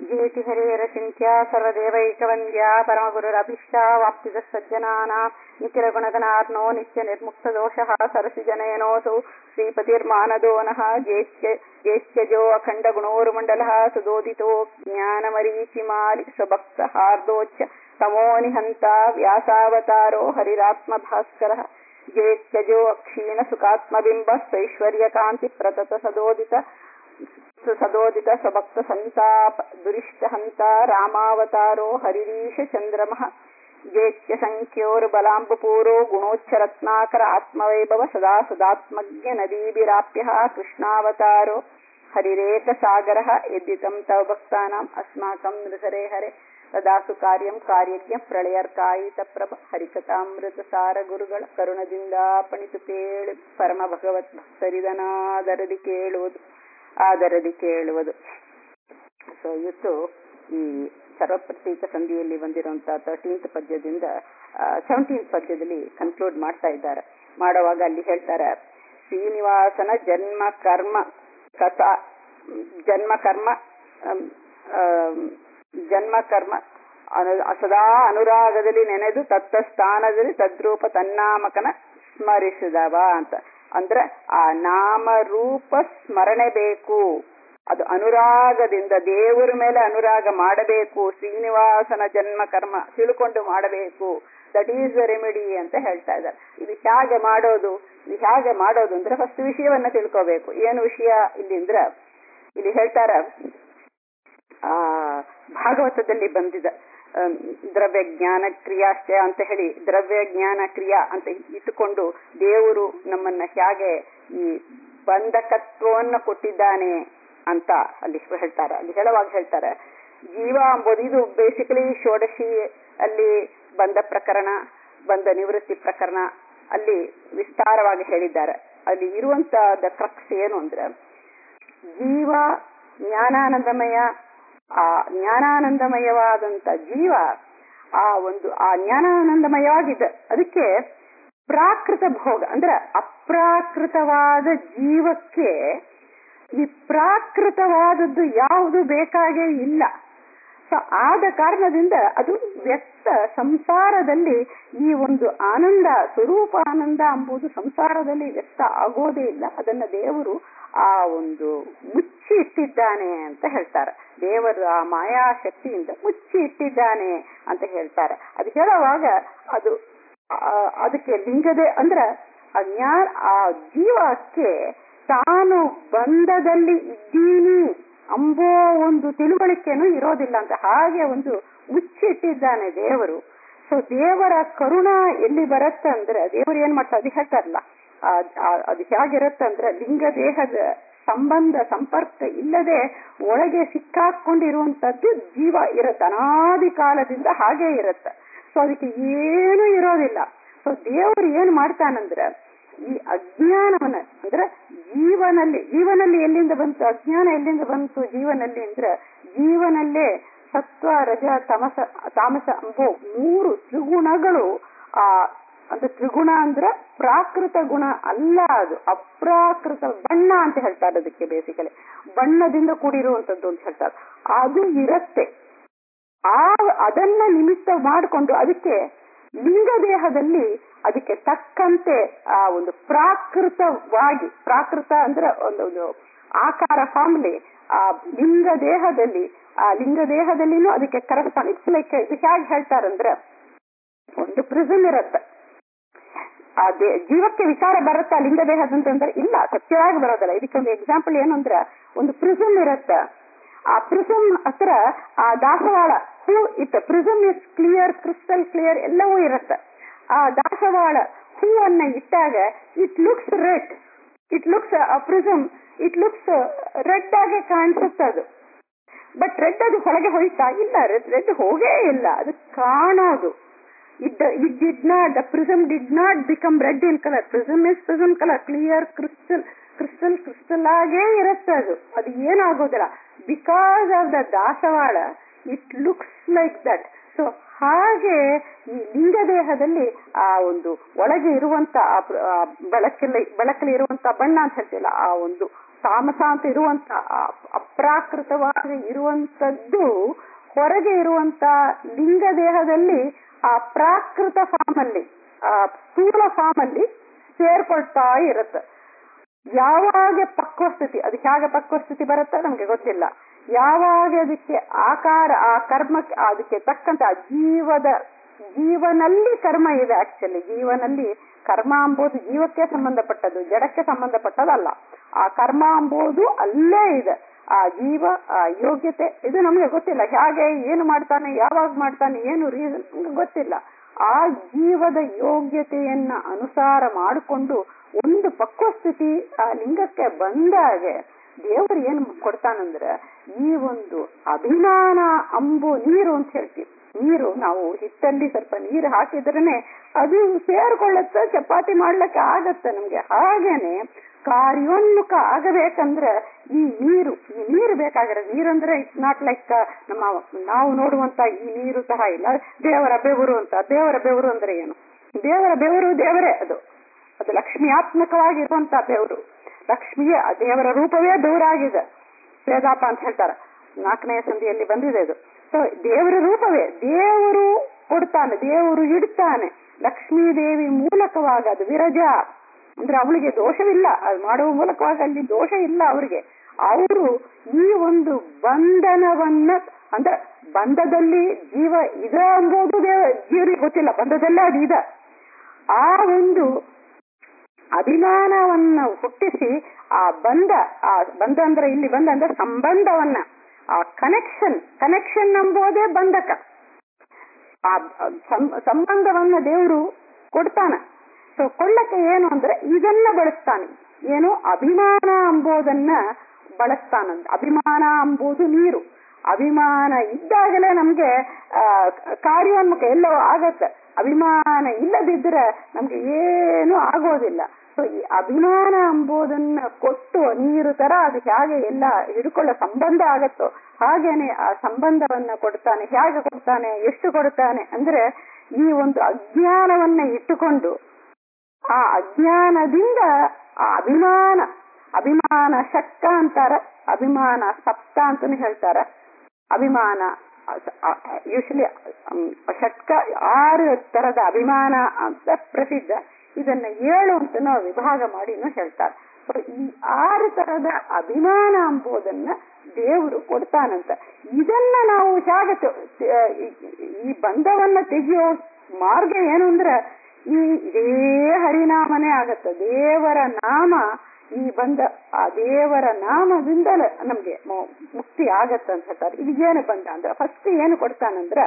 ಜೇತಿ ಹರೇರಚಿಂತ್ಯ ಸರ್ವದೇವೈಕವಂದ್ಯ ಪರಮಗುರುರಭಿಷ್ಟಾ ವಾಪ್ತಿದ ಸಜ್ಜನಾನಾಂ ನಿಖಿಲ ಗುಣಗಣಾರ್ನೋ ನಿತ್ಯ ನಿರ್ಮುಕ್ತ ದೋಷಃ ಸರಸಿಜನಯನೋऽಸೌ ಶ್ರೀಪತಿರ್ಮಾನದೋ ನಃ ಜೇತ್ಯ ಜೇತ್ಯಜೋ ಅಖಂಡ ಗುಣೋರುಮಂಡಲಃ ಸುದೋದಿತೋ ಜ್ಞಾನಮರೀಚಿಮಾಲಿ ಸ್ವಭಕ್ತ ಹಾರ್ದೋಚ್ಯ ತಮೋ ನಿಹಂತ ವ್ಯಾಸಾವತಾರೋ ಹರಿರಾತ್ಮಭಾಸ್ಕರಃ ಜೇತ್ಯಜೋ ಅಕ್ಷೀಣ ಸುಖಾತ್ಮಬಿಂಬ ಸ್ವೈಶ್ವರ್ಯಕಾಂತಿ ಪ್ರತತ ಸದೋದಿತ ಸದೋದಿತ ಸ್ವಭಕ್ತ ಸಂತಾಪ ದುರಿಷ್ಟ ಹಂತ ರಾಮಾವತಾರೋ ಹರಿರೀಶ ಚಂದ್ರಮಃ ಜೇತ್ಯ ಸಂಖ್ಯೋರು ಬಲಾಂಬಪೂರೋ ಗುಣೋಚ್ಚರತ್ನಾಕರ ಆತ್ಮವೈಭವ ಸದಾ ಸದಾತ್ಮಜ್ಞ ನದೀಭಿರಾಪ್ಯ ಕೃಷ್ಣಾವತಾರೋ ಹರಿರೇಕ ಸಾಗರ ಯದ್ದಿತಂ ತವ ಭಕ್ತಾನಾಂ ಅಸ್ಮಾಕಂ ನೃಹರೆ ಹರೆ ತದಾಸು ಕಾರ್ಯಂ ಕಾರ್ಯಜ್ಞ ಪ್ರಳಯರ್ಕಾಯಿತ ಪ್ರಭ ಹರಿಕಥಾಮೃತ ಸಾರ ಗುರುಗಳ ಕರುಣದಿಂದ ಪಣಿತು ಕೇಳು ಪರಮ ಭಗವತ್ ಭಕ್ತರಿದನಾದರದಿ ಕೇಳುವುದು ಆದರದಿ ಕೇಳುವುದು ಸೊ ಇವತ್ತು ಈ ಸರ್ವಪ್ರತೀಕ ಸಂಧಿಯಲ್ಲಿ ಬಂದಿರುವಂತಹ ತರ್ಟೀನ್ತ್ ಪದ್ಯದಿಂದ ಸೆವೆಂಟೀನ್ತ್ ಪದ್ಯದಲ್ಲಿ ಕನ್ಕ್ಲೂಡ್ ಮಾಡ್ತಾ ಇದ್ದಾರೆ ಮಾಡುವಾಗ ಅಲ್ಲಿ ಹೇಳ್ತಾರೆ ಶ್ರೀನಿವಾಸನ ಜನ್ಮ ಕರ್ಮ ಕಥಾ ಜನ್ಮ ಕರ್ಮ ಜನ್ಮ ಕರ್ಮ ಸದಾ ಅನುರಾಗದಲ್ಲಿ ನೆನೆದು ತತ್ತ ಸ್ಥಾನದಲ್ಲಿ ತದ್ರೂಪ ತನ್ನಾಮಕನ ಸ್ಮರಿಸಿದವ ಅಂತ ಅಂದ್ರೆ ಆ ನಾಮರೂಪ ಸ್ಮರಣೆ ಬೇಕು ಅದು ಅನುರಾಗದಿಂದ ದೇವರ ಮೇಲೆ ಅನುರಾಗ ಮಾಡಬೇಕು ಶ್ರೀನಿವಾಸನ ಜನ್ಮ ಕರ್ಮ ತಿಳ್ಕೊಂಡು ಮಾಡಬೇಕು ದಟ್ ಈಸ್ ದ ರೆಮಿಡಿ ಅಂತ ಹೇಳ್ತಾ ಇದ್ದಾರೆ ಇದು ಹೇಗೆ ಮಾಡೋದು ಇದು ಹೇಗೆ ಮಾಡೋದು ಅಂದ್ರೆ ಫಸ್ಟ್ ವಿಷಯವನ್ನ ತಿಳ್ಕೋಬೇಕು ಏನು ವಿಷಯ ಇಲ್ಲಿ ಅಂದ್ರೆ ಇಲ್ಲಿ ಹೇಳ್ತಾರ ಆ ಭಾಗವತದಲ್ಲಿ ಬಂದಿದೆ ದ್ರವ್ಯ ಜ್ಞಾನ ಕ್ರಿಯಾಶ್ಚಯ ಅಂತ ಹೇಳಿ ದ್ರವ್ಯ ಜ್ಞಾನ ಕ್ರಿಯಾ ಅಂತ ಇಟ್ಟುಕೊಂಡು ದೇವರು ನಮ್ಮನ್ನ ಹೇಗೆ ಈ ಬಂಧಕತ್ವವನ್ನು ಕೊಟ್ಟಿದ್ದಾನೆ ಅಂತ ಅಲ್ಲಿ ಹೇಳ್ತಾರೆ ಅಲ್ಲಿ ಹೇಳುವಾಗ ಹೇಳ್ತಾರೆ ಜೀವ ಎಂಬುದು ಇದು ಬೇಸಿಕಲಿ ಷೋಡಶಿ ಅಲ್ಲಿ ಬಂದ ಪ್ರಕರಣ ಬಂದ ನಿವೃತ್ತಿ ಪ್ರಕರಣ ಅಲ್ಲಿ ವಿಸ್ತಾರವಾಗಿ ಹೇಳಿದ್ದಾರೆ ಅಲ್ಲಿ ಇರುವಂತ ದ ಕ್ರಕ್ಸ್ ಏನು ಅಂದ್ರೆ ಜೀವ ಜ್ಞಾನಾನಂದಮಯ ಆ ಜ್ಞಾನಾನಂದಮಯವಾದಂತ ಜೀವ ಆ ಒಂದು ಆ ಜ್ಞಾನಾನಂದಮಯವಾಗಿದೆ ಅದಕ್ಕೆ ಪ್ರಾಕೃತ ಭೋಗ ಅಂದ್ರೆ ಅಪ್ರಾಕೃತವಾದ ಜೀವಕ್ಕೆ ಈ ಪ್ರಾಕೃತವಾದದ್ದು ಯಾವುದು ಬೇಕಾಗೇ ಇಲ್ಲ ಸೊ ಆದ ಕಾರಣದಿಂದ ಅದು ವ್ಯಕ್ತ ಸಂಸಾರದಲ್ಲಿ ಈ ಒಂದು ಆನಂದ ಸ್ವರೂಪ ಆನಂದ ಎಂಬುದು ಸಂಸಾರದಲ್ಲಿ ವ್ಯಕ್ತ ಆಗೋದೇ ಇಲ್ಲ ಅದನ್ನ ದೇವರು ಆ ಒಂದು ಮುಚ್ಚಿ ಇಟ್ಟಿದ್ದಾನೆ ಅಂತ ಹೇಳ್ತಾರೆ ದೇವರು ಆ ಮಾಯಾ ಶಕ್ತಿಯಿಂದ ಮುಚ್ಚಿ ಇಟ್ಟಿದ್ದಾನೆ ಅಂತ ಹೇಳ್ತಾರೆ ಅದು ಹೇಳುವಾಗ ಅದು ಅದಕ್ಕೆ ಲಿಂಗದೆ ಅಂದ್ರ ಜ್ಞಾನ ಆ ಜೀವಕ್ಕೆ ತಾನು ಬಂಧದಲ್ಲಿ ಇದ್ದೀನಿ ಅಂಬೋ ಒಂದು ತಿಳುವಳಿಕೆನೂ ಇರೋದಿಲ್ಲ ಅಂತ ಹಾಗೆ ಒಂದು ಮುಚ್ಚಿಟ್ಟಿದ್ದಾನೆ ದೇವರು ಸೊ ದೇವರ ಕರುಣ ಎಲ್ಲಿ ಬರುತ್ತೆ ಅಂದ್ರೆ ದೇವರು ಏನ್ ಮಾಡ್ತಾರೆ ಅದು ಹೇಳ್ತಾರಲ್ಲ ಅದು ಹೇಗಿರುತ್ತೆ ಲಿಂಗ ದೇಹದ ಸಂಬಂಧ ಸಂಪರ್ಕ ಇಲ್ಲದೆ ಒಳಗೆ ಸಿಕ್ಕಾಕೊಂಡಿರುವಂತದ್ದು ಜೀವ ಇರುತ್ತೆ ಅನಾದಿ ಕಾಲದಿಂದ ಹಾಗೆ ಇರುತ್ತೆ ಸೊ ಅದಕ್ಕೆ ಏನು ಇರೋದಿಲ್ಲ ಸೊ ದೇವರು ಏನ್ ಮಾಡ್ತಾನಂದ್ರೆ ಈ ಅಜ್ಞಾನವನ್ನ ಅಂದ್ರೆ ಜೀವನಲ್ಲಿ ಜೀವನಲ್ಲಿ ಎಲ್ಲಿಂದ ಬಂತು ಅಜ್ಞಾನ ಎಲ್ಲಿಂದ ಬಂತು ಜೀವನಲ್ಲಿ ಅಂದ್ರೆ ಜೀವನಲ್ಲೇ ಸತ್ವ ರಜ ತಮಸ ತಾಮಸ ಅಂಬೋ ಮೂರು ತ್ರಿಗುಣಗಳು ಆ ಅಂದ್ರೆ ತ್ರಿಗುಣ ಅಂದ್ರೆ ಪ್ರಾಕೃತ ಗುಣ ಅಲ್ಲ ಅದು ಅಪ್ರಾಕೃತ ಬಣ್ಣ ಅಂತ ಹೇಳ್ತಾರೆ ಅದಕ್ಕೆ ಬೇಸಿಕಲಿ ಬಣ್ಣದಿಂದ ಕೂಡಿರುವಂತದ್ದು ಅಂತ ಹೇಳ್ತಾರೆ ಅದು ಇರತ್ತೆ ಆ ಅದನ್ನ ನಿಮಿತ್ತ ಮಾಡಿಕೊಂಡು ಅದಕ್ಕೆ ಲಿಂಗ ದೇಹದಲ್ಲಿ ಅದಕ್ಕೆ ತಕ್ಕಂತೆ ಆ ಒಂದು ಪ್ರಾಕೃತವಾಗಿ ಪ್ರಾಕೃತ ಅಂದ್ರೆ ಒಂದು ಆಕಾರ ಫಾರ್ಮ್ಲಿ ಆ ಲಿಂಗ ದೇಹದಲ್ಲಿ ಆ ಲಿಂಗ ದೇಹದಲ್ಲಿನೂ ಅದಕ್ಕೆ ಕರೆಸ್ಪಾಂಡ್ ಇಟ್ಸ್ ಲೈಕ್ ಇದು ಹೇಗೆ ಹೇಳ್ತಾರಂದ್ರೆ ಒಂದು ಪ್ರಿಸಮ್ ಇರತ್ತೆ ಆ ದೇ ಜೀವಕ್ಕೆ ವಿಚಾರ ಬರುತ್ತಾ ಲಿಂಗ ದೇಹದಂತಂದ್ರೆ ಇಲ್ಲ ಸತ್ಯವಾಗಿ ಬರೋದಲ್ಲ ಇದಕ್ಕೆ ಒಂದು ಎಕ್ಸಾಂಪಲ್ ಏನು ಅಂದ್ರೆ ಒಂದು ಪ್ರಿಸಮ್ ಇರತ್ತೆ ಆ ಪ್ರಿಸಮ್ ಹತ್ರ ಆ ದಾಸವಾಳ ಹೂ ಇತ್ತು prism is clear crystal clear ಎಲ್ಲವೂ ಇರುತ್ತೆ ಆ ದಾಸವಾಳ ಹೂವನ್ನ ಇಟ್ಟಾಗ it looks red it looks prism it looks red ಆಗಿ ಕಾಣಿಸುತ್ತೆ ಅದು ಬಟ್ ರೆಡ್ ಅದು ಹೊಳಗೆ ಹೋಯ್ತಾ ಇಲ್ಲ ರೆಡ್ ರೆಡ್ ಹೋಗೇ ಇಲ್ಲ ಅದು ಕಾಣೋದು it it did not the prism did not become red in colour prism is prism colour clear crystal crystal crystal ಆಗೇ ಇರುತ್ತೆ ಅದು ಅದು ಏನಾಗೋದಿಲ್ಲ ಬಿಕಾಸ್ ಆಫ್ ದ ದಾಸವಾಳ it looks like that so ಹಾಗೆ ಈ ಲಿಂಗ ದೇಹದಲ್ಲಿ ಆ ಒಂದು ಒಳಗೆ ಇರುವಂತ ಬೆಳಕಲ್ಲಿ ಬೆಳಕಲ್ಲಿ ಇರುವಂತ ಬಣ್ಣ ಅಂತ ಹೇಳ್ತಿಲ್ಲ ಆ ಒಂದು ತಾಮಸ ಅಂತ ಇರುವಂತ ಆ- ಅಪ್ರಾಕೃತವಾಗಿ ಇರುವಂತದ್ದು ಹೊರಗೆ ಇರುವಂತ ಲಿಂಗ ದೇಹದಲ್ಲಿ ಆ ಪ್ರಾಕೃತ ಫಾರ್ಮ್ ಅಲ್ಲಿ ಆ ಸ್ಥೂಲ ಫಾರ್ಮ್ ಅಲ್ಲಿ ಸೇರ್ಕೊಳ್ತಾ ಇರುತ್ತೆ ಯಾವಾಗ ಪಕ್ವಸ್ಥಿತಿ ಅದು ಹೇಗೆ ಪಕ್ವಸ್ಥಿತಿ ಬರುತ್ತೆ ನಮ್ಗೆ ಗೊತ್ತಿಲ್ಲ ಯಾವಾಗ ಅದಕ್ಕೆ ಆಕಾರ ಆ ಕರ್ಮಕ್ಕೆ ಅದಕ್ಕೆ ತಕ್ಕಂತ ಆ ಜೀವದ ಜೀವನಲ್ಲಿ ಕರ್ಮ ಇದೆ ಆಕ್ಚುಲಿ ಜೀವನಲ್ಲಿ ಕರ್ಮ ಎಂಬುದು ಜೀವಕ್ಕೆ ಸಂಬಂಧಪಟ್ಟದ್ದು ಜಡಕ್ಕೆ ಸಂಬಂಧಪಟ್ಟದಲ್ಲ ಆ ಕರ್ಮ ಎಂಬುದು ಅಲ್ಲೇ ಇದೆ ಆ ಜೀವ ಆ ಯೋಗ್ಯತೆ ಇದು ನಮಗೆ ಗೊತ್ತಿಲ್ಲ ಹೇಗೆ ಏನು ಮಾಡ್ತಾನೆ ಯಾವಾಗ ಮಾಡ್ತಾನೆ ಏನು ರೀಸನ್ ಗೊತ್ತಿಲ್ಲ ಆ ಜೀವದ ಯೋಗ್ಯತೆಯನ್ನ ಅನುಸಾರ ಮಾಡಿಕೊಂಡು ಒಂದು ಪಕ್ವಸ್ಥಿತಿ ಆ ಲಿಂಗಕ್ಕೆ ಬಂದಾಗೆ ದೇವರು ಏನ್ ಕೊಡ್ತಾನಂದ್ರೆ ಈ ಒಂದು ಅಭಿಮಾನ ಅಂಬು ನೀರು ಅಂತ ಹೇಳ್ತೀವಿ ನೀರು ನಾವು ಹಿಟ್ಟಲ್ಲಿ ಸ್ವಲ್ಪ ನೀರು ಹಾಕಿದ್ರೇನೆ ಅದು ಸೇರ್ಕೊಳ್ಳುತ್ತೆ ಚಪಾತಿ ಮಾಡ್ಲಿಕ್ಕೆ ಆಗತ್ತೆ ನಮ್ಗೆ ಹಾಗೇನೆ ಕಾರ್ಯೋನ್ಮುಖ ಆಗಬೇಕಂದ್ರೆ ಈ ನೀರು ಈ ನೀರು ಬೇಕಾಗಿರೋ ನೀರಂದ್ರೆ ಇಟ್ಸ್ ನಾಟ್ ಲೈಕ್ ನಮ್ಮ ನಾವು ನೋಡುವಂತ ಈ ನೀರು ಸಹ ಇಲ್ಲ ದೇವರ ಬೆವರು ಅಂತ ದೇವರ ಬೆವರು ಅಂದ್ರೆ ಏನು ದೇವರ ಬೆವರು ದೇವರೇ ಅದು ಅದು ಲಕ್ಷ್ಮಿಯಾತ್ಮಕವಾಗಿರುವಂತ ಬೆವರು ಲಕ್ಷ್ಮಿಯ ಆ ದೇವರ ರೂಪವೇ ಬೆವರಾಗಿದೆ ವೇದಾಪ ಅಂತ ಹೇಳ್ತಾರೆ ನಾಲ್ಕನೇ ಸಂಧಿಯಲ್ಲಿ ಬಂದಿದೆ ಇದು ಸೊ ದೇವರ ರೂಪವೇ ದೇವರು ಕೊಡ್ತಾನೆ ದೇವರು ಇಡ್ತಾನೆ ಲಕ್ಷ್ಮೀ ದೇವಿ ಮೂಲಕವಾಗಿ ಅದು ವಿರಜ ಅಂದ್ರೆ ಅವಳಿಗೆ ದೋಷವಿಲ್ಲ ಅದು ಮಾಡುವ ಮೂಲಕವಾಗಿ ಅಲ್ಲಿ ದೋಷ ಇಲ್ಲ ಅವರಿಗೆ ಅವರು ಈ ಒಂದು ಬಂಧನವನ್ನ ಅಂದ್ರೆ ಬಂಧದಲ್ಲಿ ಜೀವ ಇದೆ ಎಂಬುದು ದೇವ ಜೀವನಿಗೆ ಗೊತ್ತಿಲ್ಲ ಬಂಧದಲ್ಲೇ ಅದು ಇದೆ ಆ ಒಂದು ಅಭಿಮಾನವನ್ನ ಹುಟ್ಟಿಸಿ ಆ ಬಂಧ ಆ ಬಂಧ ಅಂದ್ರೆ ಇಲ್ಲಿ ಬಂಧ ಅಂದ್ರೆ ಸಂಬಂಧವನ್ನ ಆ ಕನೆಕ್ಷನ್ ಕನೆಕ್ಷನ್ ಎಂಬುದೇ ಬಂಧಕ ಆ ಸಂ- ಸಂಬಂಧವನ್ನ ದೇವರು ಕೊಡ್ತಾನ ಸೊ ಕೊಳ್ಳಕ್ಕೆ ಏನು ಅಂದ್ರೆ ಇದನ್ನ ಬಳಸ್ತಾನೆ ಏನು ಅಭಿಮಾನ ಎಂಬುದನ್ನ ಬಳಸ್ತಾನಂತ ಅಭಿಮಾನ ಎಂಬುದು ನೀರು ಅಭಿಮಾನ ಇದ್ದಾಗಲೇ ನಮ್ಗೆ ಆ, ಕಾರ್ಯೋನ್ಮುಖ ಎಲ್ಲೋ ಆಗತ್ತೆ ಅಭಿಮಾನ ಇಲ್ಲದಿದ್ರೆ ನಮ್ಗೆ ಏನು ಆಗೋದಿಲ್ಲ ಸೊ ಈ ಅಭಿಮಾನ ಎಂಬುದನ್ನ ಕೊಟ್ಟು ನೀರು ತರ ಅದು ಹೇಗೆ ಎಲ್ಲ ಹಿಡ್ಕೊಳ್ಳೋ ಸಂಬಂಧ ಆಗತ್ತೋ ಹಾಗೇನೆ ಆ ಸಂಬಂಧವನ್ನ ಕೊಡ್ತಾನೆ ಹೇಗೆ ಕೊಡ್ತಾನೆ ಎಷ್ಟು ಕೊಡ್ತಾನೆ ಅಂದ್ರೆ ಈ ಒಂದು ಅಜ್ಞಾನವನ್ನ ಇಟ್ಟುಕೊಂಡು ಆ ಅಜ್ಞಾನದಿಂದ ಆ ಅಭಿಮಾನ ಅಭಿಮಾನ ಶಕ್ತ ಅಂತಾರ ಅಭಿಮಾನ ಸಪ್ತ ಅಂತಾನು ಹೇಳ್ತಾರ ಅಭಿಮಾನ ಯೂಶಲಿ ಷಟ್ಕ ಆರು ತರದ ಅಭಿಮಾನ ಅಂತ ಪ್ರಸಿದ್ಧ ಇದನ್ನ ಏಳು ಅಂತ ನಾವು ವಿಭಾಗ ಮಾಡಿನೂ ಹೇಳ್ತಾರೆ So, ಈ ಆರು ತರದ ಅಭಿಮಾನ ಎಂಬುದನ್ನ ದೇವರು ಕೊಡ್ತಾನಂತ ಇದನ್ನ ನಾವು ಹೇಗೆ ತ- ತ- ಈ- ಈ ಬಂಧವನ್ನ ತೆಗೆಯೋ ಮಾರ್ಗ ಏನು ಅಂದ್ರೆ ಈ ಇದೇ ಹರಿನಾಮನೇ ಆಗತ್ತೆ ದೇವರ ನಾಮ ಈ ಬಂದ ಆ ದೇವರ ನಾಮದಿಂದ ನಮ್ಗೆ ಮೊ- ಮುಕ್ತಿ ಆಗತ್ತೆ ಅಂತ ಹೇಳ್ತಾರೆ ಇದು ಏನು ಬಂದ ಅಂದ್ರೆ ಫಸ್ಟ್ ಏನು ಕೊಡ್ತಾನಂದ್ರ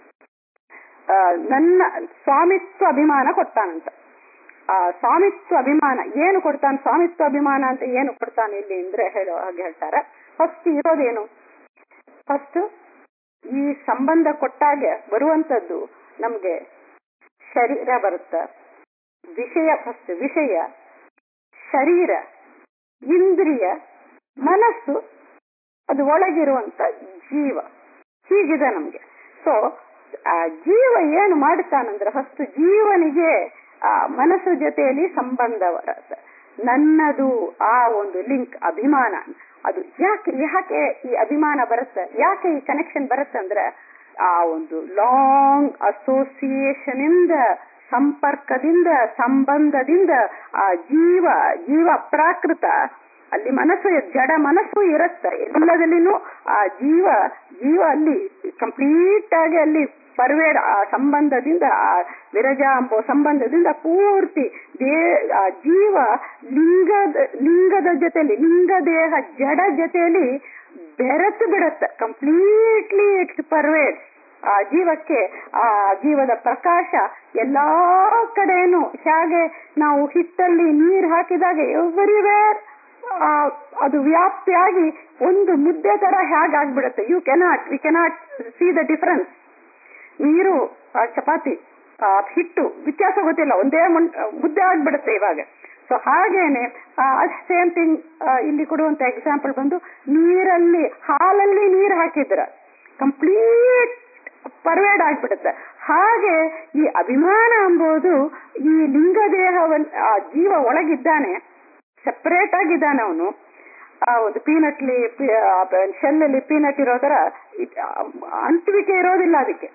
ಆ, ನನ್ನ ಸ್ವಾಮಿತ್ವ ಅಭಿಮಾನ ಕೊಡ್ತಾನಂತ ಆ ಸ್ವಾಮಿತ್ವ ಅಭಿಮಾನ ಏನು ಕೊಡ್ತಾನೆ ಸ್ವಾಮಿತ್ವ ಅಭಿಮಾನ ಅಂತ ಏನು ಕೊಡ್ತಾನೆ ಇಲ್ಲಿ ಅಂದ್ರೆ ಹೇಳೋ ಹಾಗೆ ಹೇಳ್ತಾರೆ ಫಸ್ಟ್ ಇರೋದೇನು ಫಸ್ಟ್ ಈ ಸಂಬಂಧ ಕೊಟ್ಟಾಗೆ ಬರುವಂತದ್ದು ನಮ್ಗೆ ಶರೀರ ಬರುತ್ತೆ ವಿಷಯ ಫಸ್ಟ್ ವಿಷಯ ಶರೀರ ಇಂದ್ರಿಯ ಮನಸ್ಸು ಅದು ಒಳಗಿರುವಂತ ಜೀವ ಹೀಗಿದೆ ನಮ್ಗೆ ಸೊ ಆ ಜೀವ ಏನು ಮಾಡುತ್ತಾನಂದ್ರೆ ಫಸ್ಟ್ ಜೀವನಿಗೆ ಆ ಮನಸ್ಸು ಜೊತೆಯಲ್ಲಿ ಸಂಬಂಧ ಬರುತ್ತೆ ನನ್ನದು ಆ ಒಂದು ಲಿಂಕ್ ಅಭಿಮಾನ ಅದು ಯಾಕೆ ಯಾಕೆ ಈ ಅಭಿಮಾನ ಬರುತ್ತೆ ಯಾಕೆ ಈ ಕನೆಕ್ಷನ್ ಬರುತ್ತೆ ಅಂದ್ರೆ ಆ ಒಂದು ಲಾಂಗ್ ಅಸೋಸಿಯೇಷನ್ ಇಂದ ಸಂಪರ್ಕದಿಂದ ಸಂಬಂಧದಿಂದ ಆ ಜೀವ ಜೀವ ಪ್ರಾಕೃತ ಅಲ್ಲಿ ಮನಸ್ಸು ಜಡ ಮನಸ್ಸು ಇರುತ್ತೆ ಎಲ್ಲದಲ್ಲಿನೂ ಆ ಜೀವ ಜೀವ ಅಲ್ಲಿ ಕಂಪ್ಲೀಟ್ ಆಗಿ ಅಲ್ಲಿ ಪರ್ವೇಡ್ ಆ ಸಂಬಂಧದಿಂದ ಆ ವಿರಜ ಎಂಬ ಸಂಬಂಧದಿಂದ ಪೂರ್ತಿ ದೇ ಆ ಜೀವ ಲಿಂಗದ ಲಿಂಗದ ಜೊತೆಲಿ ಲಿಂಗ ದೇಹ ಜಡ ಜೊತೆಯಲ್ಲಿ ಬೆರೆತು ಬಿಡುತ್ತೆ ಕಂಪ್ಲೀಟ್ಲಿ ಇಟ್ಸ್ ಪರ್ವೇಡ್ ಆ ಜೀವಕ್ಕೆ ಆ ಜೀವದ ಪ್ರಕಾಶ ಎಲ್ಲಾ ಕಡೆನೂ ಹೇಗೆ ನಾವು ಹಿಟ್ಟಲ್ಲಿ ನೀರು ಹಾಕಿದಾಗ ಎವ್ರಿವೇರ್ ಅದು ವ್ಯಾಪ್ತಿಯಾಗಿ ಒಂದು ಮುದ್ದೆ ತರ ಹೇಗಾಗ್ಬಿಡುತ್ತೆ you cannot we cannot see the difference ನೀರು ಆ ಚಪಾತಿ ಆ ಹಿಟ್ಟು ವ್ಯತ್ಯಾಸ ಗೊತ್ತಿಲ್ಲ ಒಂದೇ ಮುನ್- ಮುದ್ದೆ ಆಗ್ಬಿಡುತ್ತೆ ಇವಾಗ ಸೊ ಹಾಗೇನೆ ಸೇಮ್ ಥಿಂಗ್ ಇಲ್ಲಿ ಕೊಡುವಂತ ಎಕ್ಸಾಂಪಲ್ ಬಂದು ನೀರಲ್ಲಿ ಹಾಲಲ್ಲಿ ನೀರು ಹಾಕಿದ್ರ ಕಂಪ್ಲೀಟ್ ಪರ್ವೇಡ್ ಆಗ್ಬಿಡುತ್ತೆ ಹಾಗೆ ಈ ಅಭಿಮಾನ ಎಂಬುದು ಈ ಲಿಂಗ ದೇಹವನ್ ಆ ಜೀವ ಒಳಗಿದ್ದಾನೆ ಸೆಪರೇಟ್ ಆಗಿದ್ದಾನೆ ಅವನು ಆ ಒಂದು ಪೀನಟ್ಲಿ ಶೆಲ್ ಅಲ್ಲಿ ಪೀನಟ್ ಇರೋ ತರ ಇದ್- ಅಂಟುವಿಕೆ ಇರೋದಿಲ್ಲ ಅದಕ್ಕೆ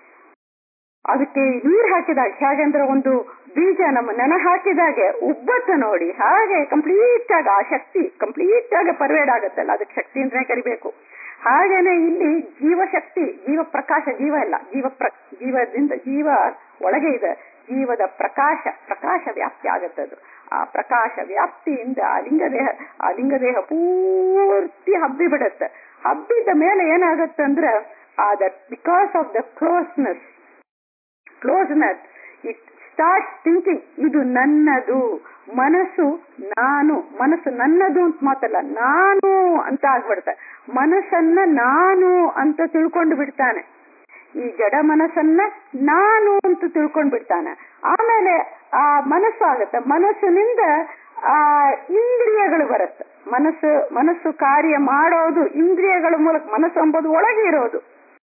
ಅದಕ್ಕೆ ನೀರ್ ಹಾಕಿದಾಗ ಹೇಗೆಂದ್ರೆ ಒಂದು ಬೀಜ ನಮ್ಮ ನೆನೆ ಹಾಕಿದಾಗೆ ಉಬ್ಬತ್ತ ನೋಡಿ ಹಾಗೆ ಕಂಪ್ಲೀಟ್ ಆಗಿ ಆ ಶಕ್ತಿ ಕಂಪ್ಲೀಟ್ ಆಗಿ ಪರ್ವೇಡ್ ಆಗುತ್ತಲ್ಲ ಅದಕ್ಕೆ ಶಕ್ತಿ ಅಂತಾನೆ ಕರಿಬೇಕು ಹಾಗೇನೆ ಇಲ್ಲಿ ಜೀವಶಕ್ತಿ ಜೀವ ಪ್ರಕಾಶ ಜೀವ ಇಲ್ಲ ಜೀವ ಪ್ರ ಜೀವದಿಂದ ಜೀವ ಒಳಗೆ ಇದೆ ಜೀವದ ಪ್ರಕಾಶ ಪ್ರಕಾಶ ವ್ಯಾಪ್ತಿ ಆಗುತ್ತೆ ಅದು ಆ ಪ್ರಕಾಶ ವ್ಯಾಪ್ತಿಯಿಂದ ಆ ಲಿಂಗದೇಹ ಆ ಲಿಂಗದೇಹ ಪೂರ್ತಿ ಹಬ್ಬಿ ಬಿಡುತ್ತೆ ಹಬ್ಬಿದ ಮೇಲೆ ಏನಾಗುತ್ತೆ ಅಂದ್ರೆ ಆ that because of the closeness closeness it start thinking ಇದು ನನ್ನದು ಮನಸ್ಸು ನಾನು ಮನಸ್ಸು ನನ್ನದು ಅಂತ ಮಾತಲ್ಲ ನಾನು ಅಂತ ಆಗ್ಬಿಡ್ತೆ ಮನಸ್ಸನ್ನ ನಾನು ಅಂತ ತಿಳ್ಕೊಂಡು ಬಿಡ್ತಾನೆ ಈ ಜಡ ಮನಸ್ಸನ್ನ ನಾನು ಅಂತ ತಿಳ್ಕೊಂಡ್ ಬಿಡ್ತಾನೆ ಆಮೇಲೆ ಆ ಮನಸ್ಸು ಆಗುತ್ತೆ ಮನಸ್ಸಿನಿಂದ ಆ ಇಂದ್ರಿಯಗಳು ಬರುತ್ತೆ ಮನಸ್ಸು ಮನಸ್ಸು ಕಾರ್ಯ ಮಾಡೋದು ಇಂದ್ರಿಯಗಳ ಮೂಲಕ ಮನಸ್ಸು ಎಂಬುದು ಒಳಗೆ ಇರೋದು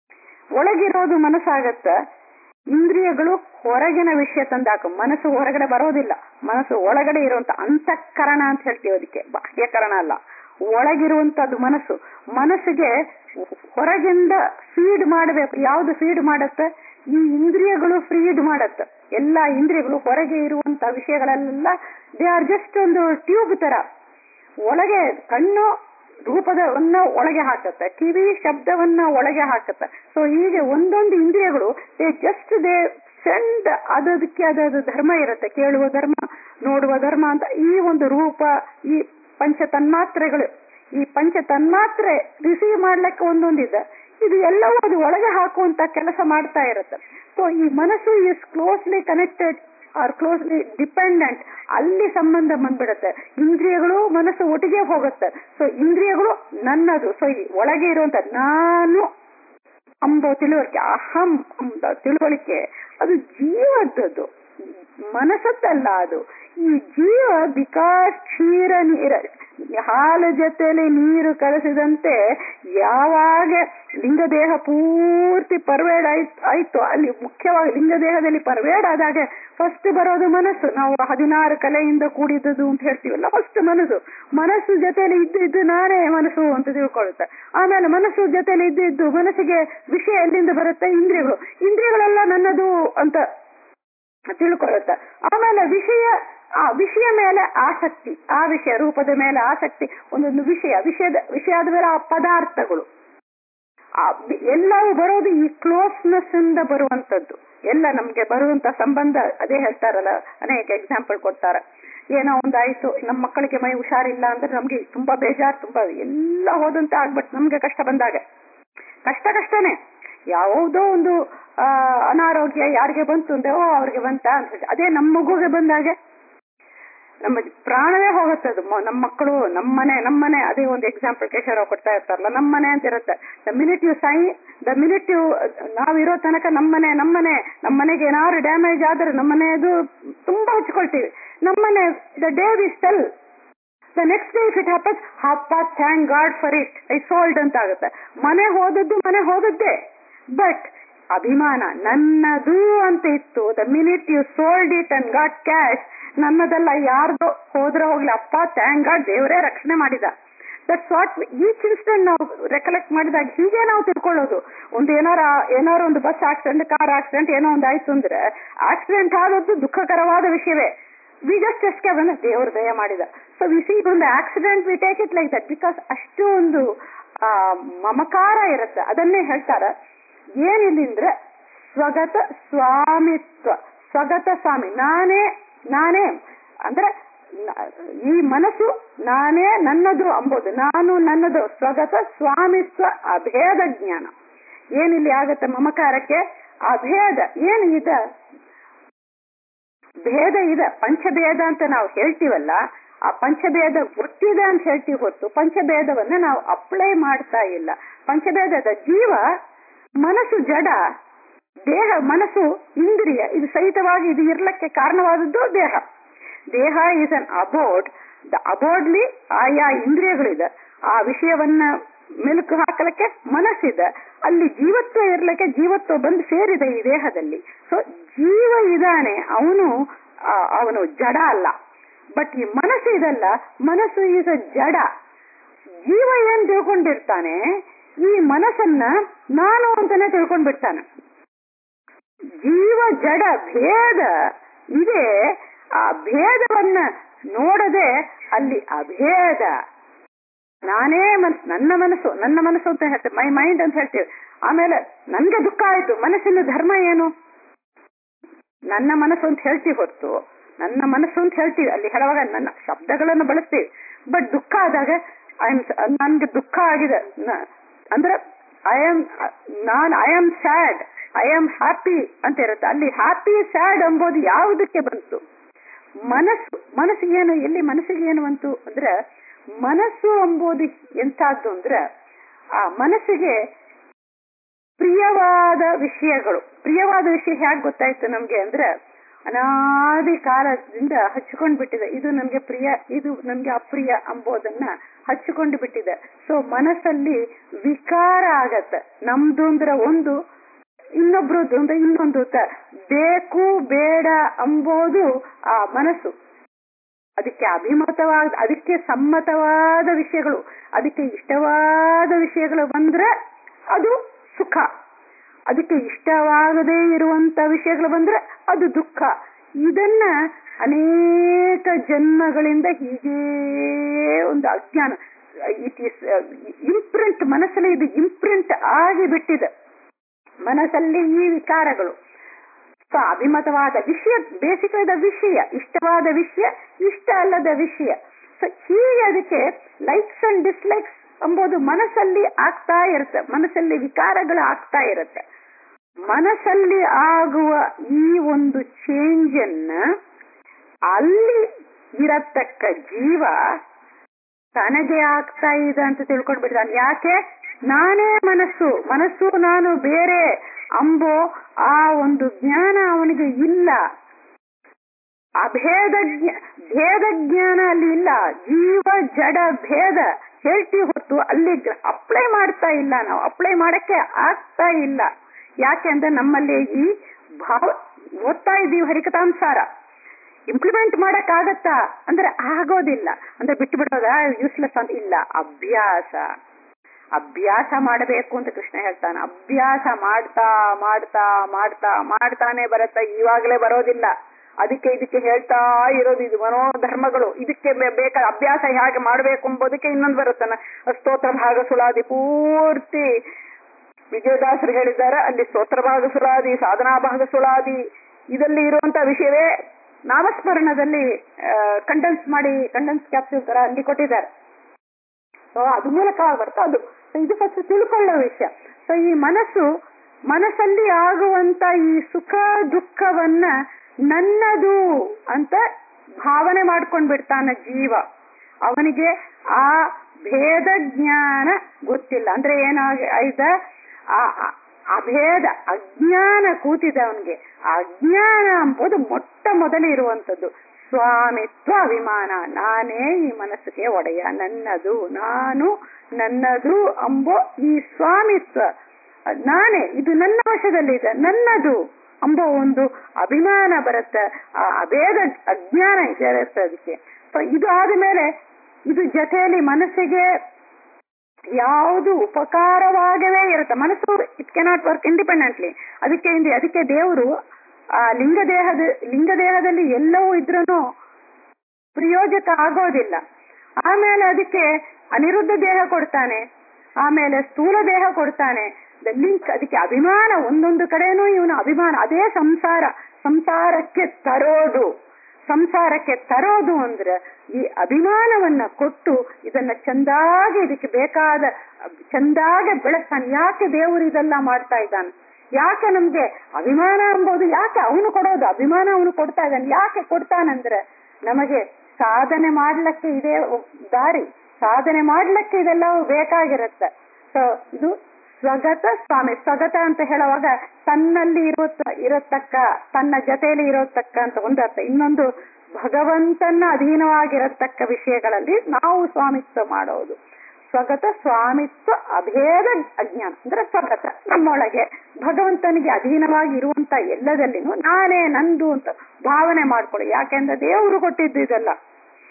ಒಳಗಿರೋದು ಮನಸ್ಸಾಗತ್ತ ಇಂದ್ರಿಯಗಳು ಹೊರಗಿನ ವಿಷಯ ತಂದಾಕ ಮನಸ್ಸು ಹೊರಗಡೆ ಬರೋದಿಲ್ಲ ಮನಸ್ಸು ಒಳಗಡೆ ಇರುವಂತ ಅಂತಃಕರಣ ಅಂತ ಹೇಳ್ತೀವಿ ಅದಕ್ಕೆ ಬಾಹ್ಯಕರಣ ಅಲ್ಲ ಒಳಗಿರುವಂತದ್ದು ಮನಸ್ಸು ಮನಸ್ಸಿಗೆ ಹೊರಗಿಂದ ಫೀಡ್ ಮಾಡಬೇಕು ಯಾವ್ದು ಫೀಡ್ ಮಾಡತ್ತೆ ಈ ಇಂದ್ರಿಯಗಳು ಫೀಡ್ ಮಾಡತ್ತೆ ಎಲ್ಲಾ ಇಂದ್ರಿಯಗಳು ಹೊರಗೆ ಇರುವಂತ ವಿಷಯಗಳೆಲ್ಲ ದೇ ಆರ್ ಜಸ್ಟ್ ಒಂದು ಟ್ಯೂಬ್ ತರ ಒಳಗೆ ಕಣ್ಣು ರೂಪದವನ್ನ ಒಳಗೆ ಹಾಕತ್ತೆ ಕಿವಿ ಶಬ್ದವನ್ನ ಒಳಗೆ ಹಾಕತ್ತೆ ಸೊ ಹೀಗೆ ಒಂದೊಂದು ಇಂದ್ರಿಯಗಳು ದೇ ಜಸ್ಟ್ ದೇ ಸೆಂಡ್ ಅದಕ್ಕೆ ಅದದು ಧರ್ಮ ಇರುತ್ತೆ ಕೇಳುವ ಧರ್ಮ ನೋಡುವ ಧರ್ಮ ಅಂತ ಈ ಒಂದು ರೂಪ ಈ ಪಂಚ ತನ್ಮಾತ್ರೆಗಳು ಈ ಪಂಚ ತನ್ಮಾತ್ರೆ ರಿಸೀವ್ ಮಾಡ್ಲಿಕ್ಕೆ ಒಂದೊಂದಿದೆ ಇದು ಎಲ್ಲವೂ ಅದು ಒಳಗೆ ಹಾಕುವಂತ ಕೆಲಸ ಮಾಡ್ತಾ ಇರುತ್ತೆ ಸೊ ಈ ಮನಸ್ಸು is closely connected are closely dependent ಅಲ್ಲಿ ಸಂಬಂಧ ಬಂದ್ಬಿಡುತ್ತೆ ಇಂದ್ರಿಯಗಳು ಮನಸ್ಸು ಒಟ್ಟಿಗೆ ಹೋಗುತ್ತೆ ಸೊ ಇಂದ್ರಿಯಗಳು ನನ್ನದು ಸೊ ಈ ಒಳಗೆ ಇರುವಂತ ನಾನು ಅಂಬೋ ತಿಳುವಳಿಕೆ ಅಹಂ ಎಂಬ ತಿಳುವಳಿಕೆ ಅದು ಜೀವದ್ದದು ಮನಸ್ಸದ್ದಲ್ಲ ಅದು ಈ ಜೀವ ಬಿಕಾಸ್ ಕ್ಷೀರ ನೀರ ಹಾಲು ಜೊತೆಲಿ ನೀರು ಕಲಸಿದಂತೆ ಯಾವಾಗ ಲಿಂಗದೇಹ ಪೂರ್ತಿ ಪರ್ವೇಡ್ ಆಯ್ತು ಆಯ್ತು ಅಲ್ಲಿ ಮುಖ್ಯವಾಗಿ ಲಿಂಗದೇಹದಲ್ಲಿ ಪರ್ವೇಡ್ ಆದಾಗ ಫಸ್ಟ್ ಬರೋದು ಮನಸ್ಸು ನಾವು ಹದಿನಾರು ಕಲೆಯಿಂದ ಕೂಡಿದ್ದು ಅಂತ ಹೇಳ್ತೀವಲ್ಲ ಫಸ್ಟ್ ಮನಸ್ಸು ಮನಸ್ಸು ಜೊತೆಲಿ ಇದ್ದು ಇದ್ದು ನಾನೇ ಮನಸ್ಸು ಅಂತ ತಿಳ್ಕೊಳ್ಳುತ್ತೆ ಆಮೇಲೆ ಮನಸ್ಸು ಜೊತೆಲಿ ಇದ್ದು ಇದ್ದು ಮನಸ್ಸಿಗೆ ವಿಷಯ ಎಲ್ಲಿಂದ ಬರುತ್ತೆ ಇಂದ್ರಿಯಗಳು ಇಂದ್ರಿಯಗಳೆಲ್ಲ ನನ್ನದು ಅಂತ ತಿಳ್ಕೊಳ್ಳುತ್ತೆ ಆಮೇಲೆ ವಿಷಯ ಆ ವಿಷಯ ಮೇಲೆ ಆಸಕ್ತಿ ಆ ವಿಷಯ ರೂಪದ ಮೇಲೆ ಆಸಕ್ತಿ ಒಂದೊಂದು ವಿಷಯ ವಿಷಯದ ವಿಷಯದ ಮೇಲೆ ಆ ಪದಾರ್ಥಗಳು ಆ ಬಿ- ಎಲ್ಲವೂ ಬರೋದು ಈ ಕ್ಲೋಸ್ನೆಸ್ ಇಂದ ಬರುವಂತದ್ದು ಎಲ್ಲ ನಮ್ಗೆ ಬರುವಂತ ಸಂಬಂಧ ಅದೇ ಹೇಳ್ತಾರಲ್ಲ ಅನೇಕ ಎಕ್ಸಾಂಪಲ್ ಕೊಡ್ತಾರೆ ಏನೋ ಒಂದಾಯ್ತು ನಮ್ಮ ಮಕ್ಕಳಿಗೆ ಮೈ ಹುಷಾರಿಲ್ಲ ಅಂದ್ರೆ ನಮ್ಗೆ ತುಂಬಾ ಬೇಜಾರು ತುಂಬಾ ಎಲ್ಲ ಹೋದಂತೆ ಆಗ್ಬಿಟ್ಟು ನಮ್ಗೆ ಕಷ್ಟ ಬಂದಾಗ ಕಷ್ಟ ಕಷ್ಟನೇ ಯಾವುದೋ ಒಂದು ಆ ಅನಾರೋಗ್ಯ ಯಾರಿಗೆ ಬಂತು ಅಂದ್ರೆ ಓ ಅವ್ರಿಗೆ ಬಂತ ಅಂತ ಹೇಳಿ. ಅದೇ ನಮ್ಮ ಮಗುಗೆ ಬಂದಾಗ ನಮ್ಮ ಪ್ರಾಣವೇ ಹೋಗುತ್ತೆ ಅದು ಮ- ನಮ್ಮ ಮಕ್ಕಳು ನಮ್ಮನೆ ನಮ್ಮನೆ ಅದೇ ಒಂದು ಎಕ್ಸಾಂಪಲ್ ಕೇಶವರಾವ್ ಕೊಡ್ತಾ ಇರ್ತಾರಲ್ಲ ನಮ್ಮನೆ ಅಂತ ಇರುತ್ತೆ ದ ಮಿನಿಟ್ ಯು ಸೈ ದ ಮಿನಿಟ್ ಯು ನಾವಿರೋ ತನಕ ನಮ್ಮನೆ ನಮ್ಮನೆ ನಮ್ಮನೆಗೆ ಏನಾದ್ರು ಡ್ಯಾಮೇಜ್ ಆದ್ರೆ ನಮ್ಮನೆದು ತುಂಬಾ ಹಚ್ಕೊಳ್ತೀವಿ ನಮ್ಮನೆ the day we sell the next day if it happens ಹಪ್ಪ thank God for it I sold ಅಂತ ಆಗುತ್ತೆ ಮನೆ ಹೋದದ್ದು ಮನೆ ಹೋದದ್ದೇ ಬಟ್ ಅಭಿಮಾನ ನನ್ನದು ಅಂತ ಇತ್ತು the minute you sold it and got cash ನನ್ನದೆಲ್ಲ ಯಾರ್ದೋ ಹೋದ್ರೆ ಹೋಗ್ಲಿ ಅಪ್ಪ ಥ್ಯಾಂಕ್ ಗಾಡ್ ದೇವರೇ ರಕ್ಷಣೆ ಮಾಡಿದ ದಟ್ಸ್ ವಾಟ್ ಈಚ್ ಇನ್ಸ್ಟೆಂಟ್ ನಾವು ರೆಕಲೆಕ್ಟ್ ಮಾಡಿದಾಗ ಹೀಗೆ ನಾವು ತಿಳ್ಕೊಳ್ಳೋದು ಒಂದು ಏನಾರ ಏನಾರ ಒಂದು ಬಸ್ ಆಕ್ಸಿಡೆಂಟ್ ಕಾರ್ ಆಕ್ಸಿಡೆಂಟ್ ಏನೋ ಒಂದು ಆಯ್ತು ಅಂದ್ರೆ ಆಕ್ಸಿಡೆಂಟ್ ಆದದ್ದು ದುಃಖಕರವಾದ ವಿಷಯವೇ ವಿ ಜಸ್ಟ್ ಎಸ್ಕೆ ಬಂದ ದೇವರು ದಯ ಮಾಡಿದ ಸೊ ವಿ ಸಿ ಒಂದು accident we take it like that because ಅಷ್ಟು ಒಂದು ಆ, ಮಮಕಾರ ಇರುತ್ತೆ ಅದನ್ನೇ ಹೇಳ್ತಾರ ಏನಿಲ್ಲಿಂದ್ರೆ ಸ್ವಗತ ಸ್ವಾಮಿತ್ವ ಸ್ವಗತ ಸ್ವಾಮಿ ನಾನೇ ನಾನೇ ಅಂದ್ರೆ ನ- ಈ ಮನಸ್ಸು ನಾನೇ ನನ್ನದು ಅಂಬೋದು ನಾನು ನನ್ನದು ಸ್ವಗತ ಸ್ವಾಮಿತ್ವ ಅಭೇದ ಜ್ಞಾನ ಏನಿಲ್ಲಿ ಆಗತ್ತೆ ಮಮಕಾರಕ್ಕೆ ಅಭೇದ ಏನು ಇದೆ ಭೇದ ಇದೆ ಪಂಚಭೇದ ಅಂತ ನಾವು ಹೇಳ್ತೀವಲ್ಲ ಆ ಪಂಚಭೇದ ಗೊತ್ತಿದೆ ಅಂತ ಹೇಳ್ತೀವಿ ಹೊತ್ತು ಪಂಚಭೇದವನ್ನ ನಾವು ಅಪ್ಲೈ ಮಾಡ್ತಾ ಇಲ್ಲ ಪಂಚಭೇದದ ಜೀವ ಮನಸ್ಸು ಜಡ ದೇಹ ಮನಸ್ಸು ಇಂದ್ರಿಯ ಇದು ಸಹಿತವಾಗಿ ಇದು ಇರ್ಲಕ್ಕೆ ಕಾರಣವಾದದ್ದು ದೇಹ ದೇಹ ಇಸ್ ಅನ್ ಅಬೋರ್ಡ್ ದ ಅಬೋರ್ಡ್ಲಿ ಆಯಾ ಇಂದ್ರಿಯಗಳಿದೆ ಆ ವಿಷಯವನ್ನ ಮೆಲುಕು ಹಾಕಲಿಕ್ಕೆ ಮನಸ್ಸಿದೆ ಅಲ್ಲಿ ಜೀವತ್ವ ಇರ್ಲಿಕ್ಕೆ ಜೀವತ್ವ ಬಂದು ಸೇರಿದೆ ಈ ದೇಹದಲ್ಲಿ ಸೊ ಜೀವ ಇದಾನೆ ಅವನು ಅವನು ಜಡ ಅಲ್ಲ ಬಟ್ ಈ ಮನಸ್ಸು ಇದಲ್ಲ ಮನಸ್ಸು ಈಸ್ ಅ ಜಡ ಜೀವ ಏನ್ ತಿಳ್ಕೊಂಡಿರ್ತಾನೆ ಈ ಮನಸ್ಸನ್ನ ನಾನು ಅಂತಾನೆ ತಿಳ್ಕೊಂಡ್ಬಿಡ್ತಾನೆ ಜೀವ ಜಡ ಭೇದ ಇದೆ ಆ ಭೇದವನ್ನ ನೋಡದೆ ಅಲ್ಲಿ ಅಭೇದ ನಾನೇ ಮನಸ್ಸು ನನ್ನ ಮನಸ್ಸು ನನ್ನ ಮನಸ್ಸು ಅಂತ ಹೇಳ್ತೇವೆ ಮೈ ಮೈಂಡ್ ಅಂತ ಹೇಳ್ತೇವೆ ಆಮೇಲೆ ನನ್ಗೆ ದುಃಖ ಆಯ್ತು ಮನಸ್ಸಿನ ಧರ್ಮ ಏನು ನನ್ನ ಮನಸ್ಸು ಅಂತ ಹೇಳ್ತೀವಿ ಹೊರತು ನನ್ನ ಮನಸ್ಸು ಅಂತ ಹೇಳ್ತೀವಿ ಅಲ್ಲಿ ಹೇಳುವಾಗ ನನ್ನ ಶಬ್ದಗಳನ್ನು ಬಳಸ್ತೀವಿ ಬಟ್ ದುಃಖ ಆದಾಗ ಐ ಆಮ್ ನನ್ಗೆ ದುಃಖ ಆಗಿದೆ ನ- ಅಂದ್ರೆ ಐ ಆಮ್ ನಾನ್ I am sad I am happy ಅಂತ ಇರುತ್ತೆ ಅಲ್ಲಿ ಹ್ಯಾಪಿ ಸ್ಯಾಡ್ ಎಂಬುದು ಯಾವುದಕ್ಕೆ ಬಂತು ಮನಸ್ಸು ಮನಸ್ಸಿಗೆ ಏನು ಎಲ್ಲಿ ಮನಸ್ಸಿಗೆ ಏನು ಬಂತು ಅಂದ್ರೆ ಮನಸ್ಸು ಎಂಬುದು ಎಂತಹದ್ದು ಅಂದ್ರೆ ಆ ಮನಸ್ಸಿಗೆ ಪ್ರಿಯವಾದ ವಿಷಯಗಳು ಪ್ರಿಯವಾದ ವಿಷಯ ಹೇಗೆ ಗೊತ್ತಾಯ್ತು ನಮ್ಗೆ ಅಂದ್ರೆ ಅನಾದಿ ಕಾಲದಿಂದ ಹಚ್ಕೊಂಡ್ ಬಿಟ್ಟಿದೆ ಇದು ನಮ್ಗೆ ಪ್ರಿಯ ಇದು ನಮ್ಗೆ ಅಪ್ರಿಯ ಎಂಬುದನ್ನ ಹಚ್ಕೊಂಡು ಬಿಟ್ಟಿದೆ ಸೊ ಮನಸ್ಸಲ್ಲಿ ವಿಕಾರ ಆಗತ್ತೆ ನಮ್ದು ಅಂದ್ರೆ ಒಂದು ಇನ್ನೊಬ್ರದ್ದು ಅಂದ್ರೆ ಇನ್ನೊಂದು ತ- ಬೇಕು ಬೇಡ ಎಂಬುದು ಆ ಮನಸ್ಸು ಅದಕ್ಕೆ ಅಭಿಮತವಾದ ಅದಕ್ಕೆ ಸಮ್ಮತವಾದ ವಿಷಯಗಳು ಅದಕ್ಕೆ ಇಷ್ಟವಾದ ವಿಷಯಗಳು ಬಂದ್ರೆ ಅದು ಸುಖ ಅದಕ್ಕೆ ಇಷ್ಟವಾಗದೇ ಇರುವಂತ ವಿಷಯಗಳು ಬಂದ್ರೆ ಅದು ದುಃಖ ಇದನ್ನ ಅನೇಕ ಜನ್ಮಗಳಿಂದ ಹೀಗೇ ಒಂದು ಅಜ್ಞಾನ ಇಟ್ ಇಸ್ ಇಂಪ್ರಿಂಟ್ ಮನಸ್ಸಲ್ಲಿ ಇದು ಇಂಪ್ರಿಂಟ್ ಆಗಿ ಬಿಟ್ಟಿದೆ ಮನಸ್ಸಲ್ಲಿ ಈ ವಿಕಾರಗಳು ಸೊ ಅಭಿಮತವಾದ ವಿಷಯ ಬೇಸಿಕ್ ಆದ ವಿಷಯ ಇಷ್ಟವಾದ ವಿಷಯ ಇಷ್ಟ ಅಲ್ಲದ ವಿಷಯ ಸೊ ಹೀಗೆ ಅದಕ್ಕೆ ಲೈಕ್ಸ್ ಅಂಡ್ ಡಿಸ್ಲೈಕ್ಸ್ ಎಂಬುದು ಮನಸ್ಸಲ್ಲಿ ಆಗ್ತಾ ಇರುತ್ತೆ ಮನಸ್ಸಲ್ಲಿ ವಿಕಾರಗಳು ಆಗ್ತಾ ಇರುತ್ತೆ ಮನಸ್ಸಲ್ಲಿ ಆಗುವ ಈ ಒಂದು ಚೇಂಜ್ ಅನ್ನ ಅಲ್ಲಿ ಇರತಕ್ಕ ಜೀವ ತನಗೆ ಆಗ್ತಾ ಇದೆ ಅಂತ ತಿಳ್ಕೊಂಡ್ಬಿಡ್ತಾನೆ ಯಾಕೆ ನಾನೇ ಮನಸ್ಸು ಮನಸ್ಸು ನಾನು ಬೇರೆ ಅಂಬೋ ಆ ಒಂದು ಜ್ಞಾನ ಅವನಿಗೆ ಇಲ್ಲ ಅಭೇದ ಜ್ಞ- ಭೇದ ಜ್ಞಾನ ಅಲ್ಲಿ ಇಲ್ಲ ಜೀವ ಜಡ ಭೇದ ಹೇಳ್ತೀವಿ ಹೊತ್ತು ಅಲ್ಲಿ ಅಪ್ಲೈ ಮಾಡ್ತಾ ಇಲ್ಲ ನಾವು ಅಪ್ಲೈ ಮಾಡಕ್ಕೆ ಆಗ್ತಾ ಇಲ್ಲ ಯಾಕೆ ಅಂದ್ರೆ ನಮ್ಮಲ್ಲಿ ಈ ಭಾವ ಓದ್ತಾ ಇದ್ದೀವಿ ಹರಿಕತಾಂಸಾರ ಇಂಪ್ಲಿಮೆಂಟ್ ಮಾಡಕ್ ಆಗತ್ತಾ ಅಂದ್ರೆ ಆಗೋದಿಲ್ಲ ಅಂದ್ರೆ ಬಿಟ್ಟು ಬಿಡೋದ ಯೂಸ್ಲೆಸ್ ಅಂತ ಇಲ್ಲ ಅಭ್ಯಾಸ ಅಭ್ಯಾಸ ಮಾಡಬೇಕು ಅಂತ ಕೃಷ್ಣ ಹೇಳ್ತಾನೆ ಅಭ್ಯಾಸ ಮಾಡ್ತಾ ಮಾಡ್ತಾ ಮಾಡ್ತಾ ಮಾಡ್ತಾನೆ ಬರತ್ತ ಇವಾಗಲೇ ಬರೋದಿಲ್ಲ ಅದಕ್ಕೆ ಇದಕ್ಕೆ ಹೇಳ್ತಾ ಇರೋದು ಇದು ಮನೋಧರ್ಮಗಳು ಇದಕ್ಕೆ ಬೇ- ಬೇಕಾದ ಅಭ್ಯಾಸ ಹೇಗೆ ಮಾಡಬೇಕು ಎಂಬುದಕ್ಕೆ ಇನ್ನೊಂದು ಬರುತ್ತಾನ ಸ್ತೋತ್ರ ಭಾಗ ಸುಳಾದಿ ಪೂರ್ತಿ ವಿಜಯದಾಸರು ಹೇಳಿದ್ದಾರೆ ಅಲ್ಲಿ ಸ್ತೋತ್ರ ಭಾಗ ಸುಳಾದಿ ಸಾಧನಾ ಭಾಗ ಸುಳಾದಿ ಇದರಲ್ಲಿ ಇರುವಂತ ವಿಷಯವೇ ನಾಮಸ್ಮರಣದಲ್ಲಿ ಕಂಡೆನ್ಸ್ ಮಾಡಿ ಕಂಡೆನ್ಸ್ ಕ್ಯಾಪ್ಸೂಲ್ ತರ ಅಲ್ಲಿ ಕೊಟ್ಟಿದ್ದಾರೆ ಸೊ ಅದು ಮೂಲಕ ಬರ್ತಾ ಅದು So ಇದು ಫಸ್ಟ್ ತಿಳ್ಕೊಳ್ಳೋ ವಿಷಯ ಸೊ ಈ ಮನಸ್ಸು ಮನಸ್ಸಲ್ಲಿ ಆಗುವಂತ ಈ ಸುಖ ದುಃಖವನ್ನ ನನ್ನದು ಅಂತ ಭಾವನೆ ಮಾಡ್ಕೊಂಡ್ ಬಿಡ್ತಾನ ಜೀವ ಅವನಿಗೆ ಆ ಭೇದ ಜ್ಞಾನ ಗೊತ್ತಿಲ್ಲ ಅಂದ್ರೆ ಏನಾಗ ಆಯ್ತ ಆ ಆ- ಅಭೇದ ಅಜ್ಞಾನ ಕೂತಿದೆ ಅವನಿಗೆ ಆ ಅಜ್ಞಾನ ಎಂಬುದು ಮೊಟ್ಟ ಮೊದಲು ಇರುವಂತದ್ದು ಸ್ವಾಮಿತ್ವ ಅಭಿಮಾನ ನಾನೇ ಈ ಮನಸ್ಸಿಗೆ ಒಡೆಯ ನನ್ನದು ನಾನು ನನ್ನದು ಅಂಬೋ ಈ ಸ್ವಾಮಿತ್ವ ನಾನೇ ಇದು ನನ್ನ ವಶದಲ್ಲಿದೆ ನನ್ನದು ಅಂಬೋ ಒಂದು ಅಭಿಮಾನ ಬರುತ್ತೆ ಆ ಅಭೇದ ಅಜ್ಞಾನ ಇರುತ್ತೆ ಅದಕ್ಕೆ ಸೊ ಇದು ಆದ್ಮೇಲೆ ಇದು ಜೊತೆಯಲ್ಲಿ ಮನಸ್ಸಿಗೆ ಯಾವುದು ಉಪಕಾರವಾಗವೇ ಇರುತ್ತೆ ಮನಸ್ಸು ಇಟ್ ಕೆನಾಟ್ ವರ್ಕ್ ಇಂಡಿಪೆಂಡೆಂಟ್ಲಿ ಅದಕ್ಕೆ ಇಂದಿ- ಅದಕ್ಕೆ ದೇವರು ಆ ಲಿಂಗ ದೇಹದ ಲಿಂಗ ದೇಹದಲ್ಲಿ ಎಲ್ಲವೂ ಇದ್ರೂ ಪ್ರಯೋಜಕ ಆಗೋದಿಲ್ಲ ಆಮೇಲೆ ಅದಕ್ಕೆ ಅನಿರುದ್ಧ ದೇಹ ಕೊಡ್ತಾನೆ ಆಮೇಲೆ ಸ್ಥೂಲ ದೇಹ ಕೊಡ್ತಾನೆ ಲಿಂಕ್ ಅದಕ್ಕೆ ಅಭಿಮಾನ ಒಂದೊಂದು ಕಡೆನೂ ಇವನ ಅಭಿಮಾನ ಅದೇ ಸಂಸಾರ ಸಂಸಾರಕ್ಕೆ ತರೋದು ಸಂಸಾರಕ್ಕೆ ತರೋದು ಅಂದ್ರೆ ಈ ಅಭಿಮಾನವನ್ನ ಕೊಟ್ಟು ಇದನ್ನ ಚಂದಾಗಿ ಇದಕ್ಕೆ ಬೇಕಾದ ಚಂದಾಗಿ ಬೆಳೆಸ್ತಾನೆ ಯಾಕೆ ದೇವರು ಇದೆಲ್ಲ ಮಾಡ್ತಾ ಇದ್ದಾನೆ ಯಾಕೆ ನಮ್ಗೆ ಅಭಿಮಾನ ಎಂಬುದು ಯಾಕೆ ಅವನು ಕೊಡೋದು ಅಭಿಮಾನ ಅವನು ಕೊಡ್ತಾ ಇದ್ದಾನೆ ಯಾಕೆ ಕೊಡ್ತಾನಂದ್ರೆ ನಮಗೆ ಸಾಧನೆ ಮಾಡ್ಲಿಕ್ಕೆ ಇದೇ ದಾರಿ ಸಾಧನೆ ಮಾಡ್ಲಿಕ್ಕೆ ಇದೆಲ್ಲವೂ ಬೇಕಾಗಿರುತ್ತೆ ಸೊ ಇದು ಸ್ವಗತ ಸ್ವಾಮಿ ಸ್ವಗತ ಅಂತ ಹೇಳುವಾಗ ತನ್ನಲ್ಲಿ ಇರುತ್ತ ಇರತಕ್ಕ ತನ್ನ ಜೊತೆಯಲ್ಲಿ ಇರತಕ್ಕ ಅಂತ ಒಂದು ಅರ್ಥ ಇನ್ನೊಂದು ಭಗವಂತನ ಅಧೀನವಾಗಿರತಕ್ಕ ವಿಷಯಗಳಲ್ಲಿ ನಾವು ಸ್ವಾಮಿತ್ವ ಮಾಡೋದು ಸ್ವಗತ ಸ್ವಾಮಿತ್ವ ಅಭೇದ ಅಜ್ಞಾನ ಅಂದ್ರೆ ಸ್ವಗತ ನಮ್ಮೊಳಗೆ ಭಗವಂತನಿಗೆ ಅಧೀನವಾಗಿ ಇರುವಂತ ಎಲ್ಲದಲ್ಲಿನೂ ನಾನೇ ನಂದು ಅಂತ ಭಾವನೆ ಮಾಡ್ಕೊಳ್ಳಿ ಯಾಕೆಂದ್ರೆ ದೇವರು ಕೊಟ್ಟಿದ್ದು ಇದೆಲ್ಲ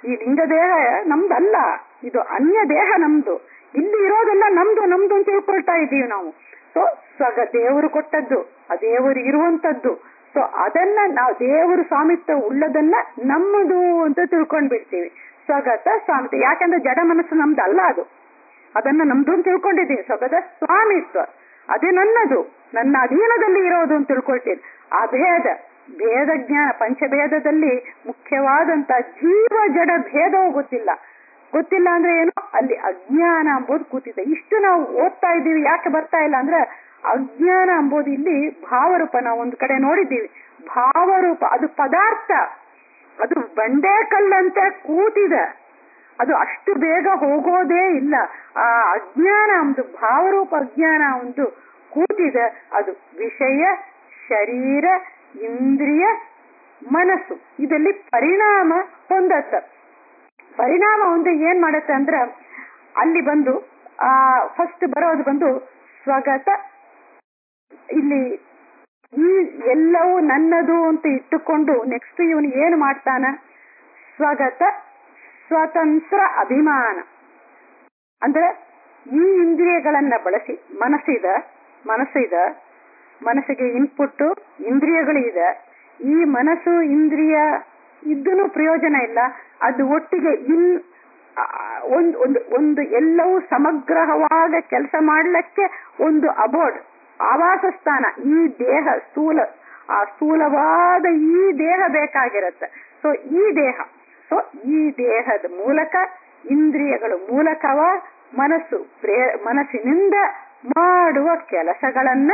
ಈ ಲಿಂಗ ದೇಹ ನಮ್ದಲ್ಲ ಇದು ಅನ್ಯ ದೇಹ ನಮ್ದು ಇಲ್ಲಿ ಇರೋದೆಲ್ಲ ನಮ್ದು ನಮ್ದು ಅಂತ ತಿಳ್ಕೊಳ್ತಾ ಇದ್ದೀವಿ ನಾವು ಸೊ ಸ್ವಗ ದೇವರು ಕೊಟ್ಟದ್ದು ಆ ದೇವರು ಇರುವಂತದ್ದು ಸೊ ಅದನ್ನ ನಾವು ದೇವರು ಸ್ವಾಮಿತ್ವ ಉಳ್ಳದನ್ನ ನಮ್ಮದು ಅಂತ ತಿಳ್ಕೊಂಡ್ ಬಿಡ್ತೀವಿ ಸ್ವಗತ ಸ್ವಾಮಿತ್ವ ಯಾಕಂದ್ರೆ ಜಡ ಮನಸ್ಸು ನಮ್ದು ಅಲ್ಲ ಅದು ಅದನ್ನ ನಮ್ದು ಅಂತ ತಿಳ್ಕೊಂಡಿದ್ದೀವಿ ಸ್ವಗತ ಸ್ವಾಮಿತ್ವ ಅದೇ ನನ್ನದು ನನ್ನ ಅಧೀನದಲ್ಲಿ ಇರೋದು ಅಂತ ತಿಳ್ಕೊಳ್ತೀನಿ ಅಭೇದ ಭೇದ ಜ್ಞಾನ ಪಂಚಭೇದದಲ್ಲಿ ಮುಖ್ಯವಾದಂತ ಜೀವ ಜಡ ಭೇದವೂ ಗೊತ್ತಿಲ್ಲ ಗೊತ್ತಿಲ್ಲ ಅಂದ್ರೆ ಏನು ಅಲ್ಲಿ ಅಜ್ಞಾನ ಅಂಬೋದು ಕೂತಿದೆ ಇಷ್ಟು ನಾವು ಓದ್ತಾ ಇದ್ದೀವಿ ಯಾಕೆ ಬರ್ತಾ ಇಲ್ಲ ಅಂದ್ರೆ ಅಜ್ಞಾನ ಅಂಬೋದು ಇಲ್ಲಿ ಭಾವರೂಪ ನಾವು ಒಂದು ಕಡೆ ನೋಡಿದ್ದೀವಿ ಭಾವರೂಪ ಅದು ಪದಾರ್ಥ ಅದು ಬಂಡೆ ಕಲ್ಲಂತೆ ಕೂತಿದೆ ಅದು ಅಷ್ಟು ಬೇಗ ಹೋಗೋದೇ ಇಲ್ಲ ಆ ಅಜ್ಞಾನ ಒಂದು ಭಾವರೂಪ ಅಜ್ಞಾನ ಒಂದು ಕೂತಿದೆ ಅದು ವಿಷಯ ಶರೀರ ಇಂದ್ರಿಯ ಮನಸ್ಸು ಇದರಲ್ಲಿ ಪರಿಣಾಮ ಹೊಂದತ್ತ ಪರಿಣಾಮ ಒಂದು ಏನ್ ಮಾಡತ್ತೆ ಅಂದ್ರೆ ಅಲ್ಲಿ ಬಂದು ಆ ಫಸ್ಟ್ ಬರೋದು ಬಂದು ಸ್ವಗತ ಇಲ್ಲಿ ಈ ಎಲ್ಲವೂ ನನ್ನದು ಅಂತ ಇಟ್ಟುಕೊಂಡು ನೆಕ್ಸ್ಟ್ ಇವನು ಏನು ಮಾಡ್ತಾನ ಸ್ವಗತ ಸ್ವತಂತ್ರ ಅಭಿಮಾನ ಅಂದ್ರೆ ಈ ಇಂದ್ರಿಯಗಳನ್ನ ಬಳಸಿ ಮನಸ್ಸಿದ ಮನಸ್ಸಿದ ಮನಸ್ಸಿಗೆ ಇನ್ಪುಟ್ ಇಂದ್ರಿಯಗಳು ಇದೆ ಈ ಮನಸ್ಸು ಇಂದ್ರಿಯ ಇದ್ದೂ ಪ್ರಯೋಜನ ಇಲ್ಲ ಅದು ಒಟ್ಟಿಗೆ ಇನ್ ಒಂದು ಒಂದು ಒಂದು ಎಲ್ಲವೂ ಸಮಗ್ರವಾದ ಕೆಲಸ ಮಾಡ್ಲಿಕ್ಕೆ ಒಂದು ಅಬೋರ್ಡ್ ಆವಾಸ ಸ್ಥಾನ ಈ ದೇಹ ಸ್ಥೂಲ ಆ ಸ್ಥೂಲವಾದ ಈ ದೇಹ ಬೇಕಾಗಿರತ್ತೆ ಸೊ ಈ ದೇಹ ಸೊ ಈ ದೇಹದ ಮೂಲಕ ಇಂದ್ರಿಯಗಳು ಮೂಲಕವ ಮನಸ್ಸು ಪ್ರೇ ಮನಸ್ಸಿನಿಂದ ಮಾಡುವ ಕೆಲಸಗಳನ್ನ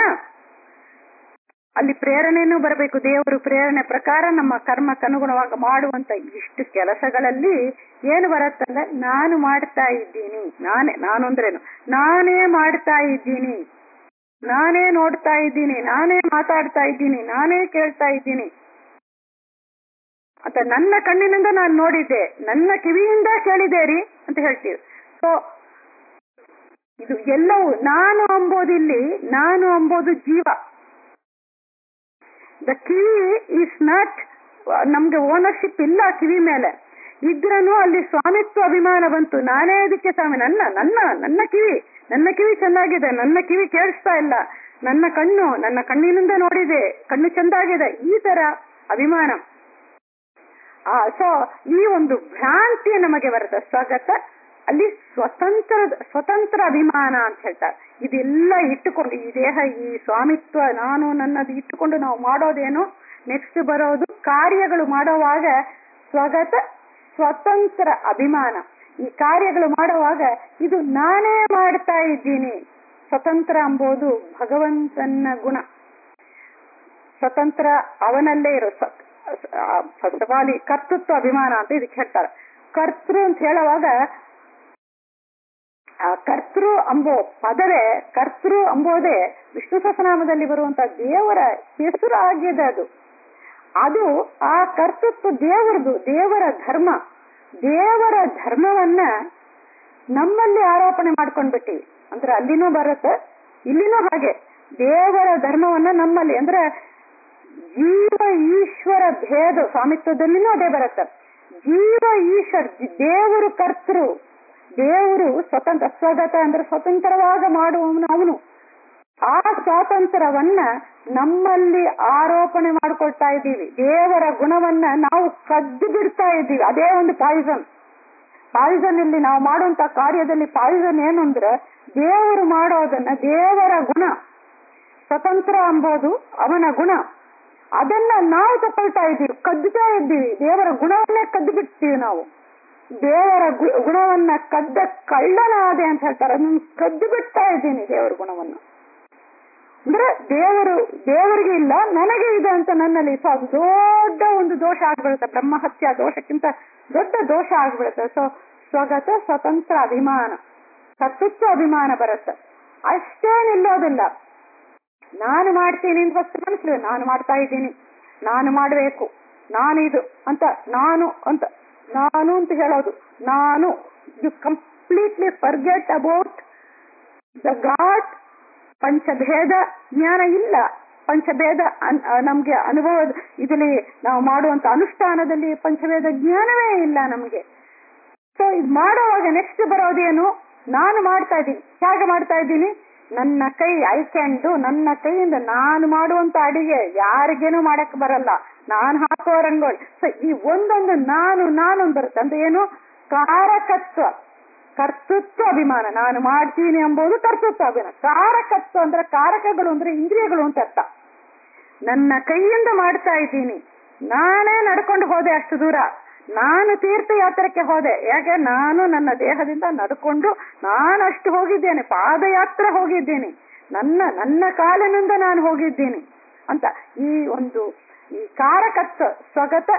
ಅಲ್ಲಿ ಪ್ರೇರಣೆನೂ ಬರಬೇಕು ದೇವರು ಪ್ರೇರಣೆ ಪ್ರಕಾರ ನಮ್ಮ ಕರ್ಮಕ್ಕನುಗುಣವಾಗಿ ಮಾಡುವಂತ ಇಷ್ಟು ಕೆಲಸಗಳಲ್ಲಿ ಏನು ಬರುತ್ತಂದ್ರೆ ನಾನು ಮಾಡ್ತಾ ಇದ್ದೀನಿ ನಾನೇ ನಾನು ಅಂದ್ರೇನು ನಾನೇ ಮಾಡ್ತಾ ಇದ್ದೀನಿ ನಾನೇ ನೋಡ್ತಾ ಇದ್ದೀನಿ ನಾನೇ ಮಾತಾಡ್ತಾ ಇದ್ದೀನಿ ನಾನೇ ಕೇಳ್ತಾ ಇದ್ದೀನಿ ಅಂತ ನನ್ನ ಕಣ್ಣಿನಿಂದ ನಾನು ನೋಡಿದ್ದೆ ನನ್ನ ಕಿವಿಯಿಂದ ಕೇಳಿದೆ ರೀ ಅಂತ ಹೇಳ್ತೀವಿ ಸೊ ಇದು ಎಲ್ಲವೂ ನಾನು ಅಂಬೋದಿಲ್ಲಿ ನಾನು ಅಂಬೋದು ಜೀವ ದ ಕಿವಿ ಈಸ್ ನಾಟ್ ನಮ್ಗೆ ಓನರ್ಶಿಪ್ ಇಲ್ಲ ಕಿವಿ ಮೇಲೆ ಇದ್ರನು ಅಲ್ಲಿ ಸ್ವಾಮಿತ್ವ ಅಭಿಮಾನ ಬಂತು ನಾನೇ ಇದಕ್ಕೆ ಸ್ವಾಮಿ ನನ್ನ ನನ್ನ ನನ್ನ ಕಿವಿ ನನ್ನ ಕಿವಿ ಚೆನ್ನಾಗಿದೆ ನನ್ನ ಕಿವಿ ಕೇಳಿಸ್ತಾ ಇಲ್ಲ ನನ್ನ ಕಣ್ಣು ನನ್ನ ಕಣ್ಣಿನಿಂದ ನೋಡಿದೆ ಕಣ್ಣು ಚೆಂದಾಗಿದೆ ಈ ತರ ಅಭಿಮಾನ ಆ ಸೊ ಈ ಒಂದು ಭ್ರಾಂತಿ ನಮಗೆ ಬರುತ್ತೆ ಸ್ವಗತ ಅಲ್ಲಿ ಸ್ವತಂತ್ರ ಸ್ವತಂತ್ರ ಅಭಿಮಾನ ಅಂತ ಹೇಳ್ತಾರೆ ಇದೆಲ್ಲ ಇಟ್ಟುಕೊಂಡು ಈ ದೇಹ ಈ ಸ್ವಾಮಿತ್ವ ನಾನು ನನ್ನದು ಇಟ್ಟುಕೊಂಡು ನಾವು ಮಾಡೋದೇನು ನೆಕ್ಸ್ಟ್ ಬರೋದು ಕಾರ್ಯಗಳು ಮಾಡುವಾಗ ಸ್ವಗತ ಸ್ವತಂತ್ರ ಅಭಿಮಾನ ಈ ಕಾರ್ಯಗಳು ಮಾಡುವಾಗ ಇದು ನಾನೇ ಮಾಡ್ತಾ ಇದ್ದೀನಿ ಸ್ವತಂತ್ರ ಎಂಬುದು ಭಗವಂತನ ಗುಣ ಸ್ವತಂತ್ರ ಅವನಲ್ಲೇ ಇರೋ ಫಸ್ಟ್ ಆಫ್ ಆಲ್ ಕರ್ತೃತ್ವ ಅಭಿಮಾನ ಅಂತ ಇದಕ್ಕೆ ಹೇಳ್ತಾರೆ ಕರ್ತೃ ಅಂತ ಹೇಳುವಾಗ ಆ ಕರ್ತೃ ಅಂಬೋ ಪದವೇ ಕರ್ತೃ ಅಂಬೋದೇ ವಿಷ್ಣು ಸಹಸ್ರನಾಮದಲ್ಲಿ ಬರುವಂತ ದೇವರ ಹೆಸರು ಆಗಿದೆ ಅದು ಅದು ಆ ಕರ್ತೃತ್ವ ದೇವರದು ದೇವರ ಧರ್ಮ ದೇವರ ಧರ್ಮವನ್ನ ನಮ್ಮಲ್ಲಿ ಆರೋಪಣೆ ಮಾಡ್ಕೊಂಡ್ಬಿಟ್ಟಿವಿ ಅಂದ್ರೆ ಅಲ್ಲಿನೂ ಬರುತ್ತೆ ಇಲ್ಲಿನೂ ಹಾಗೆ ದೇವರ ಧರ್ಮವನ್ನ ನಮ್ಮಲ್ಲಿ ಅಂದ್ರೆ ಜೀವ ಈಶ್ವರ ಭೇದ ಸ್ವಾಮಿತ್ವದಲ್ಲಿನೂ ಅದೇ ಬರುತ್ತೆ ಜೀವ ಈಶ್ವರ ದೇವರು ಕರ್ತೃ ದೇವರು ಸ್ವತಂತ್ರ ಸ್ವಗತ ಅಂದ್ರೆ ಸ್ವತಂತ್ರವಾಗ ಮಾಡುವವನು ಅವನು ಆ ಸ್ವಾತಂತ್ರ್ಯವನ್ನ ನಮ್ಮಲ್ಲಿ ಆರೋಪಣೆ ಮಾಡ್ಕೊಳ್ತಾ ಇದ್ದೀವಿ ದೇವರ ಗುಣವನ್ನ ನಾವು ಕದ್ದು ಬಿಡ್ತಾ ಇದ್ದೀವಿ ಅದೇ ಒಂದು ಪಾಯ್ಸನ್ ಪಾಯ್ಸನ್ ಇಲ್ಲಿ ನಾವು ಮಾಡುವಂತ ಕಾರ್ಯದಲ್ಲಿ ಪಾಯ್ಸನ್ ಏನು ಅಂದ್ರೆ ದೇವರು ಮಾಡೋದನ್ನ ದೇವರ ಗುಣ ಸ್ವತಂತ್ರ ಅಂಬೋದು ಅವನ ಗುಣ ಅದನ್ನ ನಾವು ತಗೊಳ್ತಾ ಇದ್ದೀವಿ ಕದ್ದುತ್ತಾ ಇದ್ದೀವಿ ದೇವರ ಗುಣವನ್ನೇ ಕದ್ದು ಬಿಡ್ತೀವಿ ನಾವು ದೇವರ ಗುಣವನ್ನ ಕದ್ದ ಕಳ್ಳನಾದೆ ಅಂತ ಹೇಳ್ತಾರೆ ಅದನ್ನ ಕದ್ದು ಬಿಡ್ತಾ ಇದ್ದೀನಿ ದೇವರ ಗುಣವನ್ನು ಅಂದ್ರೆ ದೇವರು ದೇವರಿಗೆ ಇಲ್ಲ ನನಗೆ ಇದೆ ಅಂತ ನನ್ನಲ್ಲಿ ಸೊ ಅದು ದೊಡ್ಡ ಒಂದು ದೋಷ ಆಗ್ಬಿಡುತ್ತೆ ಬ್ರಹ್ಮಹತ್ಯ ದೋಷಕ್ಕಿಂತ ದೊಡ್ಡ ದೋಷ ಆಗ್ಬಿಡುತ್ತೆ ಸೊ ಸ್ವಗತ ಸ್ವತಂತ್ರ ಅಭಿಮಾನ ಕರ್ತೃತ್ವ ಅಭಿಮಾನ ಬರುತ್ತೆ ಅಷ್ಟೇ ನಿಲ್ಲೋದಿಲ್ಲ ನಾನು ಮಾಡ್ತೀನಿ ಅಂತ ಫಸ್ಟ್ ಮನಸ್ಸು ನಾನು ಮಾಡ್ತಾ ಇದ್ದೀನಿ ನಾನು ಮಾಡಬೇಕು ನಾನಿದು ಅಂತ ನಾನು ಅಂತ ನಾನು ಅಂತ ಹೇಳೋದು ನಾನು you completely forget about the God ಪಂಚಭೇದ ಜ್ಞಾನ ಇಲ್ಲ ಪಂಚಭೇದ ನಮ್ಗೆ ಅನುಭವ ಇದರಲ್ಲಿ ನಾವು ಮಾಡುವಂತ ಅನುಷ್ಠಾನದಲ್ಲಿ ಪಂಚಭೇದ ಜ್ಞಾನವೇ ಇಲ್ಲ ನಮಗೆ ಸೊ ಇದು ಮಾಡುವಾಗ ನೆಕ್ಸ್ಟ್ ಬರೋದೇನು ನಾನು ಮಾಡ್ತಾ ಇದ್ದೀನಿ ಹೇಗೆ ಮಾಡ್ತಾ ಇದ್ದೀನಿ ನನ್ನ ಕೈ ಐ ಕ್ಯಾನ್ ಡು ನನ್ನ ಕೈಯಿಂದ ನಾನು ಮಾಡುವಂತ ಅಡಿಗೆ ಯಾರಿಗೇನು ಮಾಡಕ್ ಬರಲ್ಲ ನಾನು ಹಾಕುವ ರಂಗೋಲಿ ಸೊ ಈ ಒಂದೊಂದು ನಾನು ನಾನು ಅಂತ ಬರುತ್ತೆ ಅಂದ್ರೆ ಏನು ಕಾರಕತ್ವ ಕರ್ತೃತ್ವ ಅಭಿಮಾನ ನಾನು ಮಾಡ್ತೀನಿ ಎಂಬುದು ಕರ್ತೃತ್ವ ಅಭಿಮಾನ ಕಾರಕತ್ವ ಅಂದ್ರೆ ಕಾರಕಗಳು ಅಂದ್ರೆ ಇಂದ್ರಿಯಗಳು ಅಂತ ಅರ್ಥ ನನ್ನ ಕೈಯಿಂದ ಮಾಡ್ತಾ ಇದ್ದೀನಿ ನಾನೇ ನಡ್ಕೊಂಡು ಹೋದೆ ಅಷ್ಟು ದೂರ ನಾನು ತೀರ್ಥಯಾತ್ರಕ್ಕೆ ಹೋದೆ ಯಾಕೆ ನಾನು ನನ್ನ ದೇಹದಿಂದ ನಡ್ಕೊಂಡು ನಾನು ಅಷ್ಟು ಹೋಗಿದ್ದೇನೆ ಪಾದಯಾತ್ರೆ ಹೋಗಿದ್ದೀನಿ ನನ್ನ ನನ್ನ ಕಾಲಿನಿಂದ ನಾನು ಹೋಗಿದ್ದೀನಿ ಅಂತ ಈ ಒಂದು ಈ ಕಾರಕತ್ವ ಸ್ವಗತ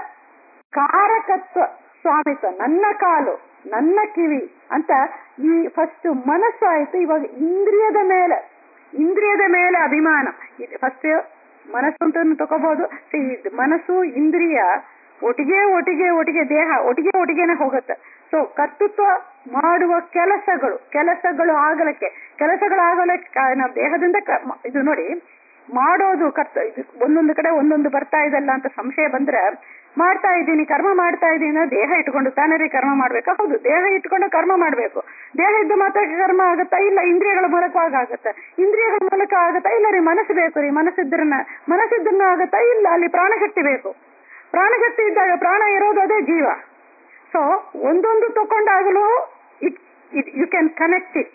ಕಾರಕತ್ವ ಸ್ವಾಮಿತ್ವ ನನ್ನ ಕಾಲು ನನ್ನ ಕಿವಿ ಅಂತ ಈ ಫಸ್ಟ್ ಮನಸ್ಸು ಆಯ್ತು ಇವಾಗ ಇಂದ್ರಿಯದ ಮೇಲೆ ಇಂದ್ರಿಯದ ಮೇಲೆ ಅಭಿಮಾನ ಫಸ್ಟ್ ಮನಸ್ಸು ಅಂತ ತಗೋಬಹುದು ಮನಸ್ಸು ಇಂದ್ರಿಯ ಒಟ್ಟಿಗೆ ಒಟ್ಟಿಗೆ ಒಟ್ಟಿಗೆ ದೇಹ ಒಟ್ಟಿಗೆ ಒಟ್ಟಿಗೆನೆ ಹೋಗುತ್ತೆ ಸೊ ಕರ್ತೃತ್ವ ಮಾಡುವ ಕೆಲಸಗಳು ಕೆಲಸಗಳು ಆಗಲಕ್ಕೆ ಕೆಲಸಗಳು ಆಗಲಕ್ಕೆ ನಾವು ದೇಹದಿಂದ ಕ- ಮ- ಇದು ನೋಡಿ ಮಾಡೋದು ಕರ್ತ ಇದು ಒಂದೊಂದು ಕಡೆ ಒಂದೊಂದು ಬರ್ತಾ ಇದಲ್ಲ ಅಂತ ಸಂಶಯ ಬಂದ್ರೆ ಮಾಡ್ತಾ ಇದ್ದೀನಿ ಕರ್ಮ ಮಾಡ್ತಾ ಇದ್ದೀನಿ ಅಂದ್ರೆ ದೇಹ ಇಟ್ಕೊಂಡು ತಾನೇ ರೀ ಕರ್ಮ ಮಾಡ್ಬೇಕಾ ಹೌದು ದೇಹ ಇಟ್ಕೊಂಡು ಕರ್ಮ ಮಾಡ್ಬೇಕು ದೇಹ ಇದ್ದು ಮಾತ್ರ ಕರ್ಮ ಆಗುತ್ತಾ ಇಲ್ಲ ಇಂದ್ರಿಯಗಳ ಮೂಲಕವಾಗಿ ಆಗುತ್ತೆ ಇಂದ್ರಿಯಗಳ ಮೂಲಕ ಆಗುತ್ತಾ ಇಲ್ಲ ರೀ ಮನಸ್ಸು ಬೇಕು ರೀ ಮನಸ್ಸಿದ್ರನ್ನ ಮನಸ್ಸಿದ್ರನ್ನ ಆಗುತ್ತಾ ಇಲ್ಲ ಅಲ್ಲಿ ಪ್ರಾಣಶಕ್ತಿ ಬೇಕು ಪ್ರಾಣಶಕ್ತಿ ಇದ್ದಾಗ ಪ್ರಾಣ ಇರೋದು ಅದೇ ಜೀವ ಸೊ ಒಂದೊಂದು ತಕೊಂಡಾಗಲೂ it it you can connect it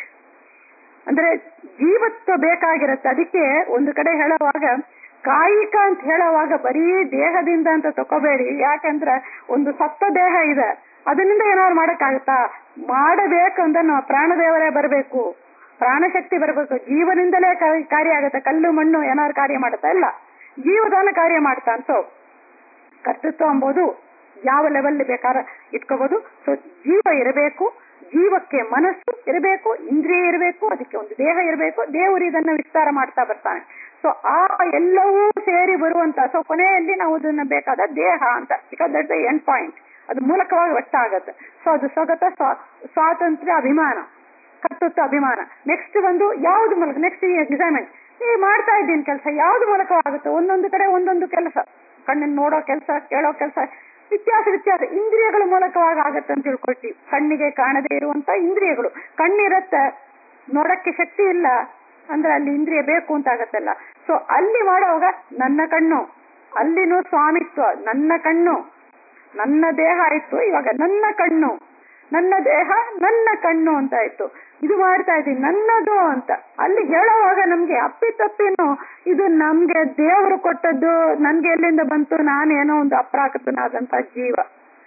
ಅಂದ್ರೆ ಜೀವತ್ವ ಬೇಕಾಗಿರುತ್ತೆ ಅದಕ್ಕೆ ಒಂದು ಕಡೆ ಹೇಳುವಾಗ ಕಾಯಿಕ ಅಂತ ಹೇಳುವಾಗ ಬರೀ ದೇಹದಿಂದ ಅಂತ ತಕೋಬೇಡಿ ಯಾಕಂದ್ರೆ ಒಂದು ಸತ್ತ ದೇಹ ಇದೆ ಅದರಿಂದ ಏನಾದ್ರು ಮಾಡಕ್ಕಾಗತ್ತಾ ಮಾಡಬೇಕು ಅಂದ್ರೆ ನಾವು ಪ್ರಾಣದೇವರೇ ಬರಬೇಕು ಪ್ರಾಣಶಕ್ತಿ ಬರಬೇಕು ಜೀವನಿಂದಲೇ ಕಾರ್ಯ- ಕಾರ್ಯ ಆಗುತ್ತೆ ಕಲ್ಲು ಮಣ್ಣು ಏನಾದ್ರು ಕಾರ್ಯ ಮಾಡುತ್ತಾ ಇಲ್ಲ ಜೀವದಾನ ಕಾರ್ಯ ಮಾಡ್ತಾ ಸೊ ಕರ್ತೃತ್ವ ಎಂಬುದು ಯಾವ ಲೆವೆಲ್ ಬೇಕಾದ್ರೆ ಇಟ್ಕೋಬಹುದು ಸೊ ಜೀವ ಇರಬೇಕು ಜೀವಕ್ಕೆ ಮನಸ್ಸು ಇರಬೇಕು ಇಂದ್ರಿಯ ಇರಬೇಕು ಅದಕ್ಕೆ ಒಂದು ದೇಹ ಇರಬೇಕು ದೇವರು ಇದನ್ನ ವಿಸ್ತಾರ ಮಾಡ್ತಾ ಬರ್ತಾನೆ ಸೊ ಆ ಎಲ್ಲವೂ ಸೇರಿ ಬರುವಂತ ಸೊ ಕೊನೆಯಲ್ಲಿ ನಾವು ಅದನ್ನ ಬೇಕಾದ ದೇಹ ಅಂತ because that the end point ಅದು ಮೂಲಕವಾಗಿ ವ್ಯಕ್ತ ಆಗತ್ತೆ ಸೊ ಅದು ಸ್ವಗತ ಸ್ವಾ- ಸ್ವಾತಂತ್ರ್ಯ ಅಭಿಮಾನ ಕರ್ತೃತ್ವ ಅಭಿಮಾನ ನೆಕ್ಸ್ಟ್ ಒಂದು ಯಾವ್ದು ಮೂಲಕ ನೆಕ್ಸ್ಟ್ ಈ ಎಕ್ಸಾಮಿನ್ ಈ ಮಾಡ್ತಾ ಇದ್ದೀನಿ ಕೆಲಸ ಯಾವ್ದು ಮೂಲಕವಾಗುತ್ತೆ ಒಂದೊಂದು ಕಡೆ ಒಂದೊಂದು ಕೆಲಸ ಕಣ್ಣನ್ನು ನೋಡೋ ಕೆಲಸ ಕೇಳೋ ಕೆಲಸ ವ್ಯತ್ಯಾಸ ವ್ಯತ್ಯಾಸ ಇಂದ್ರಿಯಗಳ ಮೂಲಕವಾಗಿ ಆಗತ್ತೆ ಅಂತ ತಿಳ್ಕೊಳ್ತೀವಿ ಕಣ್ಣಿಗೆ ಕಾಣದೇ ಇರುವಂತ ಇಂದ್ರಿಯಗಳು ಕಣ್ಣಿರತ್ತೆ ನೋಡಕ್ಕೆ ಶಕ್ತಿ ಇಲ್ಲ ಅಂದ್ರೆ ಅಲ್ಲಿ ಇಂದ್ರಿಯ ಬೇಕು ಅಂತ ಆಗತ್ತಲ್ಲ ಸೊ ಅಲ್ಲಿ ಮಾಡುವಾಗ ನನ್ನ ಕಣ್ಣು ಅಲ್ಲಿನೂ ಸ್ವಾಮಿತ್ವ ನನ್ನ ಕಣ್ಣು ನನ್ನ ದೇಹ ಆಯ್ತು ಇವಾಗ ನನ್ನ ಕಣ್ಣು ನನ್ನ ದೇಹ ನನ್ನ ಕಣ್ಣು ಅಂತ ಆಯ್ತು ಇದು ಮಾಡ್ತಾ ಇದ್ದೀನಿ ನನ್ನದು ಅಂತ ಅಲ್ಲಿ ಹೇಳುವಾಗ ನಮ್ಗೆ ಅಪ್ಪಿತಪ್ಪಿನೂ ಇದು ನಮ್ಗೆ ದೇವರು ಕೊಟ್ಟದ್ದು ನನ್ಗೆ ಎಲ್ಲಿಂದ ಬಂತು ನಾನೇನೋ ಒಂದು ಅಪ್ರಾಕೃತನಾದಂತ ಜೀವ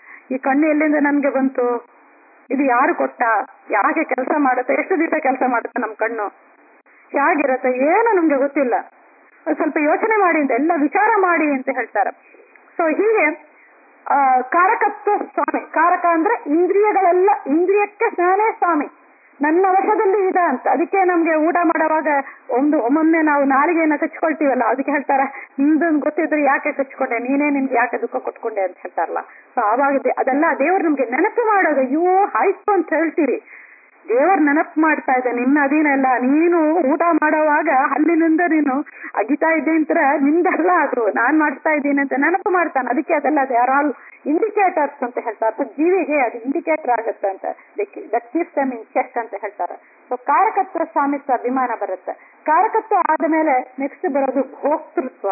ಈ ಕಣ್ಣು ಎಲ್ಲಿಂದ ನನ್ಗೆ ಬಂತು ಇದು ಯಾರು ಕೊಟ್ಟ ಯಾಕೆ ಕೆಲಸ ಮಾಡುತ್ತೆ ಎಷ್ಟು ದಿವಸ ಕೆಲಸ ಮಾಡುತ್ತೆ ನಮ್ ಕಣ್ಣು ಹೇಗಿರತ್ತೆ ಏನು ನಮ್ಗೆ ಗೊತ್ತಿಲ್ಲ ಅದು ಸ್ವಲ್ಪ ಯೋಚನೆ ಮಾಡಿ ಅಂತ ಎಲ್ಲ ವಿಚಾರ ಮಾಡಿ ಅಂತ ಹೇಳ್ತಾರೆ ಸೊ ಹೀಗೆ ಆ, ಕಾರಕತ್ವ ಸ್ವಾಮಿ ಕಾರಕ ಅಂದ್ರೆ ಇಂದ್ರಿಯಗಳೆಲ್ಲ ಇಂದ್ರಿಯಕ್ಕೆ ನಾನೇ ಸ್ವಾಮಿ ನನ್ನ ವಶದಲ್ಲಿ ಇದೆ ಅಂತ ಅದಕ್ಕೆ ನಮ್ಗೆ ಊಟ ಮಾಡುವಾಗ ಒಂದು ಒಮ್ಮೊಮ್ಮೆ ನಾವು ನಾಲಿಗೆಯನ್ನ ಕಚ್ಕೊಳ್ತೀವಲ್ಲ ಅದಕ್ಕೆ ಹೇಳ್ತಾರ ನಿಮ್ದೊಂದು ಗೊತ್ತಿದ್ರೆ ಯಾಕೆ ಕಚ್ಕೊಂಡೆ ನೀನೇ ನಿನ್ಗೆ ಯಾಕೆ ದುಃಖ ಕೊಟ್ಕೊಂಡೆ ಅಂತ ಹೇಳ್ತಾರಲ್ಲ ಸೊ ಆವಾಗ ದೇ- ಅದೆಲ್ಲ ದೇವ್ರು ನಮ್ಗೆ ನೆನಪು ಮಾಡೋದು ಅಯ್ಯೋ ಆಯ್ತು ಅಂತ ಹೇಳ್ತೀವಿ ದೇವರ ನೆನಪು ಮಾಡ್ತಾ ಇದೆ ನಿನ್ನ ಅಧೀನ ಎಲ್ಲ ನೀನು ಊಟ ಮಾಡುವಾಗ ಹಲ್ಲಿನಿಂದ ನೀನು ಅಗಿತಾ ಇದ್ದೆ ಅಂತ ನಿಂದಲ್ಲ ಅದು ನಾನ್ ಮಾಡ್ತಾ ಇದ್ದೀನಿ ಅಂತ ನೆನಪು ಮಾಡ್ತಾನೆ ಅದಕ್ಕೆ ಅದೆಲ್ಲ ದೇ ಆರ್ ಆಲ್ ಇಂಡಿಕೇಟರ್ಸ್ ಅಂತ ಹೇಳ್ತಾರೆ ಸೊ ಜೀವಿಗೆ ಅದು ಇಂಡಿಕೇಟರ್ ಆಗುತ್ತೆ ಅಂತ that keeps them in check ಅಂತ ಹೇಳ್ತಾರೆ ಸೊ ಕಾರಕತ್ವ ಸ್ವಾಮಿತ್ವ ಅಭಿಮಾನ ಬರುತ್ತೆ ಕಾರಕತ್ವ ಆದ ಮೇಲೆ ನೆಕ್ಸ್ಟ್ ಬರೋದು ಭೋಕ್ತೃತ್ವ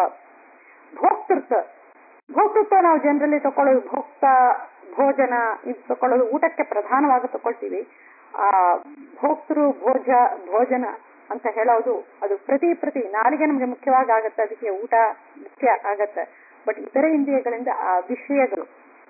ಭೋಕ್ತೃತ್ವ ಭೋಕ್ತೃತ್ವ ನಾವು ಜನರಲಿ ತಕೊಳ್ಳೋದು ಭೋಕ್ತ ಭೋಜನ ಇದು ತಕೊಳ್ಳೋದು ಊಟಕ್ಕೆ ಪ್ರಧಾನವಾಗಿ ತಕೊಳ್ತೀವಿ ಆ ಭೋಕ್ತೃ ಭೋಜ ಭೋಜನ ಅಂತ ಹೇಳೋದು ಅದು ಪ್ರತಿ ಪ್ರತಿ ನಾಲಿಗೆ ನಮ್ಗೆ ಮುಖ್ಯವಾಗಿ ಆಗತ್ತೆ ಅದಕ್ಕೆ ಊಟ ಮುಖ್ಯ ಆಗತ್ತೆ ಬಟ್ ಇತರೆ ಇಂದ್ರಿಯಗಳಿಂದ ಆ ವಿಷಯಗಳು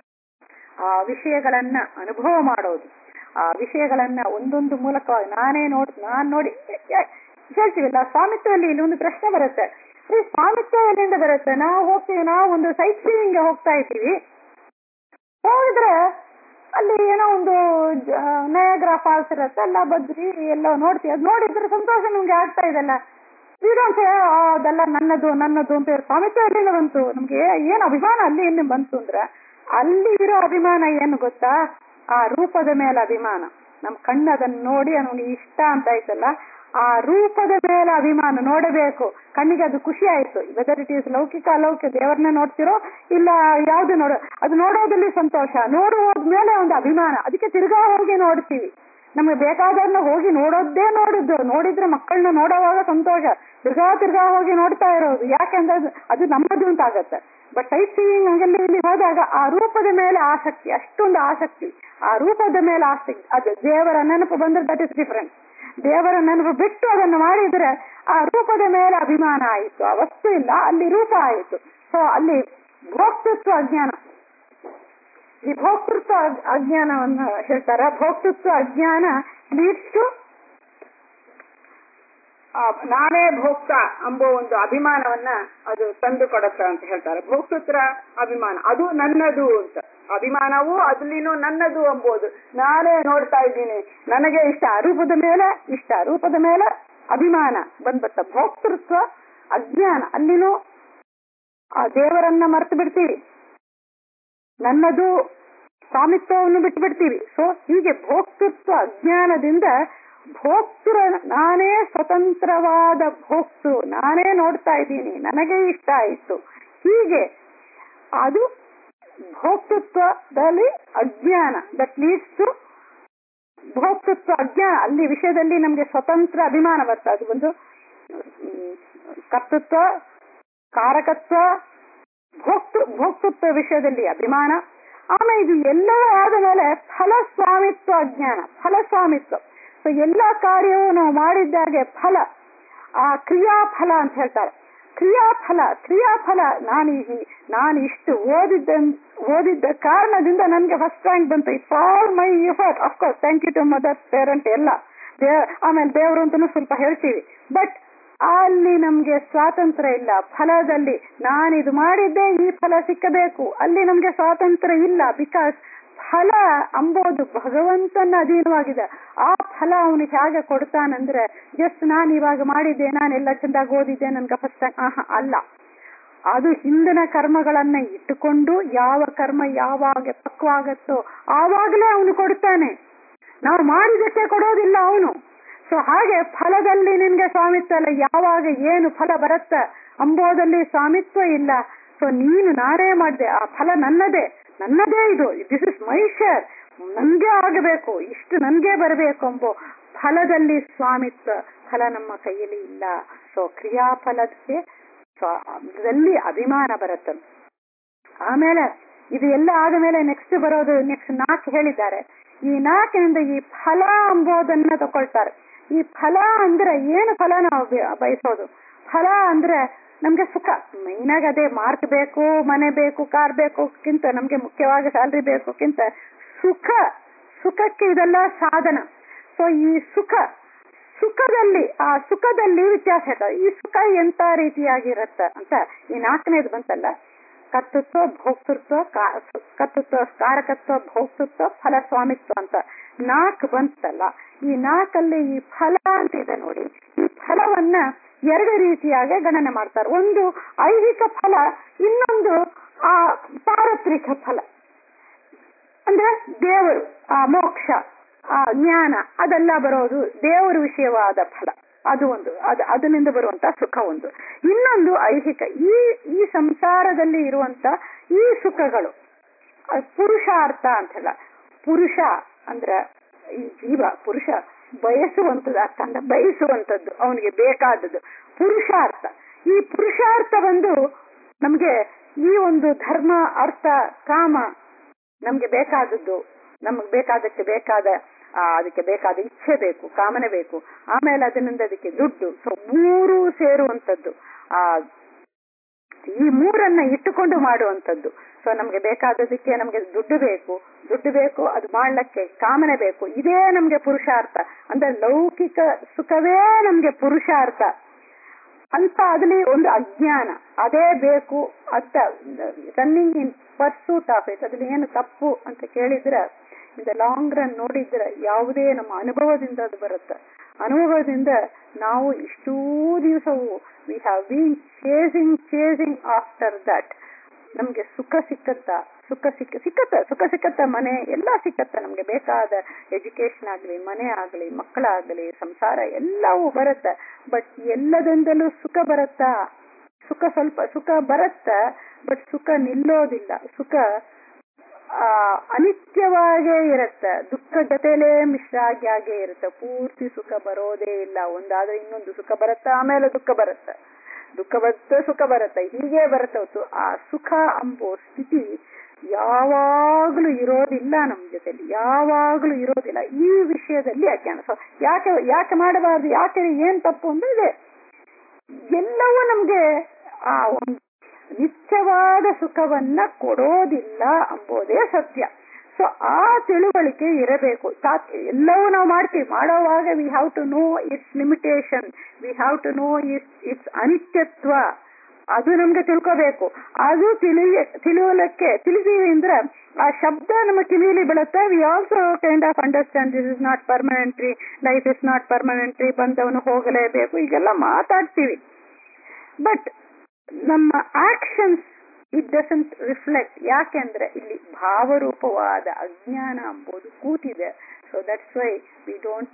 ಆ ವಿಷಯಗಳನ್ನ ಅನುಭವ ಮಾಡೋದು ಆ ವಿಷಯಗಳನ್ನ ಒಂದೊಂದು ಮೂಲಕವಾಗಿ ನಾನೇ ನೋಡ್ ನಾನ್ ನೋಡಿ ಯಾ- ಹೇಳ್ತೀವಲ್ಲ ಸ್ವಾಮಿತ್ವದಲ್ಲಿ ಇಲ್ಲಿ ಒಂದು ಪ್ರಶ್ನೆ ಬರುತ್ತೆ ಈ ಸ್ವಾಮಿತ್ವ ಎಲ್ಲಿಂದ ಬರುತ್ತೆ ನಾವು ಹೋಗ್ತೀವಿ ನಾವು ಒಂದು ಸೈಟ್ ಸೀಯಿಂಗ್ ಹೋಗ್ತಾ ಇದ್ದೀವಿ ಹೋಗಿದ್ರೆ ಅಲ್ಲಿ ಏನೋ ಒಂದು ನಯಗ್ರಾ ಫಾಲ್ಸ್ ಇರುತ್ತೆ ಎಲ್ಲ ಬದ್ರಿ ಎಲ್ಲ ನೋಡ್ತೀವಿ ಅದು ನೋಡಿದ್ರೆ ಸಂತೋಷ ನಿಮ್ಗೆ ಆಗ್ತಾ ಇದೆಲ್ಲ ಇದೊಂದು ಅದೆಲ್ಲ ನನ್ನದು ನನ್ನದು ಅಂತ ಹೇಳಿ ಸ್ವಾಮಿತ್ವ ಎಲ್ಲಿಂದ ಬಂತು ನಮ್ಗೆ ಏನ್ ಅಭಿಮಾನ ಅಲ್ಲಿ ಏನು ಬಂತು ಅಂದ್ರೆ ಅಲ್ಲಿ ಇರೋ ಅಭಿಮಾನ ಏನು ಗೊತ್ತಾ ಆ ರೂಪದ ಮೇಲೆ ಅಭಿಮಾನ ನಮ್ ಕಣ್ಣು ಅದನ್ನ ನೋಡಿ ಅವನಿಗೆ ಇಷ್ಟ ಅಂತ ಆಯ್ತಲ್ಲ ಆ ರೂಪದ ಮೇಲೆ ಅಭಿಮಾನ ನೋಡಬೇಕು ಕಣ್ಣಿಗೆ ಅದು ಖುಷಿ ಆಯ್ತು ವೆದರ್ ಇಟ್ ಈಸ್ ಲೌಕಿಕ ಅಲೌಕಿಕ ದೇವರನ್ನ ನೋಡ್ತಿರೋ ಇಲ್ಲ ಯಾವ್ದು ನೋಡ ಅದು ನೋಡೋದ್ರಲ್ಲಿ ಸಂತೋಷ ನೋಡುವುದ್ಮೇಲೆ ಒಂದು ಅಭಿಮಾನ ಅದಕ್ಕೆ ತಿರ್ಗಾ ಹೋಗಿ ನೋಡ್ತೀವಿ ನಮಗೆ ಬೇಕಾದನ್ನ ಹೋಗಿ ನೋಡೋದೇ ನೋಡಿದ್ದು ನೋಡಿದ್ರೆ ಮಕ್ಕಳನ್ನ ನೋಡೋವಾಗ ಸಂತೋಷ ತಿರ್ಗಾ ತಿರ್ಗಾ ಹೋಗಿ ನೋಡ್ತಾ ಇರೋದು ಯಾಕೆಂದ್ರೆ ಅದು- ಅದು ನಮ್ಮದು ಅಂತ ಆಗತ್ತೆ ಬಟ್ ಸೈಟ್ ಸೀಯಿಂಗ್ ಹಂಗೆಲ್ಲ ಇಲ್ಲಿ ಹೋದಾಗ ಆ ರೂಪದ ಮೇಲೆ ಆಸಕ್ತಿ ಅಷ್ಟೊಂದು ಆಸಕ್ತಿ ಆ ರೂಪದ ಮೇಲೆ ಆಸಕ್ತಿ ಅದು ದೇವರ ನೆನಪು ಬಂದ್ರೆ ದಟ್ ಇಸ್ ಡಿಫರೆಂಟ್ ದೇವರ ನೆನಪು ಬಿಟ್ಟು ಅದನ್ನು ಮಾಡಿದ್ರೆ ಆ ರೂಪದ ಮೇಲೆ ಅಭಿಮಾನ ಆಯಿತು ಆ ವಸ್ತು ಇಲ್ಲ ಅಲ್ಲಿ ರೂಪ ಆಯಿತು ಸೊ ಅಲ್ಲಿ ಭೋಕ್ತೃತ್ವ ಅಜ್ಞಾನ ಈ ಭೋಕ್ತೃತ್ವ ಅಜ್- ಅಜ್ಞಾನವನ್ನ ಹೇಳ್ತಾರೆ ಭೋಕ್ತೃತ್ವ ಅಜ್ಞಾನ ಲೀಡ್ಸ್ ಟು ಆ, ನಾನೇ ಭೋಕ್ತ ಎಂಬೋ ಒಂದು ಅಭಿಮಾನವನ್ನ ಅದು ತಂದು ಕೊಡುತ್ತೆ ಅಂತ ಹೇಳ್ತಾರೆ ಭೋಕ್ತೃತ್ರ ಅಭಿಮಾನ ಅದು ನನ್ನದು ಅಂತ ಅಭಿಮಾನವು ಅದ್ಲಿನೂ ನನ್ನದು ಎಂಬುದು ನಾನೇ ನೋಡ್ತಾ ಇದ್ದೀನಿ ನನಗೆ ಇಷ್ಟ ರೂಪದ ಮೇಲೆ ಇಷ್ಟ ರೂಪದ ಮೇಲೆ ಅಭಿಮಾನ ಬಂದ್ಬಿಟ್ಟ ಭೋಕ್ತೃತ್ವ ಅಜ್ಞಾನ ಅಲ್ಲಿನೂ ಆ ದೇವರನ್ನ ಮರೆತು ಬಿಡ್ತೀವಿ ನನ್ನದು ಸ್ವಾಮಿತ್ವವನ್ನು ಬಿಟ್ಟು ಬಿಡ್ತೀವಿ ಸೊ ಹೀಗೆ ಭೋಕ್ತೃತ್ವ ಅಜ್ಞಾನದಿಂದ ಭೋಕ್ತೃ ನಾನೇ ಸ್ವತಂತ್ರವಾದ ಭೋಕ್ತೃ ನಾನೇ ನೋಡ್ತಾ ಇದ್ದೀನಿ ನನಗೆ ಇಷ್ಟ ಆಯಿತು ಹೀಗೆ ಅದು ಭೋಕ್ತೃತ್ವದಲ್ಲಿ ಅಜ್ಞಾನ ದಟ್ ಲೀಡ್ಸ್ ಟು ಭೋಕ್ತೃತ್ವ ಅಜ್ಞಾನ ಅಲ್ಲಿ ವಿಷಯದಲ್ಲಿ ನಮಗೆ ಸ್ವತಂತ್ರ ಅಭಿಮಾನ ಬರ್ತದೆ ಅದು ಒಂದು ಮ್, ಕರ್ತೃತ್ವ ಕಾರಕತ್ವ ಭೋಕ್ತೃ ಭೋಕ್ತೃತ್ವ ವಿಷಯದಲ್ಲಿ ಅಭಿಮಾನ ಆಮೇಲೆ ಇದು ಎಲ್ಲವೂ ಆದ ಮೇಲೆ ಫಲಸ್ವಾಮಿತ್ವ ಅಜ್ಞಾನ ಫಲಸ್ವಾಮಿತ್ವ ಸೊ ಎಲ್ಲ ಕಾರ್ಯವೂ ನಾವು ಮಾಡಿದ್ದಾಗೆ ಫಲ ಆ ಕ್ರಿಯಾಫಲ ಅಂತ ಹೇಳ್ತಾರೆ ಕ್ರಿಯಾಫಲ ಕ್ರಿಯಾಫಲ ನಾನು ಈ- ನಾನು ಇಷ್ಟು ಓದಿದ್ದ ಓದಿದ್ದ ಕಾರಣದಿಂದ ನನಗೆ ಫಸ್ಟ್ ರ್ಯಾಂಕ್ ಬಂತು it's all my effort of course thank you to mother parent ಎಲ್ಲ ದೇ- ಆಮೇಲೆ ದೇವರು ಅಂತಲೂ ಸ್ವಲ್ಪ ಹೇಳ್ತೀವಿ ಬಟ್ ಅಲ್ಲಿ ನಮ್ಗೆ ಸ್ವಾತಂತ್ರ್ಯ ಇಲ್ಲ ಫಲದಲ್ಲಿ ನಾನಿದು ಮಾಡಿದ್ದೆ ಈ ಫಲ ಸಿಕ್ಕಬೇಕು ಅಲ್ಲಿ ನಮ್ಗೆ ಸ್ವಾತಂತ್ರ್ಯ ಇಲ್ಲ ಬಿಕಾಸ್ ಫಲ ಅಂಬೋದು ಭಗವಂತನ ಅಧೀನವಾಗಿದೆ ಆ ಫಲ ಅವನಿಗೆ ಹೇಗೆ ಕೊಡ್ತಾನಂದ್ರೆ ಜಸ್ಟ್ ನಾನು ಇವಾಗ ಮಾಡಿದ್ದೆ ನಾನೆಲ್ಲ ಚಂದಾಗಿ ಓದಿದ್ದೆ ನನ್ಗೆ ಫಸ್ಟ್ ಆಹಾ ಅಲ್ಲ ಅದು ಹಿಂದಿನ ಕರ್ಮಗಳನ್ನ ಇಟ್ಟುಕೊಂಡು ಯಾವ ಕರ್ಮ ಯಾವಾಗ ಪಕ್ವಾಗತ್ತೋ ಆವಾಗಲೇ ಅವನು ಕೊಡ್ತಾನೆ ನಾವು ಮಾಡಿದಕ್ಕೆ ಕೊಡೋದಿಲ್ಲ ಅವನು ಸೊ ಹಾಗೆ ಫಲದಲ್ಲಿ ನಿನ್ಗೆ ಸ್ವಾಮಿತ್ವ ಇಲ್ಲ ಯಾವಾಗ ಏನು ಫಲ ಬರುತ್ತ ಅಂಬೋದಲ್ಲಿ ಸ್ವಾಮಿತ್ವ ಇಲ್ಲ ಸೊ ನೀನು ನಾನೇ ಮಾಡಿದೆ ಆ ಫಲ ನನ್ನದೇ ನನ್ನದೇ ಇದು ದಿಸ್ ಇಸ್ ಮೈ ಶೇರ್ ನನ್ಗೆ ಆಗಬೇಕು ಇಷ್ಟು ನನ್ಗೆ ಬರಬೇಕು ಎಂಬೋ ಫಲದಲ್ಲಿ ಸ್ವಾಮಿತ್ವ ಫಲ ನಮ್ಮ ಕೈಯಲ್ಲಿ ಇಲ್ಲ ಸೊ ಕ್ರಿಯಾಫಲಕ್ಕೆ ಸ್ವ- ಅದ್ರಲ್ಲಿ ಅಭಿಮಾನ ಬರುತ್ತೆ ಆಮೇಲೆ ಇದು ಎಲ್ಲ ಆದ ಮೇಲೆ ನೆಕ್ಸ್ಟ್ ಬರೋದು ನೆಕ್ಸ್ಟ್ ನಾಲ್ಕು ಹೇಳಿದ್ದಾರೆ ಈ ನಾಲ್ಕಿನಿಂದ ಈ ಫಲ ಎಂಬುದನ್ನ ತಗೊಳ್ತಾರೆ ಈ ಫಲ ಅಂದ್ರೆ ಏನು ಫಲ ನಾವು ಬೆ- ಬಯಸೋದು ಫಲ ಅಂದ್ರೆ ನಮ್ಗೆ ಸುಖ ಮೈನ್ ಆಗಿ ಅದೇ ಮಾರ್ಕ್ ಬೇಕು ಮನೆ ಬೇಕು ಕಾರ್ ಬೇಕುಕ್ಕಿಂತ ನಮ್ಗೆ ಮುಖ್ಯವಾಗಿ ಸ್ಯಾಲ್ರಿ ಬೇಕುಕ್ಕಿಂತ ಸುಖ ಸುಖಕ್ಕೆ ಇದೆಲ್ಲ ಸಾಧನ ಸೊ ಈ ಸುಖ ಸುಖದಲ್ಲಿ ಆ ಸುಖದಲ್ಲಿ ವ್ಯತ್ಯಾಸ ಇರ್ತದೆ ಈ ಸುಖ ಎಂತ ರೀತಿಯಾಗಿರತ್ತ ಅಂತ ಈ ನಾಲ್ಕನೇದು ಬಂತಲ್ಲ ಕರ್ತೃತ್ವ ಭೋಕ್ತೃತ್ವ ಕಾ- ಕರ್ತೃತ್ವ ಕಾರಕತ್ವ ಭೋಕ್ತೃತ್ವ ಫಲ ಸ್ವಾಮಿತ್ವ ಅಂತ ನಾಲ್ಕು ಬಂತಲ್ಲ ಈ ನಾಲ್ಕಲ್ಲಿ ಈ ಫಲ ಅಂತ ಇದೆ ನೋಡಿ ಈ ಫಲವನ್ನ ಎರಡು ರೀತಿಯಾಗಿ ಗಣನೆ ಮಾಡ್ತಾರೆ ಒಂದು ಐಹಿಕ ಫಲ ಇನ್ನೊಂದು ಆ ಪಾರತ್ರಿಕ ಫಲ ಅಂದ್ರೆ ದೇವರು ಆ ಮೋಕ್ಷ ಆ ಜ್ಞಾನ ಅದೆಲ್ಲ ಬರೋದು ದೇವರ ವಿಷಯವಾದ ಫಲ ಅದು ಒಂದು ಅದು ಅದರಿಂದ ಬರುವಂತ ಸುಖ ಒಂದು ಇನ್ನೊಂದು ಐಹಿಕ ಈ ಈ ಸಂಸಾರದಲ್ಲಿ ಇರುವಂತ ಈ ಸುಖಗಳು ಅಹ್ ಪುರುಷಾರ್ಥ ಅಂತ ಹೇಳ ಪುರುಷ ಅಂದ್ರ ಈ ಜೀವ ಪುರುಷ ಬಯಸುವಂತದ್ದು ಅರ್ಥ ಅಂದ್ರೆ ಬಯಸುವಂತದ್ದು ಅವನಿಗೆ ಬೇಕಾದದ್ದು ಪುರುಷಾರ್ಥ ಈ ಪುರುಷಾರ್ಥ ಬಂದು ನಮ್ಗೆ ಈ ಒಂದು ಧರ್ಮ ಅರ್ಥ ಕಾಮ ನಮ್ಗೆ ಬೇಕಾದದ್ದು ನಮ್ಗೆ ಬೇಕಾದಕ್ಕೆ ಬೇಕಾದ ಆ, ಅದಕ್ಕೆ ಬೇಕಾದ ಇಚ್ಛೆ ಬೇಕು ಕಾಮನೆ ಬೇಕು ಆಮೇಲೆ ಅದರಿಂದ ಅದಕ್ಕೆ ದುಡ್ಡು ಸೊ ಮೂರು ಸೇರುವಂತದ್ದು ಆ ಈ ಮೂರನ್ನ ಇಟ್ಟುಕೊಂಡು ಮಾಡುವಂತದ್ದು ಸೊ ನಮ್ಗೆ ಬೇಕಾದದಕ್ಕೆ ನಮ್ಗೆ ದುಡ್ಡು ಬೇಕು ದುಡ್ಡು ಬೇಕು ಅದು ಮಾಡ್ಲಿಕ್ಕೆ ಕಾಮನೆ ಬೇಕು ಇದೇ ನಮ್ಗೆ ಪುರುಷಾರ್ಥ ಅಂದ್ರೆ ಲೌಕಿಕ ಸುಖವೇ ನಮ್ಗೆ ಪುರುಷಾರ್ಥ ಅಂತ ಅದ್ರಲ್ಲಿ ಒಂದು ಅಜ್ಞಾನ ಅದೇ ಬೇಕು ಅಂತ running in pursuit of it ಅದ್ರಲ್ಲಿ ಏನು ತಪ್ಪು ಅಂತ ಕೇಳಿದ್ರೆ ಇಂದ ಲಾಂಗ್ ರನ್ ನೋಡಿದ್ರೆ ಯಾವುದೇ ನಮ್ಮ ಅನುಭವದಿಂದ ಅದು ಬರುತ್ತೆ ಅನುಭವದಿಂದ ನಾವು ಇಷ್ಟೂ ದಿವಸವು we have been chasing chasing after that ನಮ್ಗೆ ಸುಖ ಸಿಕ್ಕತ್ತಾ ಸುಖ ಸಿಕ್ಕ ಸಿಕ್ಕತ್ತ ಸುಖ ಸಿಕ್ಕತ್ತ ಮನೆ ಎಲ್ಲ ಸಿಕ್ಕತ್ತ ನಮ್ಗೆ ಬೇಕಾದ ಎಜುಕೇಶನ್ ಆಗ್ಲಿ ಮನೆ ಆಗ್ಲಿ ಮಕ್ಕಳಾಗ್ಲಿ ಸಂಸಾರ ಎಲ್ಲವೂ ಬರುತ್ತ ಬಟ್ ಎಲ್ಲದಿಂದಲೂ ಸುಖ ಬರುತ್ತಾ ಸುಖ ಸ್ವಲ್ಪ ಸುಖ ಬರುತ್ತ ಬಟ್ ಸುಖ ನಿಲ್ಲೋದಿಲ್ಲ ಸುಖ ಆ ಅನಿತ್ಯವಾಗೇ ಇರತ್ತ ದುಃಖ ಜೊತೆಲೇ ಮಿಶ್ರ ಆಗಿ ಆಗೇ ಇರುತ್ತೆ ಪೂರ್ತಿ ಸುಖ ಬರೋದೇ ಇಲ್ಲ ಒಂದಾದ್ರೆ ಇನ್ನೊಂದು ಸುಖ ಬರುತ್ತಾ ಆಮೇಲೆ ದುಃಖ ಬರುತ್ತ ದುಃಖ ಬರುತ್ತೆ ಸುಖ ಬರುತ್ತೆ ಹೀಗೆ ಬರುತ್ತೆ ಹೊತ್ತು ಆ ಸುಖ ಅಂಬೋ ಸ್ಥಿತಿ ಯಾವಾಗ್ಲೂ ಇರೋದಿಲ್ಲ ನಮ್ ಜೊತೆಲಿ ಯಾವಾಗ್ಲೂ ಇರೋದಿಲ್ಲ ಈ ವಿಷಯದಲ್ಲಿ ಅಜ್ಞಾನ ಸೊ ಯಾಕೆ ಯಾಕೆ ಮಾಡಬಾರ್ದು ಯಾಕೆ ಏನ್ ತಪ್ಪು ಅಂದ್ರೆ ಇದೆ ಎಲ್ಲವೂ ನಮ್ಗೆ ಆ ಒಂದು ನಿತ್ಯವಾದ ಸುಖವನ್ನ ಕೊಡೋದಿಲ್ಲ ಅಂಬೋದೇ ಸತ್ಯ ಸೊ ಆ ತಿಳುವಳಿಕೆ ಇರಬೇಕು ಎಲ್ಲವೂ ನಾವು ಮಾಡ್ತೀವಿ ಮಾಡೋವಾಗ we have to know its limitation we have to know its its ಅನಿತ್ಯತ್ವ ಅದು ನಮ್ಗೆ ತಿಳ್ಕೋಬೇಕು ಅದು ತಿಳಿಯ ತಿಳಿಯಲಿಕ್ಕೆ ತಿಳಿದೀವಿ ಅಂದ್ರೆ ಆ ಶಬ್ದ ನಮ್ಮ ಕಿವಿಲಿ ಬೀಳುತ್ತೆ we also kind of understand this is not permanently life is not permanently ಬಂದವನು ಹೋಗಲೇಬೇಕು ಈಗೆಲ್ಲ ಮಾತಾಡ್ತೀವಿ ಬಟ್ ನಮ್ಮ ಆಕ್ಷನ್ಸ್ ಇಟ್ ಡಸಂಟ್ ರಿಫ್ಲೆಕ್ಟ್ ಯಾಕೆಂದ್ರೆ ಇಲ್ಲಿ ಭಾವರೂಪವಾದ ಅಜ್ಞಾನ ಎಂಬುದು ಕೂತಿದೆ so that's why we don't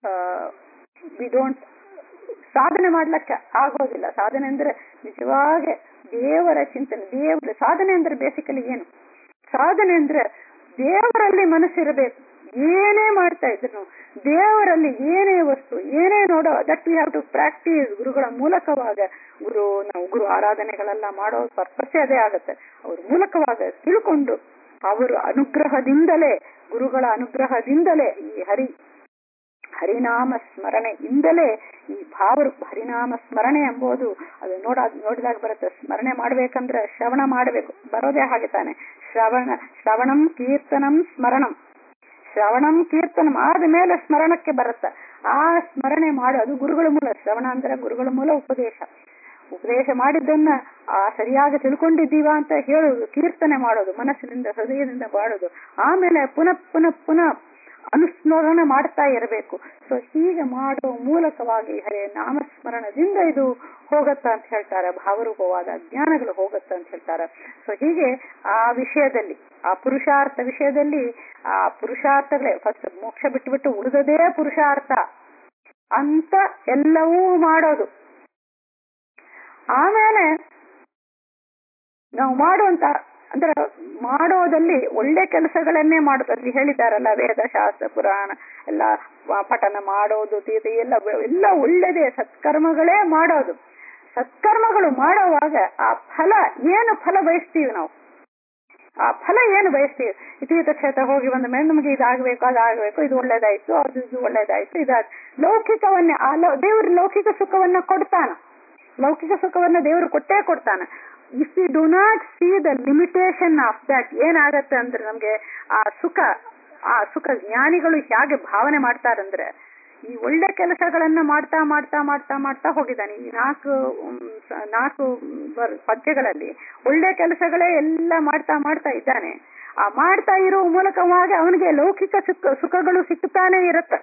we don't ಸಾಧನೆ ಮಾಡ್ಲಿಕ್ಕೆ ಆಗೋದಿಲ್ಲ ಸಾಧನೆ ಅಂದ್ರೆ ನಿಜವಾಗಿ ದೇವರ ಚಿಂತನೆ ದೇವರ ಸಾಧನೆ ಅಂದ್ರೆ ಬೇಸಿಕಲಿ ಏನು ಸಾಧನೆ ಅಂದ್ರೆ ದೇವರಲ್ಲಿ ಮನಸ್ಸಿರಬೇಕು ಏನೇ ಮಾಡ್ತಾ ಇದ್ರು ದೇವರಲ್ಲಿ ಏನೇ ವಸ್ತು ಏನೇ ನೋಡೋ that we have to practice ಗುರುಗಳ ಮೂಲಕವಾಗ ಗುರು ನಾವು ಗುರು ಆರಾಧನೆಗಳೆಲ್ಲ ಮಾಡೋ ಪರ್ಪಸ್ಸೇ ಅದೇ ಆಗತ್ತೆ ಅವ್ರ ಮೂಲಕವಾಗ ತಿಳ್ಕೊಂಡು ಅವರು ಅನುಗ್ರಹದಿಂದಲೇ ಗುರುಗಳ ಅನುಗ್ರಹದಿಂದಲೇ ಈ ಹರಿ ಹರಿನಾಮ ಸ್ಮರಣೆಯಿಂದಲೇ ಈ ಭಾವರು ಹರಿನಾಮ ಸ್ಮರಣೆ ಎಂಬುದು ಅದು ನೋಡ ನೋಡಿದಾಗ ಬರುತ್ತೆ ಸ್ಮರಣೆ ಮಾಡ್ಬೇಕಂದ್ರೆ ಶ್ರವಣ ಮಾಡಬೇಕು ಬರೋದೇ ಹಾಗೆ ತಾನೆ ಶ್ರವಣ ಶ್ರವಣಂ ಕೀರ್ತನಂ ಸ್ಮರಣಂ ಶ್ರವಣಂ ಕೀರ್ತನಂ ಆದ ಮೇಲೆ ಸ್ಮರಣಕ್ಕೆ ಬರುತ್ತೆ ಆ ಸ್ಮರಣೆ ಮಾಡೋದು ಗುರುಗಳ ಮೂಲ ಶ್ರವಣ ಅಂದ್ರೆ ಗುರುಗಳ ಮೂಲ ಉಪದೇಶ ಉಪದೇಶ ಮಾಡಿದ್ದನ್ನ ಆ ಸರಿಯಾಗಿ ತಿಳ್ಕೊಂಡಿದ್ದೀವ ಅಂತ ಹೇಳೋದು ಕೀರ್ತನೆ ಮಾಡೋದು ಮನಸ್ಸಿನಿಂದ ಹೃದಯದಿಂದ ಮಾಡೋದು ಆಮೇಲೆ ಪುನಃ ಪುನಃ ಪುನಃ ಅನುಸ್ಮರಣ ಮಾಡ್ತಾ ಇರಬೇಕು ಸೊ ಹೀಗೆ ಮಾಡುವ ಮೂಲಕವಾಗಿ ಹರೇ ನಾಮಸ್ಮರಣದಿಂದ ಇದು ಹೋಗತ್ತ ಅಂತ ಹೇಳ್ತಾರೆ ಭಾವರೂಪವಾದ ಜ್ಞಾನಗಳು ಹೋಗತ್ತ ಅಂತ ಹೇಳ್ತಾರೆ ಸೊ ಹೀಗೆ ಆ ವಿಷಯದಲ್ಲಿ ಆ ಪುರುಷಾರ್ಥ ವಿಷಯದಲ್ಲಿ ಆ ಪುರುಷಾರ್ಥಗಳೇ ಫಸ್ಟ್ ಮೋಕ್ಷ ಬಿಟ್ಟುಬಿಟ್ಟು ಉಳಿದದೇ ಪುರುಷಾರ್ಥ ಅಂತ ಎಲ್ಲವೂ ಮಾಡೋದು ಆಮೇಲೆ ನಾವು ಮಾಡುವಂತ ಅಂದ್ರೆ ಮಾಡೋದಲ್ಲಿ ಒಳ್ಳೆ ಕೆಲಸಗಳನ್ನೇ ಮಾಡೋದು ಅಲ್ಲಿ ಹೇಳಿದಾರಲ್ಲ ವೇದ ಶಾಸ್ತ್ರ ಪುರಾಣ ಎಲ್ಲ ಪಠನ ಮಾಡೋದು ತೀರ್ಥ ಎಲ್ಲ ಎಲ್ಲ ಒಳ್ಳೆದೇ ಸತ್ಕರ್ಮಗಳೇ ಮಾಡೋದು ಸತ್ಕರ್ಮಗಳು ಮಾಡುವಾಗ ಆ ಫಲ ಏನು ಫಲ ಬಯಸ್ತೀವಿ ನಾವು ಆ ಫಲ ಏನು ಬಯಸ್ತೀವಿ ತೀರ್ಥ ಕ್ಷೇತ್ರ ಹೋಗಿ ಬಂದ ಮೇಲೆ ನಮಗೆ ಇದಾಗಬೇಕು ಅದಾಗಬೇಕು ಇದು ಒಳ್ಳೇದಾಯ್ತು ಅದು ಇದು ಒಳ್ಳೇದಾಯ್ತು ಇದಾದ ಲೌಕಿಕವನ್ನೇ ಆ ದೇವ್ರ ಲೌಕಿಕ ಸುಖವನ್ನ ಕೊಡ್ತಾನ ಲೌಕಿಕ ಸುಖವನ್ನ ದೇವರು ಕೊಟ್ಟೇ ಕೊಡ್ತಾನ if you do not see the limitation of that ಏನಾಗತ್ತೆ ಅಂದ್ರೆ ನಮ್ಗೆ ಆ ಸುಖ ಆ ಸುಖ ಜ್ಞಾನಿಗಳು ಹೇಗೆ ಭಾವನೆ ಮಾಡ್ತಾರಂದ್ರೆ ಈ ಒಳ್ಳೆ ಕೆಲಸಗಳನ್ನ ಮಾಡ್ತಾ ಮಾಡ್ತಾ ಮಾಡ್ತಾ ಮಾಡ್ತಾ ಹೋಗಿದ್ದಾನೆ ಈ ನಾಲ್ಕು ನಾಲ್ಕು ಪದ್ಯಗಳಲ್ಲಿ ಒಳ್ಳೆ ಕೆಲಸಗಳೇ ಎಲ್ಲ ಮಾಡ್ತಾ ಮಾಡ್ತಾ ಇದ್ದಾನೆ ಆ ಮಾಡ್ತಾ ಇರೋ ಮೂಲಕವಾಗಿ ಅವನಿಗೆ ಲೌಕಿಕ ಸುಖ ಸುಖಗಳು ಸಿಕ್ಕುತ್ತಾನೆ ಇರುತ್ತೆ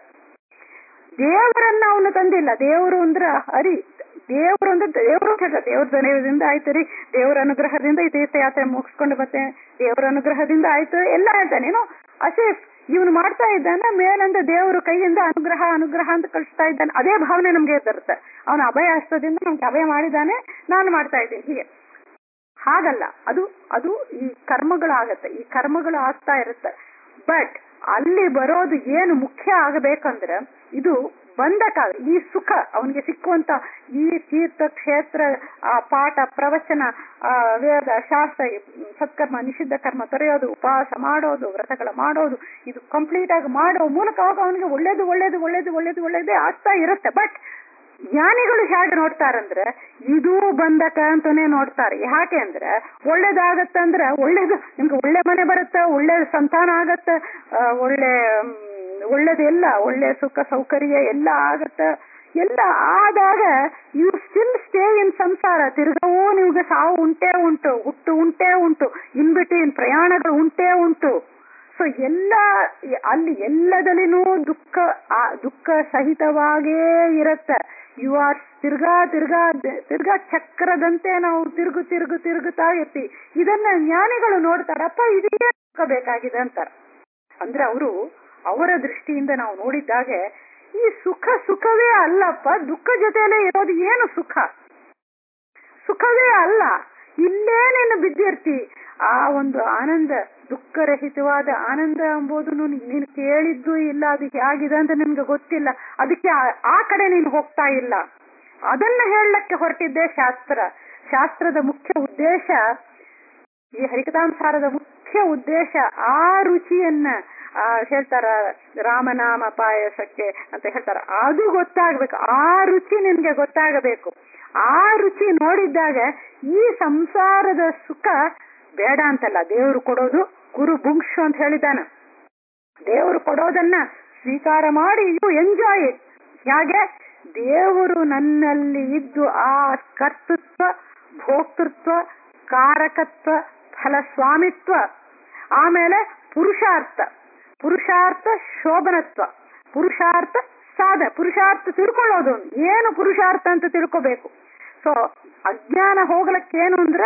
ದೇವರನ್ನ ಅವನು ತಂದಿಲ್ಲ ದೇವರು ಅಂದ್ರ ಹರಿ ದೇವರು ಅಂದ್ರೆ ದೇವರು ದೇವ್ರ ದನದಿಂದ ಆಯ್ತು ರೀ ದೇವರ ಅನುಗ್ರಹದಿಂದ ಈ ತೀರ್ಥಯಾತ್ರೆ ಮುಗಿಸ್ಕೊಂಡು ಮತ್ತೆ ದೇವರ ಅನುಗ್ರಹದಿಂದ ಆಯ್ತು ಎಲ್ಲ ಹೇಳ್ತಾನೇನು ಅಶೇಫ್ ಇವನು ಮಾಡ್ತಾ ಇದ್ದಾನೆ ಮೇಲಂದ ದೇವರು ಕೈಯಿಂದ ಅನುಗ್ರಹ ಅನುಗ್ರಹ ಅಂತ ಕಳಿಸ್ತಾ ಇದ್ದಾನೆ ಅದೇ ಭಾವನೆ ನಮ್ಗೆ ಬರುತ್ತೆ ಅವನ ಅಭಯ ಹಸ್ತದಿಂದ ನಮ್ಗೆ ಅಭಯ ಮಾಡಿದ್ದಾನೆ ನಾನು ಮಾಡ್ತಾ ಇದ್ದೀನಿ ಹೀಗೆ ಹಾಗಲ್ಲ ಅದು ಅದು ಈ ಕರ್ಮಗಳಾಗತ್ತೆ ಈ ಕರ್ಮಗಳು ಆಗ್ತಾ ಇರುತ್ತೆ ಬಟ್ ಅಲ್ಲಿ ಬರೋದು ಏನು ಮುಖ್ಯ ಆಗಬೇಕಂದ್ರೆ ಇದು ಬಂಧಕ ಈ ಸುಖ ಅವನಿಗೆ ಸಿಕ್ಕುವಂತ ಈ ತೀರ್ಥ ಕ್ಷೇತ್ರ ಆ ಪಾಠ ಪ್ರವಚನ ಆ ವೇದ ಶಾಸ್ತ್ರ ಸತ್ಕರ್ಮ ನಿಷಿದ್ಧ ಕರ್ಮ ತೊರೆಯೋದು ಉಪವಾಸ ಮಾಡೋದು ವ್ರತಗಳ ಮಾಡೋದು ಇದು ಕಂಪ್ಲೀಟ್ ಆಗಿ ಮಾಡೋ ಮೂಲಕವಾಗ ಅವನಿಗೆ ಒಳ್ಳೇದು ಒಳ್ಳೇದು ಒಳ್ಳೇದು ಒಳ್ಳೇದು ಒಳ್ಳೇದೇ ಆಗ್ತಾ ಇರುತ್ತೆ ಬಟ್ ಜ್ಞಾನಿಗಳು ಹೇಗೆ ನೋಡ್ತಾರಂದ್ರೆ ಇದು ಬಂಧಕ ಅಂತಾನೆ ನೋಡ್ತಾರೆ ಯಾಕೆ ಅಂದ್ರೆ ಒಳ್ಳೇದಾಗತ್ತಂದ್ರೆ ಒಳ್ಳೇದು ನಿಮ್ಗೆ ಒಳ್ಳೆ ಮನೆ ಬರುತ್ತೆ ಒಳ್ಳೆ ಸಂತಾನ ಆಗತ್ತೆ ಒಳ್ಳೆ ಒಳ್ಳೇದೆಲ್ಲ ಒಳ್ಳೆ ಸುಖ ಸೌಕರ್ಯ ಎಲ್ಲ ಆಗತ್ತ ಎಲ್ಲ ಆದಾಗ ಯು ಸ್ಟಿಲ್ ಸ್ಟೇ ಇನ್ ಸಂಸಾರ ತಿರ್ಗವೂ ನಿಮ್ಗೆ ಸಾವು ಉಂಟೇ ಉಂಟು ಹುಟ್ಟು ಉಂಟೇ ಉಂಟು ಇನ್ ಬಿಟ್ವೀನ್ ಪ್ರಯಾಣಗಳು ಉಂಟೇ ಉಂಟು ಸೊ ಎಲ್ಲ ಅಲ್ಲಿ ಎಲ್ಲದಲ್ಲಿನೂ ದುಃಖ ಆ ದುಃಖ ಸಹಿತವಾಗೇ ಇರತ್ತೆ ಯು ಆರ್ ತಿರ್ಗಾ ತಿರ್ಗಾ ತಿರ್ಗಾ ಚಕ್ರದಂತೆ ನಾವು ತಿರುಗು ತಿರುಗು ತಿರುಗುತ್ತಾ ಇರ್ತೀವಿ ಇದನ್ನ ಜ್ಞಾನಿಗಳು ನೋಡ್ತಾರಪ್ಪ ಇದೇ ಸುಖ ಬೇಕಾಗಿದೆ ಅಂತಾರೆ ಅಂದ್ರೆ ಅವರು ಅವರ ದೃಷ್ಟಿಯಿಂದ ನಾವು ನೋಡಿದ್ದಾಗೆ ಈ ಸುಖ ಸುಖವೇ ಅಲ್ಲಪ್ಪ ದುಃಖ ಜೊತೆಯಲ್ಲೇ ಇರೋದು ಏನು ಸುಖ ಸುಖವೇ ಅಲ್ಲ ಇಲ್ಲೇ ನೀನು ಬಿದ್ದಿರ್ತಿ ಆ ಒಂದು ಆನಂದ ದುಃಖರಹಿತವಾದ ಆನಂದ ಎಂಬುದು ನೀನು ಕೇಳಿದ್ದು ಇಲ್ಲ ಅದು ಹೇಗಿದೆ ಅಂತ ನಿನ್ಗೆ ಗೊತ್ತಿಲ್ಲ ಅದಕ್ಕೆ ಆ- ಆ ಕಡೆ ನೀನು ಹೋಗ್ತಾ ಇಲ್ಲ ಅದನ್ನ ಹೇಳಕ್ಕೆ ಹೊರಟಿದ್ದೆ ಶಾಸ್ತ್ರ ಶಾಸ್ತ್ರದ ಮುಖ್ಯ ಉದ್ದೇಶ ಈ ಹರಿಕಥಾಂಸಾರದ ಮುಖ್ಯ ಉದ್ದೇಶ ಆ ರುಚಿಯನ್ನ ಆ ಹೇಳ್ತಾರ ರಾಮನಾಮ ಪಾಯಸಕ್ಕೆ ಅಂತ ಹೇಳ್ತಾರ ಅದು ಗೊತ್ತಾಗ್ಬೇಕು ಆ ರುಚಿ ನಿನ್ಗೆ ಗೊತ್ತಾಗಬೇಕು ಆ ರುಚಿ ನೋಡಿದ್ದಾಗ ಈ ಸಂಸಾರದ ಸುಖ ಬೇಡ ಅಂತಲ್ಲ ದೇವರು ಕೊಡೋದು ಗುರು ಬುಂಕ್ಷು ಅಂತ ಹೇಳಿದಾನ ದೇವರು ಕೊಡೋದನ್ನ ಸ್ವೀಕಾರ ಮಾಡಿ ಯು ಎಂಜಾಯ್ ಇಟ್ ಹೇಗೆ ದೇವರು ನನ್ನಲ್ಲಿ ಇದ್ದು ಆ ಕರ್ತೃತ್ವ ಭೋಕ್ತೃತ್ವ ಕಾರಕತ್ವ ಫಲಸ್ವಾಮಿತ್ವ ಆಮೇಲೆ ಪುರುಷಾರ್ಥ ಪುರುಷಾರ್ಥ ಶೋಭನತ್ವ ಪುರುಷಾರ್ಥ ಸಾಧ ಪುರುಷಾರ್ಥ ತಿಳ್ಕೊಳ್ಳೋದು ಏನು ಪುರುಷಾರ್ಥ ಅಂತ ತಿಳ್ಕೋಬೇಕು ಸೊ ಅಜ್ಞಾನ ಹೋಗ್ಲಕ್ಕೇನು ಅಂದ್ರೆ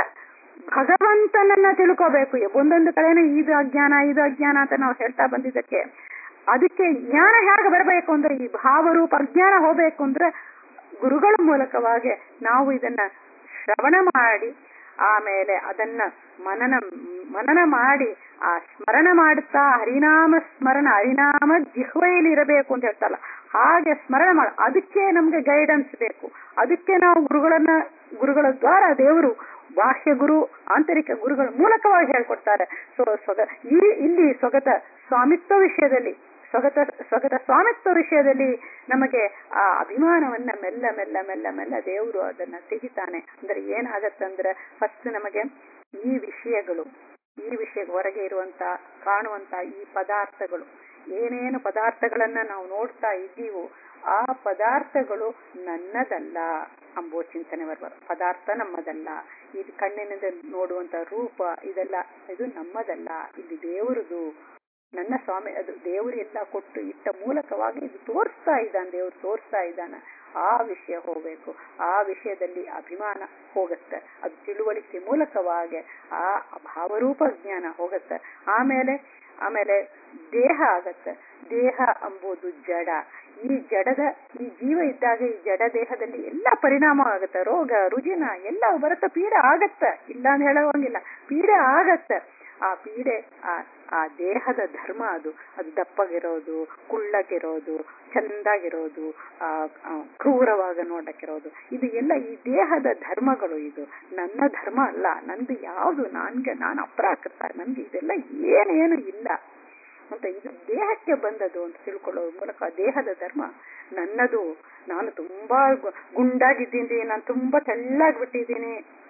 ಭಗವಂತನನ್ನ ತಿಳ್ಕೋಬೇಕು ಒಂದೊಂದು ಕಡೆನೇ ಇದು ಅಜ್ಞಾನ ಇದು ಅಜ್ಞಾನ ಅಂತ ನಾವು ಹೇಳ್ತಾ ಬಂದಿದ್ದಕ್ಕೆ ಅದಕ್ಕೆ ಜ್ಞಾನ ಹೇಗೆ ಬರಬೇಕು ಅಂದ್ರೆ ಈ ಭಾವರೂಪ ಅಜ್ಞಾನ ಹೋಗ್ಬೇಕು ಅಂದ್ರೆ ಗುರುಗಳ ಮೂಲಕವಾಗಿ ನಾವು ಇದನ್ನ ಶ್ರವಣ ಮಾಡಿ ಆಮೇಲೆ ಅದನ್ನ ಮನನ ಮನನ ಮಾಡಿ ಆ ಸ್ಮರಣ ಮಾಡುತ್ತಾ ಹರಿನಾಮ ಸ್ಮರಣ ಹರಿನಾಮ ಜಿಹ್ವೆಯಲ್ಲಿ ಇರಬೇಕು ಅಂತ ಹೇಳ್ತಾರಲ್ಲ ಹಾಗೆ ಸ್ಮರಣ ಮಾಡ ಅದಕ್ಕೆ ನಮ್ಗೆ ಗೈಡೆನ್ಸ್ ಬೇಕು ಅದಕ್ಕೆ ನಾವು ಗುರುಗಳನ್ನ ಗುರುಗಳ ದ್ವಾರ ದೇವರು ಬಾಹ್ಯ ಗುರು ಆಂತರಿಕ ಗುರುಗಳ ಮೂಲಕವಾಗಿ ಹೇಳ್ಕೊಡ್ತಾರೆ ಸೊ ಸೊಗ ಈ ಇಲ್ಲಿ ಸೊಗತ ಸ್ವಾಮಿತ್ವ ವಿಷಯದಲ್ಲಿ ಸ್ವಗತ ಸ್ವಗತ ಸ್ವಾಮಿತ್ವ ವಿಷಯದಲ್ಲಿ ನಮಗೆ ಆ ಅಭಿಮಾನವನ್ನ ಮೆಲ್ಲ ಮೆಲ್ಲ ಮೆಲ್ಲ ಮೆಲ್ಲ ದೇವರು ಅದನ್ನ ತೆಗಿತಾನೆ ಅಂದ್ರೆ ಏನಾಗತ್ತಂದ್ರೆ ಫಸ್ಟ್ ನಮಗೆ ಈ ವಿಷಯಗಳು ಈ ವಿಷಯ ಹೊರಗೆ ಇರುವಂತ ಕಾಣುವಂತ ಈ ಪದಾರ್ಥಗಳು ಏನೇನು ಪದಾರ್ಥಗಳನ್ನ ನಾವು ನೋಡ್ತಾ ಇದ್ದೀವೋ ಆ ಪದಾರ್ಥಗಳು ನನ್ನದಲ್ಲ ಅಂಬೋ ಚಿಂತನೆ ಬರಬಾರ್ದು ಪದಾರ್ಥ ನಮ್ಮದಲ್ಲ ಇದು ಕಣ್ಣಿನಿಂದ ನೋಡುವಂತ ರೂಪ ಇದೆಲ್ಲ ಇದು ನಮ್ಮದಲ್ಲ ಇದು ದೇವರದು ನನ್ನ ಸ್ವಾಮಿ ಅದು ದೇವರು ಎಲ್ಲ ಕೊಟ್ಟು ಇಟ್ಟ ಮೂಲಕವಾಗಿ ಇದು ತೋರಿಸ್ತಾ ಇದ್ದಾನೆ ದೇವ್ರು ತೋರಿಸ್ತಾ ಇದ್ದಾನ ಆ ವಿಷಯ ಹೋಗ್ಬೇಕು ಆ ವಿಷಯದಲ್ಲಿ ಅಭಿಮಾನ ಹೋಗುತ್ತೆ ಅದು ತಿಳುವಳಿಕೆ ಮೂಲಕವಾಗಿ ಆ ಭಾವರೂಪ ಜ್ಞಾನ ಹೋಗುತ್ತೆ ಆಮೇಲೆ ಆಮೇಲೆ ದೇಹ ಆಗತ್ತೆ ದೇಹ ಎಂಬುದು ಜಡ ಈ ಜಡದ ಈ ಜೀವ ಇದ್ದಾಗ ಈ ಜಡ ದೇಹದಲ್ಲಿ ಎಲ್ಲ ಪರಿಣಾಮ ಆಗತ್ತೆ ರೋಗ ರುಜಿನ ಎಲ್ಲ ಬರುತ್ತೆ ಪೀಡೆ ಆಗತ್ತ ಇಲ್ಲ ಅಂತ ಹೇಳೋಂಗಿಲ್ಲ ಪೀಡೆ ಆಗತ್ತೆ ಆ ಪೀಡೆ ಆ ಆ ದೇಹದ ಧರ್ಮ ಅದು ಅದು ದಪ್ಪಗಿರೋದು ಕುಳ್ಳಗಿರೋದು ಚಂದಾಗಿರೋದು ಆ ಆ, ಕ್ರೂರವಾಗ ನೋಡಕ್ಕಿರೋದು ಇದು ಎಲ್ಲ ಈ ದೇಹದ ಧರ್ಮಗಳು ಇದು ನನ್ನ ಧರ್ಮ ಅಲ್ಲ ನಂದು ಯಾವುದು ನನ್ಗೆ ನಾನು ಅಪರಾಕೃತ ನನ್ಗೆ ಇದೆಲ್ಲ ಏನೇನು ಇಲ್ಲ ಅಂತ ಇದು ದೇಹಕ್ಕೆ ಬಂದದು ಅಂತ ತಿಳ್ಕೊಳ್ಳೋ ಮೂಲಕ ದೇಹದ ಧರ್ಮ ನನ್ನದು ನಾನು ತುಂಬಾ ಗು- ಗುಂಡಾಗಿದ್ದೀನಿ ನಾನು ತುಂಬಾ ತೆಳ್ಳಾಗ್ಬಿಟ್ಟಿದ್ದೀನಿ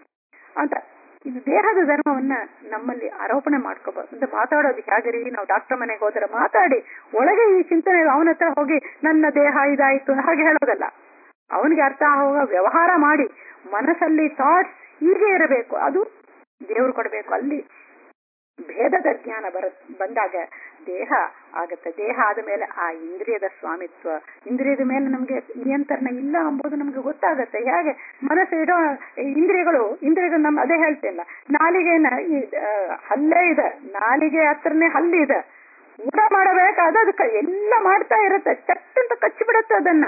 ಅಂತ ಇದು ದೇಹದ ಧರ್ಮವನ್ನ ನಮ್ಮಲ್ಲಿ ಆರೋಪಣೆ ಮಾಡ್ಕೋಬಾರ್ದು ಅಂತ ಮಾತಾಡೋದು ಹೇಗರಿ ನಾವು ಡಾಕ್ಟರ್ ಮನೆಗೆ ಹೋದ್ರೆ ಮಾತಾಡಿ ಒಳಗೆ ಈ ಚಿಂತನೆ ಅವನ ಹತ್ರ ಹೋಗಿ ನನ್ನ ದೇಹ ಇದಾಯ್ತು ಹಾಗೆ ಹೇಳೋದಲ್ಲ ಅವನಿಗೆ ಅರ್ಥ ಹೋಗೋ ವ್ಯವಹಾರ ಮಾಡಿ ಮನಸ್ಸಲ್ಲಿ ಥಾಟ್ಸ್ ಹೀಗೆ ಇರಬೇಕು ಅದು ದೇವರು ಕೊಡಬೇಕು ಅಲ್ಲಿ ಭೇದದ ಜ್ಞಾನ ಬರ ಬಂದಾಗ ದೇಹ ಆಗತ್ತೆ ದೇಹ ಆದ ಮೇಲೆ ಆ ಇಂದ್ರಿಯದ ಸ್ವಾಮಿತ್ವ ಇಂದ್ರಿಯದ ಮೇಲೆ ನಮ್ಗೆ ನಿಯಂತ್ರಣ ಇಲ್ಲ ಎಂಬುದು ನಮ್ಗೆ ಗೊತ್ತಾಗತ್ತೆ ಹೇಗೆ ಮನಸ್ಸು ಇಡೋ ಇಂದ್ರಿಯಗಳು ಇಂದ್ರಿಯಗಳು ನಮ್ಮ ಅದೇ ಹೇಳ್ತಿಲ್ಲ ನಾಲಿಗೆನ ಈ ಆ, ಹಲ್ಲೇ ಇದೆ ನಾಲಿಗೆ ಹತ್ರನೇ ಹಲ್ಲಿದೆ ಊಟ ಮಾಡಬೇಕಾದ ಅದಕ್ಕೆ ಎಲ್ಲ ಮಾಡ್ತಾ ಇರುತ್ತೆ ಚಟ್ ಅಂತ ಕಚ್ಚಿಬಿಡುತ್ತೆ ಅದನ್ನ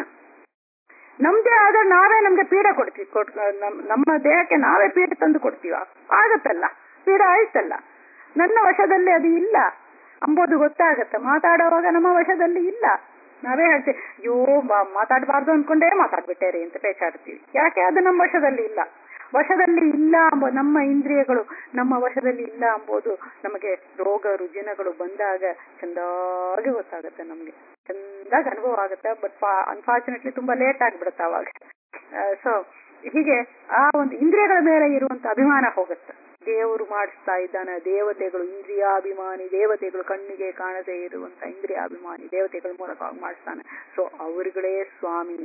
ನಮ್ದೇ ಆದ್ರೆ ನಾವೇ ನಮ್ಗೆ ಪೀಡೆ ಕೊಡ್ತೀವಿ ಕೊಡ್ ನಮ್- ನಮ್ಮ ದೇಹಕ್ಕೆ ನಾವೇ ಪೀಡೆ ತಂದು ಕೊಡ್ತೀವ ಆಗತ್ತಲ್ಲ ಪೀಡೆ ಆಯ್ತಲ್ಲ ನನ್ನ ವಶದಲ್ಲಿ ಅದು ಇಲ್ಲ ಅಂಬೋದು ಗೊತ್ತಾಗತ್ತೆ ಮಾತಾಡುವಾಗ ನಮ್ಮ ವಶದಲ್ಲಿ ಇಲ್ಲ ನಾವೇ ಹೇಳ್ತೀವಿ ಅಯ್ಯೋ ಬಾ- ಮಾತಾಡಬಾರ್ದು ಅನ್ಕೊಂಡೇ ಮಾತಾಡ್ಬಿಟ್ಟೆ ರೀ ಅಂತ ಪೇಚಾಡ್ತೀವಿ ಯಾಕೆ ಅದು ನಮ್ಮ ವಶದಲ್ಲಿ ಇಲ್ಲ ವಶದಲ್ಲಿ ಇಲ್ಲ ಎಂಬ ನಮ್ಮ ಇಂದ್ರಿಯಗಳು ನಮ್ಮ ವಶದಲ್ಲಿ ಇಲ್ಲ ಎಂಬುದು ನಮಗೆ ರೋಗ ರುಜಿನಗಳು ಬಂದಾಗ ಚಂದಾಗಿ ಗೊತ್ತಾಗುತ್ತೆ ನಮ್ಗೆ ಚಂದಾಗಿ ಅನುಭವ ಆಗುತ್ತೆ ಬಟ್ ಅನ್ಫಾರ್ಚುನೇಟ್ಲಿ ತುಂಬಾ ಲೇಟ್ ಆಗ್ಬಿಡುತ್ತೆ ಅವಾಗ ಸೊ ಹೀಗೆ ಆ ಒಂದು ಇಂದ್ರಿಯಗಳ ಮೇಲೆ ಇರುವಂತ ಅಭಿಮಾನ ಹೋಗುತ್ತೆ ದೇವರು ಮಾಡಿಸ್ತಾ ಇದ್ದಾನೆ ದೇವತೆಗಳು ಇಂದ್ರಿಯಾಭಿಮಾನಿ ದೇವತೆಗಳು ಕಣ್ಣಿಗೆ ಕಾಣದೇ ಇರುವಂತ ಇಂದ್ರಿಯಾಭಿಮಾನಿ ದೇವತೆಗಳ ಮೂಲಕ ಮಾಡಿಸ್ತಾನೆ ಸೊ ಅವರುಗಳೇ ಸ್ವಾಮಿ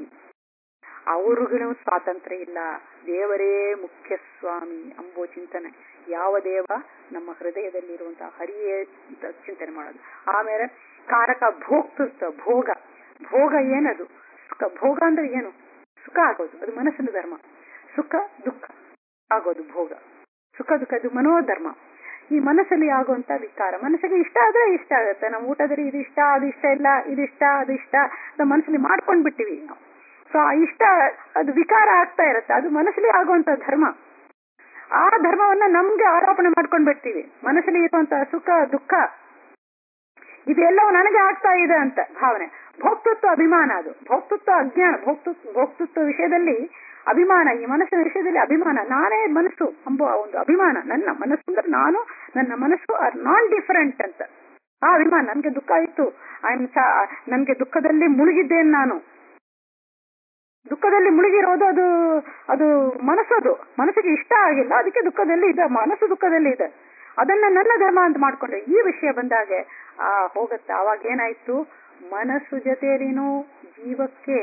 ಅವ್ರಿಗೂ ಸ್ವಾತಂತ್ರ್ಯ ಇಲ್ಲ ದೇವರೇ ಮುಖ್ಯ ಸ್ವಾಮಿ ಅಂಬೋ ಚಿಂತನೆ ಯಾವ ದೇವ ನಮ್ಮ ಹೃದಯದಲ್ಲಿರುವಂತಹ ಹರಿಯೇ ಅಂತ ಚಿಂತನೆ ಮಾಡೋದು ಆಮೇಲೆ ಕಾರಕ ಭೋಕ್ತೃತ್ವ ಭೋಗ ಭೋಗ ಏನದು ಸುಖ ಭೋಗ ಅಂದ್ರೆ ಏನು ಸುಖ ಆಗೋದು ಅದು ಮನಸ್ಸಿನ ಧರ್ಮ ಸುಖ ದುಃಖ ಆಗೋದು ಭೋಗ ಸುಖ ದುಃಖ ಅದು ಮನೋಧರ್ಮ ಈ ಮನಸ್ಸಲ್ಲಿ ಆಗುವಂತ ವಿಕಾರ ಮನಸ್ಸಿಗೆ ಇಷ್ಟ ಆದ್ರೆ ಇಷ್ಟ ಆಗುತ್ತೆ ನಮ್ಮ ಊಟದಲ್ಲಿ ಇದು ಇಷ್ಟ ಅದು ಇಷ್ಟ ಇಲ್ಲ ಇದು ಇಷ್ಟ ಅದು ಇಷ್ಟ ನಮ್ಮ ಮನಸ್ಸಲ್ಲಿ ಮಾಡ್ಕೊಂಡ್ ಬಿಟ್ಟಿವಿ ನಾವು ಸೊ ಆ ಇಷ್ಟ ಅದು ವಿಕಾರ ಆಗ್ತಾ ಇರುತ್ತೆ ಅದು ಮನಸ್ಸಲ್ಲಿ ಆಗುವಂತ ಧರ್ಮ ಆ ಧರ್ಮವನ್ನ ನಮ್ಗೆ ಆರೋಪಣೆ ಮಾಡ್ಕೊಂಡ್ ಬಿಡ್ತೀವಿ ಮನಸ್ಸಲ್ಲಿ ಇರುವಂತ ಸುಖ ದುಃಖ ಇದೆಲ್ಲವೂ ನನಗೆ ಆಗ್ತಾ ಇದೆ ಅಂತ ಭಾವನೆ ಭೋಕ್ತೃತ್ವ ಅಭಿಮಾನ ಅದು ಭೋಕ್ತೃತ್ವ ಅಜ್ಞಾನ ಭೋಕ್ತೃತ್ವ ಭೋಕ್ತೃತ್ವ ವಿಷಯದಲ್ಲಿ ಅಭಿಮಾನ ಈ ಮನಸ್ಸಿನ ವಿಷಯದಲ್ಲಿ ಅಭಿಮಾನ ನಾನೇ ಮನಸ್ಸು ಎಂಬ ಒಂದು ಅಭಿಮಾನ ನನ್ನ ಮನಸ್ಸು ಅಂದ್ರೆ ನಾನು ನನ್ನ ಮನಸ್ಸು ಆರ್ ನಾನ್ ಡಿಫರೆಂಟ್ ಅಂತ ಆ ಅಭಿಮಾನ ನನ್ಗೆ ದುಃಖ ಆಯ್ತು ಐ ನನ್ಗೆ ದುಃಖದಲ್ಲಿ ಮುಳುಗಿದ್ದೇನೆ ನಾನು ದುಃಖದಲ್ಲಿ ಮುಳುಗಿರೋದು ಅದು ಅದು ಮನಸ್ಸದು ಮನಸ್ಸಿಗೆ ಇಷ್ಟ ಆಗಿಲ್ಲ ಅದಕ್ಕೆ ದುಃಖದಲ್ಲಿ ಇದೆ ಮನಸ್ಸು ದುಃಖದಲ್ಲಿ ಇದೆ ಅದನ್ನ ನನ್ನ ಧರ್ಮ ಅಂತ ಮಾಡ್ಕೊಂಡ್ರೆ ಈ ವಿಷಯ ಬಂದಾಗೆ ಆ ಹೋಗತ್ತೆ ಅವಾಗ ಏನಾಯ್ತು ಮನಸ್ಸು ಜೊತೆಯಲ್ಲಿನೂ ಜೀವಕ್ಕೆ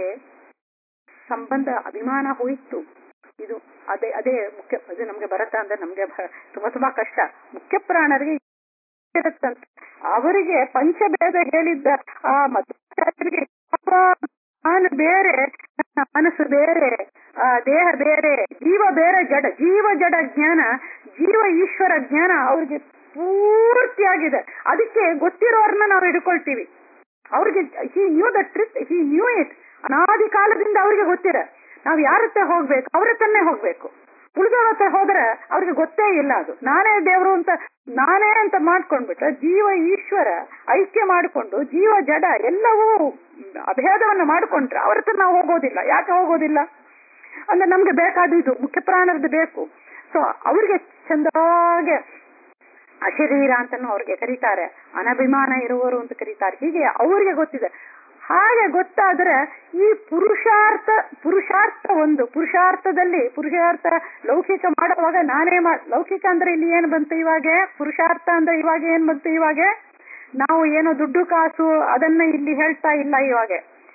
ಸಂಬಂಧ ಅಭಿಮಾನ ಹೋಯಿತು ಇದು ಅದೇ ಅದೇ ಮುಖ್ಯ ಅದು ನಮ್ಗೆ ಬರತ್ತಾ ಅಂದ್ರೆ ನಮ್ಗೆ ಬ- ತುಂಬಾ ತುಂಬಾ ಕಷ್ಟ ಮುಖ್ಯ ಪ್ರಾಣರಿಗೆ ಇರುತ್ತಂತೆ ಅವರಿಗೆ ಪಂಚಭೇದ ಹೇಳಿದ್ದ ಆ ಮಧ್ವಾಚಾರ್ಯರಿಗೆ ಪಾಪ ನಾನು ಬೇರೆ ನನ್ನ ಮನಸ್ಸು ಬೇರೆ ಆ ದೇಹ ಬೇರೆ ಜೀವ ಬೇರೆ ಜಡ ಜೀವ ಜಡ ಜ್ಞಾನ ಜೀವ ಈಶ್ವರ ಜ್ಞಾನ ಅವ್ರಿಗೆ ಪೂರ್ತಿಯಾಗಿದೆ ಅದಕ್ಕೆ ಗೊತ್ತಿರೋರ್ನ ನಾವು ಹಿಡ್ಕೊಳ್ತೀವಿ ಅವ್ರಿಗೆ he knew the truth he knew it ಅನಾದಿ ಕಾಲದಿಂದ ಅವ್ರಿಗೆ ಗೊತ್ತಿರ ನಾವ್ ಯಾರತ್ತೆ ಹೋಗ್ಬೇಕು ಅವ್ರ ಹತ್ರನೇ ಹೋಗ್ಬೇಕು ಉಳಿದವ್ರ ಹತ್ರ ಹೋದ್ರೆ ಅವ್ರಿಗೆ ಗೊತ್ತೇ ಇಲ್ಲ ಅದು ನಾನೇ ದೇವರು ಅಂತ ನಾನೇ ಅಂತ ಮಾಡ್ಕೊಂಡ್ಬಿಟ್ರೆ ಜೀವ ಈಶ್ವರ ಐಕ್ಯ ಮಾಡಿಕೊಂಡು ಜೀವ ಜಡ ಎಲ್ಲವೂ ಅಭೇದವನ್ನ ಮಾಡ್ಕೊಂಡ್ರೆ ಅವ್ರ ಹತ್ರ ನಾವು ಹೋಗೋದಿಲ್ಲ ಯಾಕೆ ಹೋಗೋದಿಲ್ಲ ಅಂದ್ರೆ ನಮ್ಗೆ ಬೇಕಾದಿದ್ದು ಮುಖ್ಯ ಪ್ರಾಣರದ್ದು ಬೇಕು ಸೊ ಅವ್ರಿಗೆ ಚಂದಾಗೆ ಅಶರೀರ ಅಂತಾನು ಅವ್ರಿಗೆ ಕರೀತಾರೆ ಅನಭಿಮಾನ ಇರುವವರು ಅಂತ ಕರೀತಾರೆ ಹೀಗೆ ಅವ್ರಿಗೆ ಗೊತ್ತಿದೆ ಹಾಗೆ ಗೊತ್ತಾದ್ರೆ ಈ ಪುರುಷಾರ್ಥ ಪುರುಷಾರ್ಥ ಒಂದು ಪುರುಷಾರ್ಥದಲ್ಲಿ ಪುರುಷಾರ್ಥ ಲೌಕಿಕ ಮಾಡುವಾಗ ನಾನೇ ಮಾ ಲೌಕಿಕ ಅಂದ್ರೆ ಇಲ್ಲಿ ಏನ್ ಬಂತು ಇವಾಗ ಪುರುಷಾರ್ಥ ಅಂದ್ರೆ ಇವಾಗ ಏನ್ ಬಂತು ಇವಾಗ ನಾವು ಏನೋ ದುಡ್ಡು ಕಾಸು ಅದನ್ನ ಇಲ್ಲಿ ಹೇಳ್ತಾ ಇಲ್ಲ ಇವಾಗ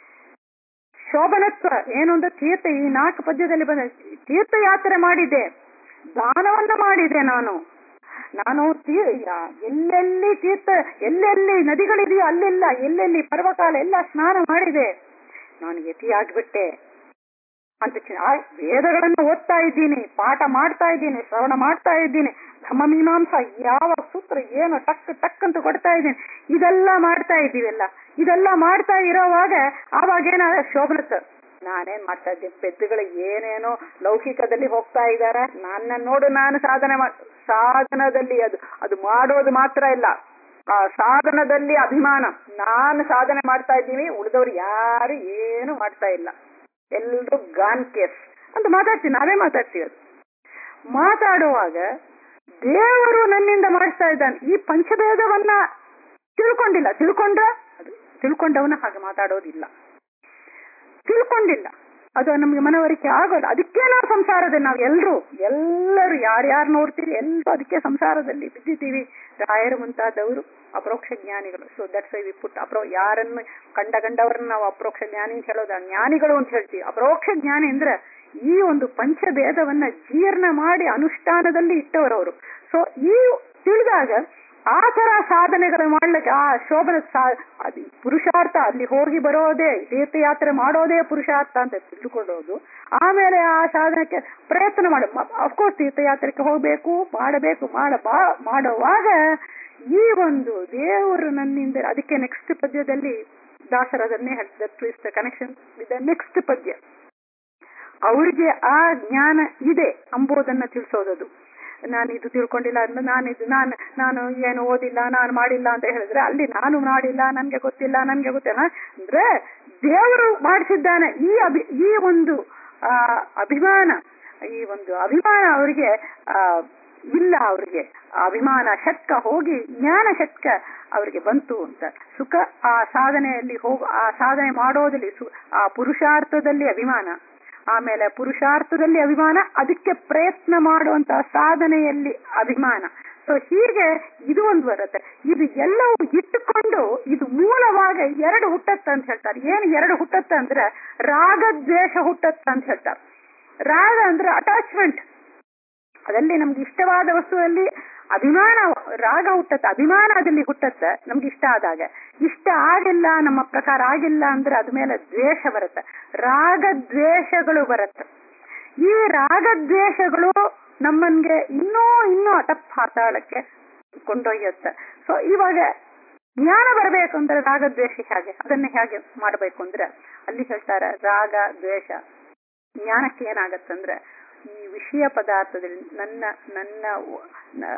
ಶೋಭನತ್ವ ಏನು ಅಂದ್ರೆ ತೀರ್ಥ ಈ ನಾಲ್ಕು ಪದ್ಯದಲ್ಲಿ ಬಂದ ತೀರ್ಥಯಾತ್ರೆ ಮಾಡಿದೆ ದಾನವನ್ನ ಮಾಡಿದೆ ನಾನು ನಾನು ತೀ- ಯಾ- ಎಲ್ಲೆಲ್ಲಿ ತೀರ್ಥ ಎಲ್ಲೆಲ್ಲಿ ನದಿಗಳಿದೆಯೋ ಅಲ್ಲೆಲ್ಲ ಎಲ್ಲೆಲ್ಲಿ ಪರ್ವಕಾಲ ಎಲ್ಲ ಸ್ನಾನ ಮಾಡಿದೆ ನಾನು ಯತಿಯಾಗ್ಬಿಟ್ಟೆ ಅಂತ ಚಿ- ಆ ವೇದಗಳನ್ನು ಓದ್ತಾ ಇದ್ದೀನಿ ಪಾಠ ಮಾಡ್ತಾ ಇದ್ದೀನಿ ಶ್ರವಣ ಮಾಡ್ತಾ ಇದ್ದೀನಿ ಧರ್ಮಮೀಮಾಂಸ ಯಾವ ಸೂತ್ರ ಏನು ಟಕ್ ಟಕ್ ಅಂತ ಕೊಡ್ತಾ ಇದ್ದೀನಿ ಇದೆಲ್ಲ ಮಾಡ್ತಾ ಇದ್ದೀವಲ್ಲ ಇದೆಲ್ಲ ಮಾಡ್ತಾ ಇರೋವಾಗ ಆವಾಗ ಏನಾದ ಶೋಭನತ್ ನಾನೇನ್ ಮಾಡ್ತಾ ಇದ್ದೀನಿ ಪೆದ್ದುಗಳು ಏನೇನೋ ಲೌಕಿಕದಲ್ಲಿ ಹೋಗ್ತಾ ಇದಾರ ನನ್ನ ನೋಡು ನಾನು ಸಾಧನೆ ಮಾಡ್ ಸಾಧನದಲ್ಲಿ ಅದು ಅದು ಮಾಡೋದು ಮಾತ್ರ ಇಲ್ಲ ಆ ಸಾಧನದಲ್ಲಿ ಅಭಿಮಾನ ನಾನು ಸಾಧನೆ ಮಾಡ್ತಾ ಇದ್ದೀನಿ ಉಳಿದವ್ರು ಯಾರು ಏನು ಮಾಡ್ತಾ ಇಲ್ಲ ಎಲ್ರು ಗಾನ್ ಕೇಸ್ ಅಂತ ಮಾತಾಡ್ತೀವಿ ನಾವೇ ಮಾತಾಡ್ತೀವಿ ಅದು ಮಾತಾಡುವಾಗ ದೇವರು ನನ್ನಿಂದ ಮಾಡಿಸ್ತಾ ಇದ್ದಾನೆ ಈ ಪಂಚಭೇದವನ್ನ ತಿಳ್ಕೊಂಡಿಲ್ಲ ತಿಳ್ಕೊಂಡ ಅದು ತಿಳ್ಕೊಂಡವನ ಹಾಗೆ ಮಾತಾಡೋದಿಲ್ಲ ತಿಳ್ಕೊಂಡಿಲ್ಲ ಅದು ನಮ್ಗೆ ಮನವರಿಕೆ ಆಗೋದು ಅದಕ್ಕೆ ನಾವು ಸಂಸಾರದಲ್ಲಿ ನಾವು ಎಲ್ಲರೂ ಎಲ್ಲರೂ ಯಾರ್ಯಾರು ನೋಡ್ತೀವಿ ಎಲ್ಲರೂ ಅದಕ್ಕೆ ಸಂಸಾರದಲ್ಲಿ ಬಿದ್ದಿದ್ದೀವಿ ರಾಯರು ಮುಂತಾದವರು ಅಪರೋಕ್ಷ ಜ್ಞಾನಿಗಳು so that's why we put ಅಪ್ರೋ ಯಾರನ್ನು ಕಂಡ ಕಂಡವರನ್ನ ನಾವು ಅಪರೋಕ್ಷ ಜ್ಞಾನಿ ಅಂತ ಹೇಳೋದು ಜ್ಞಾನಿಗಳು ಅಂತ ಹೇಳ್ತೀವಿ ಅಪರೋಕ್ಷ ಜ್ಞಾನಿ ಅಂದ್ರೆ ಈ ಒಂದು ಪಂಚಭೇದವನ್ನ ಜೀರ್ಣ ಮಾಡಿ ಅನುಷ್ಠಾನದಲ್ಲಿ ಇಟ್ಟವರವರು ಸೊ ಈ ತಿಳಿದಾಗ ಆ ತರ ಸಾಧನೆಗಳು ಮಾಡ್ಲಿಕ್ಕೆ ಆ ಶೋಭನ ಸಾ- ಅದು ಪುರುಷಾರ್ಥ ಅಲ್ಲಿ ಹೋಗಿ ಬರೋದೇ ತೀರ್ಥಯಾತ್ರೆ ಮಾಡೋದೇ ಪುರುಷಾರ್ಥ ಅಂತ ತಿಳ್ಕೊಳ್ಳೋದು ಆಮೇಲೆ ಆ ಸಾಧನಕ್ಕೆ ಪ್ರಯತ್ನ ಮಾಡ ಅಫ್ಕೋರ್ಸ್ ತೀರ್ಥಯಾತ್ರೆಗೆ ಹೋಗ್ಬೇಕು ಮಾಡಬೇಕು ಮಾಡ ಬಾ- ಮಾಡುವಾಗ ಈ ಒಂದು ದೇವರು ನನ್ನಿಂದ ಅದಕ್ಕೆ ನೆಕ್ಸ್ಟ್ ಪದ್ಯದಲ್ಲಿ ದಾಸರದನ್ನೇ ಹೇಳ್ತಾರೆ ಕನೆಕ್ಷನ್ ವಿತ್ ನೆಕ್ಸ್ಟ್ ಪದ್ಯ ಅವ್ರಿಗೆ ಆ ಜ್ಞಾನ ಇದೆ ಎಂಬುದನ್ನ ತಿಳಿಸೋದದು ನಾನು ಇದು ತಿಳ್ಕೊಂಡಿಲ್ಲ ಅಂದ್ರೆ ನಾನು ಇದು ನಾನು ನಾನು ಏನು ಓದಿಲ್ಲ ನಾನು ಮಾಡಿಲ್ಲ ಅಂತ ಹೇಳಿದ್ರೆ ಅಲ್ಲಿ ನಾನು ಮಾಡಿಲ್ಲ ನನ್ಗೆ ಗೊತ್ತಿಲ್ಲ ನನ್ಗೆ ಗೊತ್ತಿಲ್ಲ ಅಂದ್ರೆ ದೇವರು ಮಾಡಿಸಿದ್ದಾನೆ ಈ ಅಭಿ ಈ ಒಂದು ಆ ಅಭಿಮಾನ ಈ ಒಂದು ಅಭಿಮಾನ ಅವರಿಗೆ ಆ ಇಲ್ಲ ಅವರಿಗೆ ಅಭಿಮಾನ ಶಟ್ಕ ಹೋಗಿ ಜ್ಞಾನ ಶಟ್ಕ ಅವರಿಗೆ ಬಂತು ಅಂತ ಸುಖ ಆ ಸಾಧನೆಯಲ್ಲಿ ಹೋಗ ಆ ಸಾಧನೆ ಮಾಡೋದಲ್ಲಿ ಸು- ಆ ಪುರುಷಾರ್ಥದಲ್ಲಿ ಅಭಿಮಾನ ಆಮೇಲೆ ಪುರುಷಾರ್ಥದಲ್ಲಿ ಅಭಿಮಾನ ಅದಕ್ಕೆ ಪ್ರಯತ್ನ ಮಾಡುವಂತ ಸಾಧನೆಯಲ್ಲಿ ಅಭಿಮಾನ ಸೊ ಹೀಗೆ ಇದು ಒಂದು ಬರುತ್ತೆ ಇದು ಎಲ್ಲವೂ ಇಟ್ಟುಕೊಂಡು ಇದು ಮೂಲವಾಗ ಎರಡು ಹುಟ್ಟತ್ತ ಅಂತ ಹೇಳ್ತಾರೆ ಏನು ಎರಡು ಹುಟ್ಟತ್ತ ಅಂದ್ರೆ ರಾಗ ದ್ವೇಷ ಹುಟ್ಟತ್ತ ಅಂತ ಹೇಳ್ತಾರೆ ರಾಗ ಅಂದ್ರೆ ಅಟ್ಯಾಚ್ಮೆಂಟ್ ಅದಲ್ಲಿ ನಮ್ಗೆ ಇಷ್ಟವಾದ ವಸ್ತುವಲ್ಲಿ ಅಭಿಮಾನ ರಾಗ ಹುಟ್ಟತ್ತೆ ಅಭಿಮಾನ ಅದಲ್ಲಿ ಹುಟ್ಟತ್ತೆ ನಮ್ಗೆ ಇಷ್ಟ ಆದಾಗ ಇಷ್ಟ ಆಗಿಲ್ಲ ನಮ್ಮ ಪ್ರಕಾರ ಆಗಿಲ್ಲ ಅಂದ್ರೆ ಅದ ಮೇಲೆ ದ್ವೇಷ ಬರುತ್ತೆ ರಾಗ ದ್ವೇಷಗಳು ಬರುತ್ತೆ ಈ ರಾಗ ದ್ವೇಷಗಳು ನಮ್ಮನ್ಗೆ ಇನ್ನೂ ಇನ್ನೂ ಅಟಪ್ ಪಾತಾಳಕ್ಕೆ ಕೊಂಡೊಯ್ಯುತ್ತೆ ಸೊ ಇವಾಗ ಜ್ಞಾನ ಬರಬೇಕು ಅಂದ್ರೆ ರಾಗ ದ್ವೇಷ ಹೇಗೆ ಅದನ್ನ ಹೇಗೆ ಮಾಡಬೇಕು ಅಂದ್ರೆ ಅಲ್ಲಿ ಹೇಳ್ತಾರೆ ರಾಗ ದ್ವೇಷ ಜ್ಞಾನಕ್ಕೆ ಏನಾಗತ್ತಂದ್ರೆ ಈ ವಿಷಯ ಪದಾರ್ಥದಲ್ಲಿ ನನ್ನ ನನ್ನ ವ- ನ-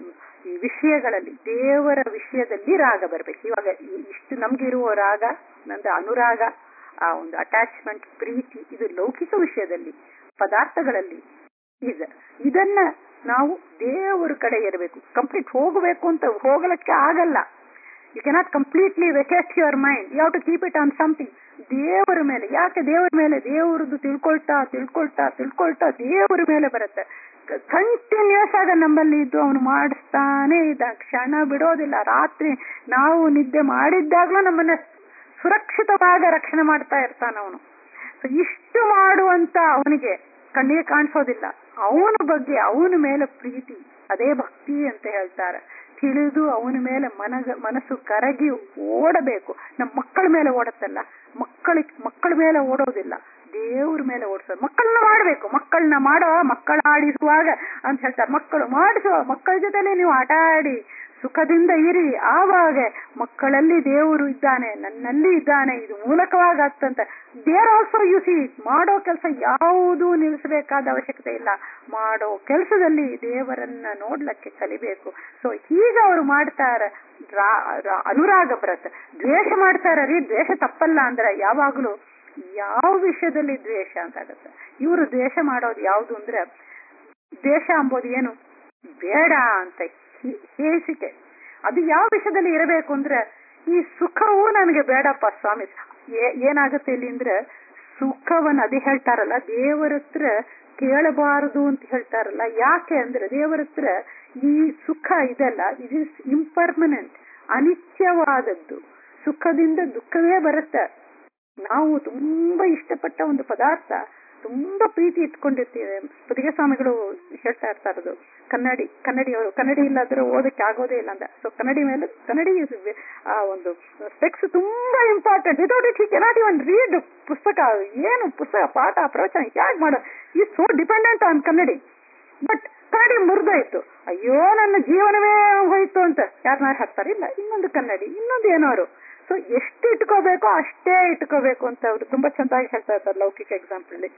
ಈ ವಿಷಯಗಳಲ್ಲಿ ದೇವರ ವಿಷಯದಲ್ಲಿ ರಾಗ ಬರಬೇಕು ಇವಾಗ ಈ- ಇಷ್ಟು ನಮ್ಗಿರುವ ರಾಗ ನಂದು ಅನುರಾಗ ಆ ಒಂದು ಅಟ್ಯಾಚ್ಮೆಂಟ್ ಪ್ರೀತಿ ಇದು ಲೌಕಿಕ ವಿಷಯದಲ್ಲಿ ಪದಾರ್ಥಗಳಲ್ಲಿ ಇದೆ ಇದನ್ನ ನಾವು ದೇವರ ಕಡೆ ಇರಬೇಕು ಕಂಪ್ಲೀಟ್ ಹೋಗಬೇಕು ಅಂತ ಹೋಗಲಿಕ್ಕೆ ಆಗಲ್ಲ you cannot completely vacate your mind you have to keep it on something ದೇವರ ಮೇಲೆ ಯಾಕೆ ದೇವರ ಮೇಲೆ ದೇವರದ್ದು ತಿಳ್ಕೊಳ್ತಾ ತಿಳ್ಕೊಳ್ತಾ ತಿಳ್ಕೊಳ್ತಾ ದೇವರ ಮೇಲೆ ಬರುತ್ತೆ ಕಂಟಿನ್ಯೂಸ್ ಆಗ ನಮ್ಮಲ್ಲಿ ಇದ್ದು ಅವನು ಮಾಡಿಸ್ತಾನೆ ಇದ್ದ ಕ್ಷಣ ಬಿಡೋದಿಲ್ಲ ರಾತ್ರಿ ನಾವು ನಿದ್ದೆ ಮಾಡಿದ್ದಾಗ್ಲೂ ನಮ್ಮನ್ನ ಸುರಕ್ಷಿತವಾಗಿ ರಕ್ಷಣೆ ಮಾಡ್ತಾ ಇರ್ತಾನ ಅವನು ಸೊ ಇಷ್ಟು ಮಾಡುವಂತ ಅವನಿಗೆ ಕಣ್ಣಿಗೆ ಕಾಣಿಸೋದಿಲ್ಲ ಅವನ ಬಗ್ಗೆ ಅವನ ಮೇಲೆ ಪ್ರೀತಿ ಅದೇ ಭಕ್ತಿ ಅಂತ ಹೇಳ್ತಾರೆ ತಿಳಿದು ಅವನ ಮೇಲೆ ಮನಗ ಮನಸ್ಸು ಕರಗಿ ಓಡಬೇಕು ನಮ್ಮ ಮಕ್ಕಳ ಮೇಲೆ ಓಡತ್ತಲ್ಲ ಮಕ್ಕಳಿಗೆ ಮಕ್ಕಳ ಮೇಲೆ ಓಡೋದಿಲ್ಲ ದೇವ್ರ ಮೇಲೆ ಓಡಿಸೋದು ಮಕ್ಕಳನ್ನ ಮಾಡಬೇಕು ಮಕ್ಕಳನ್ನ ಮಾಡೋ ಮಕ್ಕಳ ಆಡಿಸುವಾಗ ಅಂತ ಹೇಳ್ತಾರೆ ಮಕ್ಕಳು ಮಾಡಿಸೋ ಮಕ್ಕಳ ಜೊತೆನೆ ನೀವು ಆಟ ಆಡಿ ಸುಖದಿಂದ ಇರಿ ಆವಾಗ ಮಕ್ಕಳಲ್ಲಿ ದೇವರು ಇದ್ದಾನೆ ನನ್ನಲ್ಲಿ ಇದ್ದಾನೆ ಇದು ಮೂಲಕವಾಗಿ ಆಗ್ತಂತ ದೇರ್ ಆಲ್ಸೋ ಯು ಸಿ ಮಾಡೋ ಕೆಲಸ ಯಾವುದೂ ನಿಲ್ಲಿಸಬೇಕಾದ ಅವಶ್ಯಕತೆ ಇಲ್ಲ ಮಾಡೋ ಕೆಲಸದಲ್ಲಿ ದೇವರನ್ನ ನೋಡ್ಲಿಕ್ಕೆ ಕಲಿಬೇಕು ಸೊ ಹೀಗ ಅವರು ಮಾಡ್ತಾರ ರಾ- ರಾ- ಅನುರಾಗ ಬರುತ್ತೆ ದ್ವೇಷ ಮಾಡ್ತಾರ ರೀ ದ್ವೇಷ ತಪ್ಪಲ್ಲ ಅಂದ್ರೆ ಯಾವಾಗ್ಲೂ ಯಾವ ವಿಷಯದಲ್ಲಿ ದ್ವೇಷ ಅಂತ ಆಗುತ್ತೆ ಇವರು ದ್ವೇಷ ಮಾಡೋದು ಯಾವುದು ಅಂದ್ರೆ ದ್ವೇಷ ಅಂಬೋದು ಏನು ಬೇಡ ಅಂತ ಹಿ- ಹೇಸಿಕೆ ಅದು ಯಾವ ವಿಷಯದಲ್ಲಿ ಇರಬೇಕು ಅಂದ್ರೆ ಈ ಸುಖವು ನನಗೆ ಬೇಡಪ್ಪ ಸ್ವಾಮಿ ಏ- ಏನಾಗುತ್ತೆ ಇಲ್ಲಿ ಅಂದ್ರೆ ಸುಖವನ್ನ ಅದೇ ಹೇಳ್ತಾರಲ್ಲ ದೇವರ ಹತ್ರ ಕೇಳಬಾರದು ಅಂತ ಹೇಳ್ತಾರಲ್ಲ ಯಾಕೆ ಅಂದ್ರೆ ದೇವರ ಹತ್ರ ಈ ಸುಖ ಇದೆಲ್ಲ ಇಟ್ ಇಸ್ ಇಂಪರ್ಮನೆಂಟ್ ಅನಿತ್ಯವಾದದ್ದು ಸುಖದಿಂದ ದುಃಖವೇ ಬರುತ್ತೆ ನಾವು ತುಂಬಾ ಇಷ್ಟಪಟ್ಟ ಒಂದು ಪದಾರ್ಥ ತುಂಬಾ ಪ್ರೀತಿ ಇಟ್ಕೊಂಡಿರ್ತೀವಿ ಪುದಿಗೆ ಸ್ವಾಮಿಗಳು ಹೇಳ್ತಾ ಇರ್ತಾ ಇರೋದು ಕನ್ನಡಿ ಕನ್ನಡಿಯವರು ಕನ್ನಡಿ ಇಲ್ಲಾದ್ರೆ ಓದಕ್ಕೆ ಆಗೋದೇ ಇಲ್ಲ ಅಂತ ಸೊ ಕನ್ನಡಿ ಮೇಲೆ ಕನ್ನಡಿ is ve- ಆ ಒಂದು ಸ್ಪೆಕ್ಸ್ ತುಂಬಾ important without it he cannot even read ಪುಸ್ತಕ ಏನು ಪುಸ್ತಕ ಪಾಠ ಪ್ರವಚನ ಹೇಗೆ ಮಾಡೋ ಈ ಸೋ ಡಿಪೆಂಡೆಂಟ್ ಆನ್ ಕನ್ನಡಿ ಬಟ್ ಕನ್ನಡಿ ಮುರಿದೋಯ್ತು ಅಯ್ಯೋ ನನ್ನ ಜೀವನವೇ ಹೋಯ್ತು ಅಂತ ಯಾರನ್ನಾರು ಹಾಕ್ತಾರೆ ಇಲ್ಲ ಇನ್ನೊಂದು ಕನ್ನಡಿ ಇನ್ನೊಂದು ಏನೋರು ಸೊ ಎಷ್ಟು ಇಟ್ಕೋಬೇಕೋ ಅಷ್ಟೇ ಇಟ್ಕೋಬೇಕು ಅಂತ ಅವರು ತುಂಬಾ ಚೆನ್ನಾಗಿ ಹೇಳ್ತಾ ಇರ್ತಾರೆ ಲೌಕಿಕ ಎಕ್ಸಾಂಪಲ್ ಅಲ್ಲಿ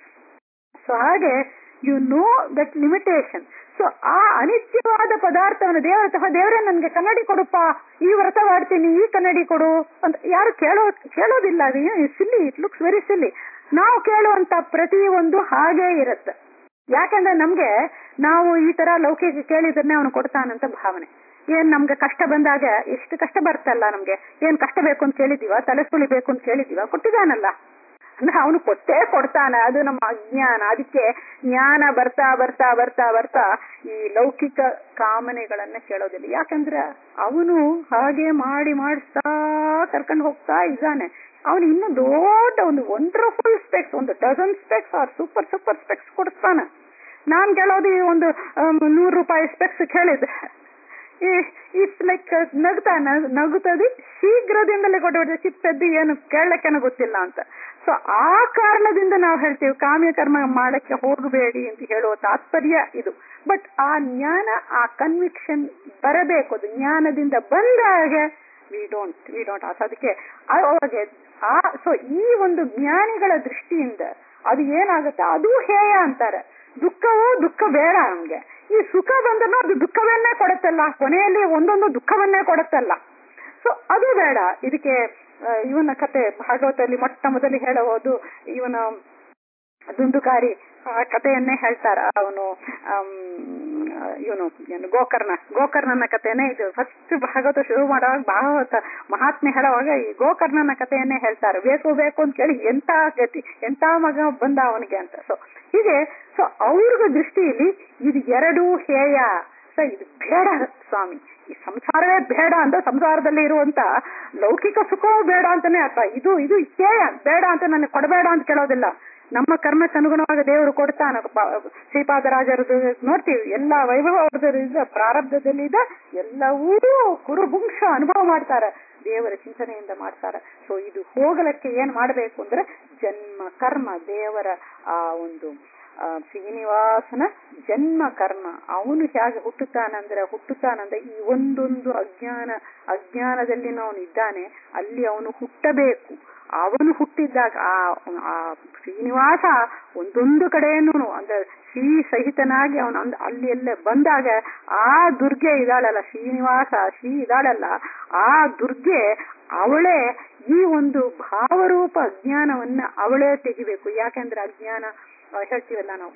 ಸೊ ಹಾಗೆ you know that limitation so ಆ ಅನಿತ್ಯವಾದ ಪದಾರ್ಥವನ್ನು ದೇವರ ಅಥವಾ ದೇವರೇ ನನ್ಗೆ ಕನ್ನಡಿ ಕೊಡುಪ್ಪ ಈ ವ್ರತ ಮಾಡ್ತೀನಿ ಈ ಕನ್ನಡಿ ಕೊಡು ಅಂತ ಯಾರು ಕೇಳೋ ಕೇಳೋದಿಲ್ಲ ಅದು silly it looks very silly ನಾವು ಕೇಳುವಂತ ಪ್ರತಿ ಒಂದು ಹಾಗೇ ಇರುತ್ತೆ ಯಾಕಂದ್ರೆ ನಮ್ಗೆ ನಾವು ಈ ತರ ಲೌಕಿಕ ಕೇಳಿದನ್ನೇ ಅವನು ಕೊಡ್ತಾನಂತ ಭಾವನೆ ಏನ್ ನಮ್ಗೆ ಕಷ್ಟ ಬಂದಾಗ ಎಷ್ಟು ಕಷ್ಟ ಬರ್ತಲ್ಲ ನಮ್ಗೆ ಏನ್ ಕಷ್ಟ ಬೇಕು ಅಂತ ಕೇಳಿದೀವ ತಲೆ ಸುಳಿಬೇಕು ಅಂತ ಕೇಳಿದೀವ ಕೊಟ್ಟಿದಾನಲ್ಲ ಅಂದ್ರೆ ಅವನು ಕೊಟ್ಟೇ ಕೊಡ್ತಾನೆ ಅದು ನಮ್ಮ ಅಜ್ಞಾನ ಅದಕ್ಕೆ ಜ್ಞಾನ ಬರ್ತಾ ಬರ್ತಾ ಬರ್ತಾ ಬರ್ತಾ ಈ ಲೌಕಿಕ ಕಾಮನೆಗಳನ್ನ ಕೇಳೋದಿಲ್ಲ ಯಾಕಂದ್ರೆ ಅವನು ಹಾಗೆ ಮಾಡಿ ಮಾಡಿಸ್ತಾ ಕರ್ಕೊಂಡು ಹೋಗ್ತಾ ಇದ್ದಾನೆ ಅವನು ಇನ್ನು ದೊಡ್ಡ ಒಂದು ವಂಡರ್ಫುಲ್ ಸ್ಪೆಕ್ಸ್ ಒಂದು dozen specs are super super specs ಕೊಡ್ತಾನೆ ನಾನ್ ಕೇಳೋದು ಈ ಒಂದು ನೂರು ರೂಪಾಯಿ ಸ್ಪೆಕ್ಸ್ ಕೇಳಿದೆ ಇಟ್ಸ್ ಲೈಕ್ ನಗ್ತಾ ನಗುತ್ತದೆ ಶೀಘ್ರದಿಂದಲೇ ಕೊಟ್ಟು ಚಿಕ್ಕದ್ದು ಏನು ಕೇಳಕ್ಕೆನ ಗೊತ್ತಿಲ್ಲ ಅಂತ ಸೊ ಆ ಕಾರಣದಿಂದ ನಾವು ಹೇಳ್ತೀವಿ ಕಾಮ್ಯ ಕರ್ಮ ಮಾಡಕ್ಕೆ ಹೋಗಬೇಡಿ ಅಂತ ಹೇಳುವ ತಾತ್ಪರ್ಯ ಇದು ಬಟ್ ಆ ಜ್ಞಾನ ಆ ಕನ್ವಿಕ್ಷನ್ ಬರಬೇಕು ಅದು ಜ್ಞಾನದಿಂದ ಬಂದಾಗ ವಿ ಡೋಂಟ್ ವಿ ಡೋಂಟ್ ಅದಕ್ಕೆ ಅವಾಗ ಆ ಸೊ ಈ ಒಂದು ಜ್ಞಾನಿಗಳ ದೃಷ್ಟಿಯಿಂದ ಅದು ಏನಾಗುತ್ತೆ ಅದು ಹೇಯ ಅಂತಾರೆ ದುಃಖವು ದುಃಖ ಬೇಡ ನಮ್ಗೆ ಈ ಸುಖ ಬಂದನು ಅದು ದುಃಖವನ್ನೇ ಕೊಡುತ್ತಲ್ಲ ಕೊನೆಯಲ್ಲಿ ಒಂದೊಂದು ದುಃಖವನ್ನೇ ಕೊಡುತ್ತಲ್ಲ ಸೊ ಅದು ಬೇಡ ಇದಕ್ಕೆ ಆ, ಇವನ ಕತೆ ಭಾಗವತದಲ್ಲಿ ಮೊಟ್ಟ ಮೊದಲು ಹೇಳಬಹುದು ಇವನ ದುಂದುಕಾರಿ ಆ ಕಥೆಯನ್ನೇ ಹೇಳ್ತಾರ ಅವನು ಇವನು ಏನು ಗೋಕರ್ಣ ಗೋಕರ್ಣನ ಕಥೆನೇ ಇದು ಫಸ್ಟ್ ಭಾಗವತ ಶುರು ಮಾಡುವಾಗ ಭಾಗವತ ಮಹಾತ್ಮೆ ಹೇಳುವಾಗ ಈ ಗೋಕರ್ಣನ ಕಥೆಯನ್ನೇ ಹೇಳ್ತಾರೆ ಬೇಕು ಬೇಕು ಅಂತ ಕೇಳಿ ಎಂತ ಗತಿ ಎಂತ ಮಗ ಬಂದ ಅವನಿಗೆ ಅಂತ ಸೊ ಹೀಗೆ ಸೊ ಅವ್ರಿಗ ದೃಷ್ಟಿಯಲ್ಲಿ ಇದು ಎರಡೂ ಹೇಯ ಸೊ ಇದು ಬೇಡ ಸ್ವಾಮಿ ಈ ಸಂಸಾರವೇ ಬೇಡ ಅಂತ ಸಂಸಾರದಲ್ಲಿ ಇರುವಂತ ಲೌಕಿಕ ಸುಖವೂ ಬೇಡ ಅಂತಾನೆ ಅರ್ಥ ಇದು ಇದು ಹೇಯ ಬೇಡ ಅಂತ ನನಗೆ ಕೊಡಬೇಡ ಅಂತ ಕೇಳೋದಿಲ್ಲ ನಮ್ಮ ಕರ್ಮಕ್ಕೆ ಅನುಗುಣವಾಗಿ ದೇವರು ಕೊಡ್ತಾನ ಪ- ಶ್ರೀಪಾದರಾಜರದು ನೋಡ್ತೀವಿ ಎಲ್ಲ ವೈಭವ ಅವ್ರದ್ದು ಪ್ರಾರಬ್ಧದಲ್ಲಿ ಇದೆ ಎಲ್ಲವೂ ಕುರುಭುಂಶ ಅನುಭವ ಮಾಡ್ತಾರೆ ದೇವರ ಚಿಂತನೆಯಿಂದ ಮಾಡ್ತಾರೆ ಸೊ ಇದು ಹೋಗಲಕ್ಕೆ ಏನ್ ಮಾಡಬೇಕು ಅಂದ್ರೆ ಜನ್ಮ ಕರ್ಮ ದೇವರ ಆ ಒಂದು ಆ, ಶ್ರೀನಿವಾಸನ ಜನ್ಮ ಕರ್ಮ ಅವನು ಹೇಗೆ ಹುಟ್ಟುತ್ತಾನಂದ್ರೆ ಹುಟ್ಟುತ್ತಾನಂದ್ರೆ ಈ ಒಂದೊಂದು ಅಜ್ಞಾನ ಅಜ್ಞಾನದಲ್ಲಿ ಅವನು ಇದ್ದಾನೆ ಅಲ್ಲಿ ಅವನು ಹುಟ್ಟಬೇಕು ಅವನು ಹುಟ್ಟಿದ್ದಾಗ ಆ ಆ ಶ್ರೀನಿವಾಸ ಒಂದೊಂದು ಕಡೆಯನ್ನು ಅಂದ್ರೆ ಶ್ರೀ ಸಹಿತನಾಗಿ ಅವನು ಅಂದ್- ಅಲ್ಲಿ ಎಲ್ಲ ಬಂದಾಗ ಆ ದುರ್ಗೆ ಇದಾಳಲ್ಲ ಶ್ರೀನಿವಾಸ ಶ್ರೀ ಇದಾಳಲ್ಲ ಆ ದುರ್ಗೆ ಅವಳೇ ಈ ಒಂದು ಭಾವರೂಪ ಅಜ್ಞಾನವನ್ನ ಅವಳೇ ತೆಗಿಬೇಕು ಯಾಕೆಂದ್ರೆ ಅಜ್ಞಾನ ಆ, ಹೇಳ್ತೀವಲ್ಲ ನಾವು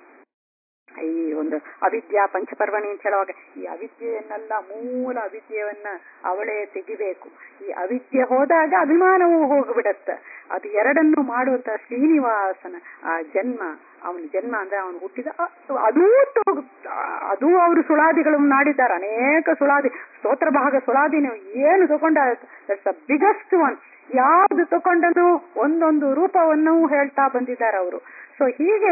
ಈ ಒಂದು ಅವಿದ್ಯಾ ಪಂಚಪರ್ವಣಿ ಅಂತ ಹೇಳುವಾಗ ಈ ಅವಿದ್ಯೆಯನ್ನೆಲ್ಲ ಮೂಲ ಅವಿದ್ಯೆಯನ್ನ ಅವಳೇ ತೆಗಿಬೇಕು ಈ ಅವಿದ್ಯೆ ಹೋದಾಗ ಅಭಿಮಾನವೂ ಹೋಗ್ಬಿಡತ್ತ ಅದು ಎರಡನ್ನು ಮಾಡುವಂತ ಶ್ರೀನಿವಾಸನ ಆ ಜನ್ಮ ಅವನ ಜನ್ಮ ಅಂದ್ರೆ ಅವನು ಹುಟ್ಟಿದ ಅ- ಅದೂ ತೋಗ್- ಅದೂ ಅವರು ಸುಳಾದಿಗಳನ್ನು ಮಾಡಿದ್ದಾರೆ ಅನೇಕ ಸುಳಾದಿ ಸ್ತೋತ್ರ ಭಾಗ ಸುಳಾದಿ ನೀವು ಏನು ತಗೊಂಡ ದಟ್ಸ್ ದ ಬಿಗ್ಗೆಸ್ಟ್ ಒನ್ ಯಾವ್ದು ತಗೊಂಡನು ಒಂದೊಂದು ರೂಪವನ್ನು ಹೇಳ್ತಾ ಬಂದಿದ್ದಾರೆ ಅವರು ಸೊ ಹೀಗೆ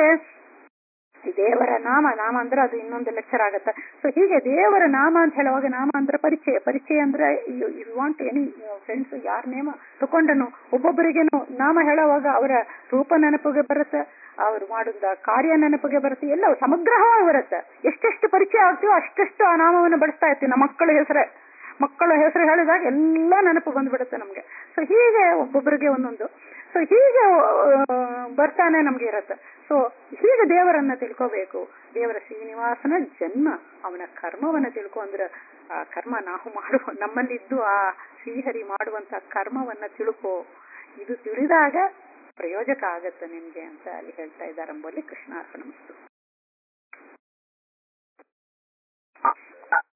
ಈ ದೇವರ ನಾಮ ನಾಮ ಅಂದ್ರೆ ಅದು ಇನ್ನೊಂದು ಲೆಕ್ಚರ್ ಆಗತ್ತೆ ಸೊ ಹೀಗೆ ದೇವರ ನಾಮ ಅಂತ ಹೇಳುವಾಗ ನಾಮ ಅಂದ್ರೆ ಪರಿಚಯ ಪರಿಚಯ ಅಂದ್ರೆ ಯು ವಾಂಟ್ ಎನಿ ಫ್ರೆಂಡ್ಸ್ ಯಾರ ನೇಮ ತಕೊಂಡನು ಒಬ್ಬೊಬ್ಬರಿಗೇನು ನಾಮ ಹೇಳುವಾಗ ಅವರ ರೂಪ ನೆನಪಿಗೆ ಬರುತ್ತೆ ಅವ್ರು ಮಾಡಿದ ಕಾರ್ಯ ನೆನಪಿಗೆ ಬರುತ್ತೆ ಎಲ್ಲ ಸಮಗ್ರವಾಗಿ ಬರುತ್ತೆ ಎಷ್ಟೆಷ್ಟು ಪರಿಚಯ ಆಗ್ತೀವೋ ಅಷ್ಟೆಷ್ಟು ಆ ನಾಮವನ್ನು ಬಳಸ್ತಾ ಇರ್ತೀವಿ ನಮ್ಮ ಮಕ್ಕಳ ಹೆಸರೇ ಮಕ್ಕಳ ಹೆಸರು ಹೇಳಿದಾಗ ಎಲ್ಲ ನೆನಪು ಬಂದ್ಬಿಡುತ್ತೆ ನಮ್ಗೆ ಸೊ ಹೀಗೆ ಒಬ್ಬೊಬ್ಬರಿಗೆ ಒಂದೊಂದು ಸೊ ಹೀಗೆ ಆ, ಬರ್ತಾನೆ ನಮ್ಗೆ ಇರುತ್ತೆ ಸೊ ಹೀಗೆ ದೇವರನ್ನ ತಿಳ್ಕೋಬೇಕು ದೇವರ ಶ್ರೀನಿವಾಸನ ಜನ್ಮ ಅವನ ಕರ್ಮವನ್ನ ತಿಳ್ಕೊ ಅಂದ್ರೆ ಆ ಕರ್ಮ ನಾವು ಮಾಡುವ ನಮ್ಮಲ್ಲಿದ್ದು ಆ ಶ್ರೀಹರಿ ಮಾಡುವಂತ ಕರ್ಮವನ್ನ ತಿಳ್ಕೋ ಇದು ತಿಳಿದಾಗ ಪ್ರಯೋಜಕ ಆಗತ್ತೆ ನಿಮ್ಗೆ ಅಂತ ಅಲ್ಲಿ ಹೇಳ್ತಾ ಇದ್ದಾರೆ ಎಂಬಲ್ಲಿ ಕೃಷ್ಣಾರ್ಪಣ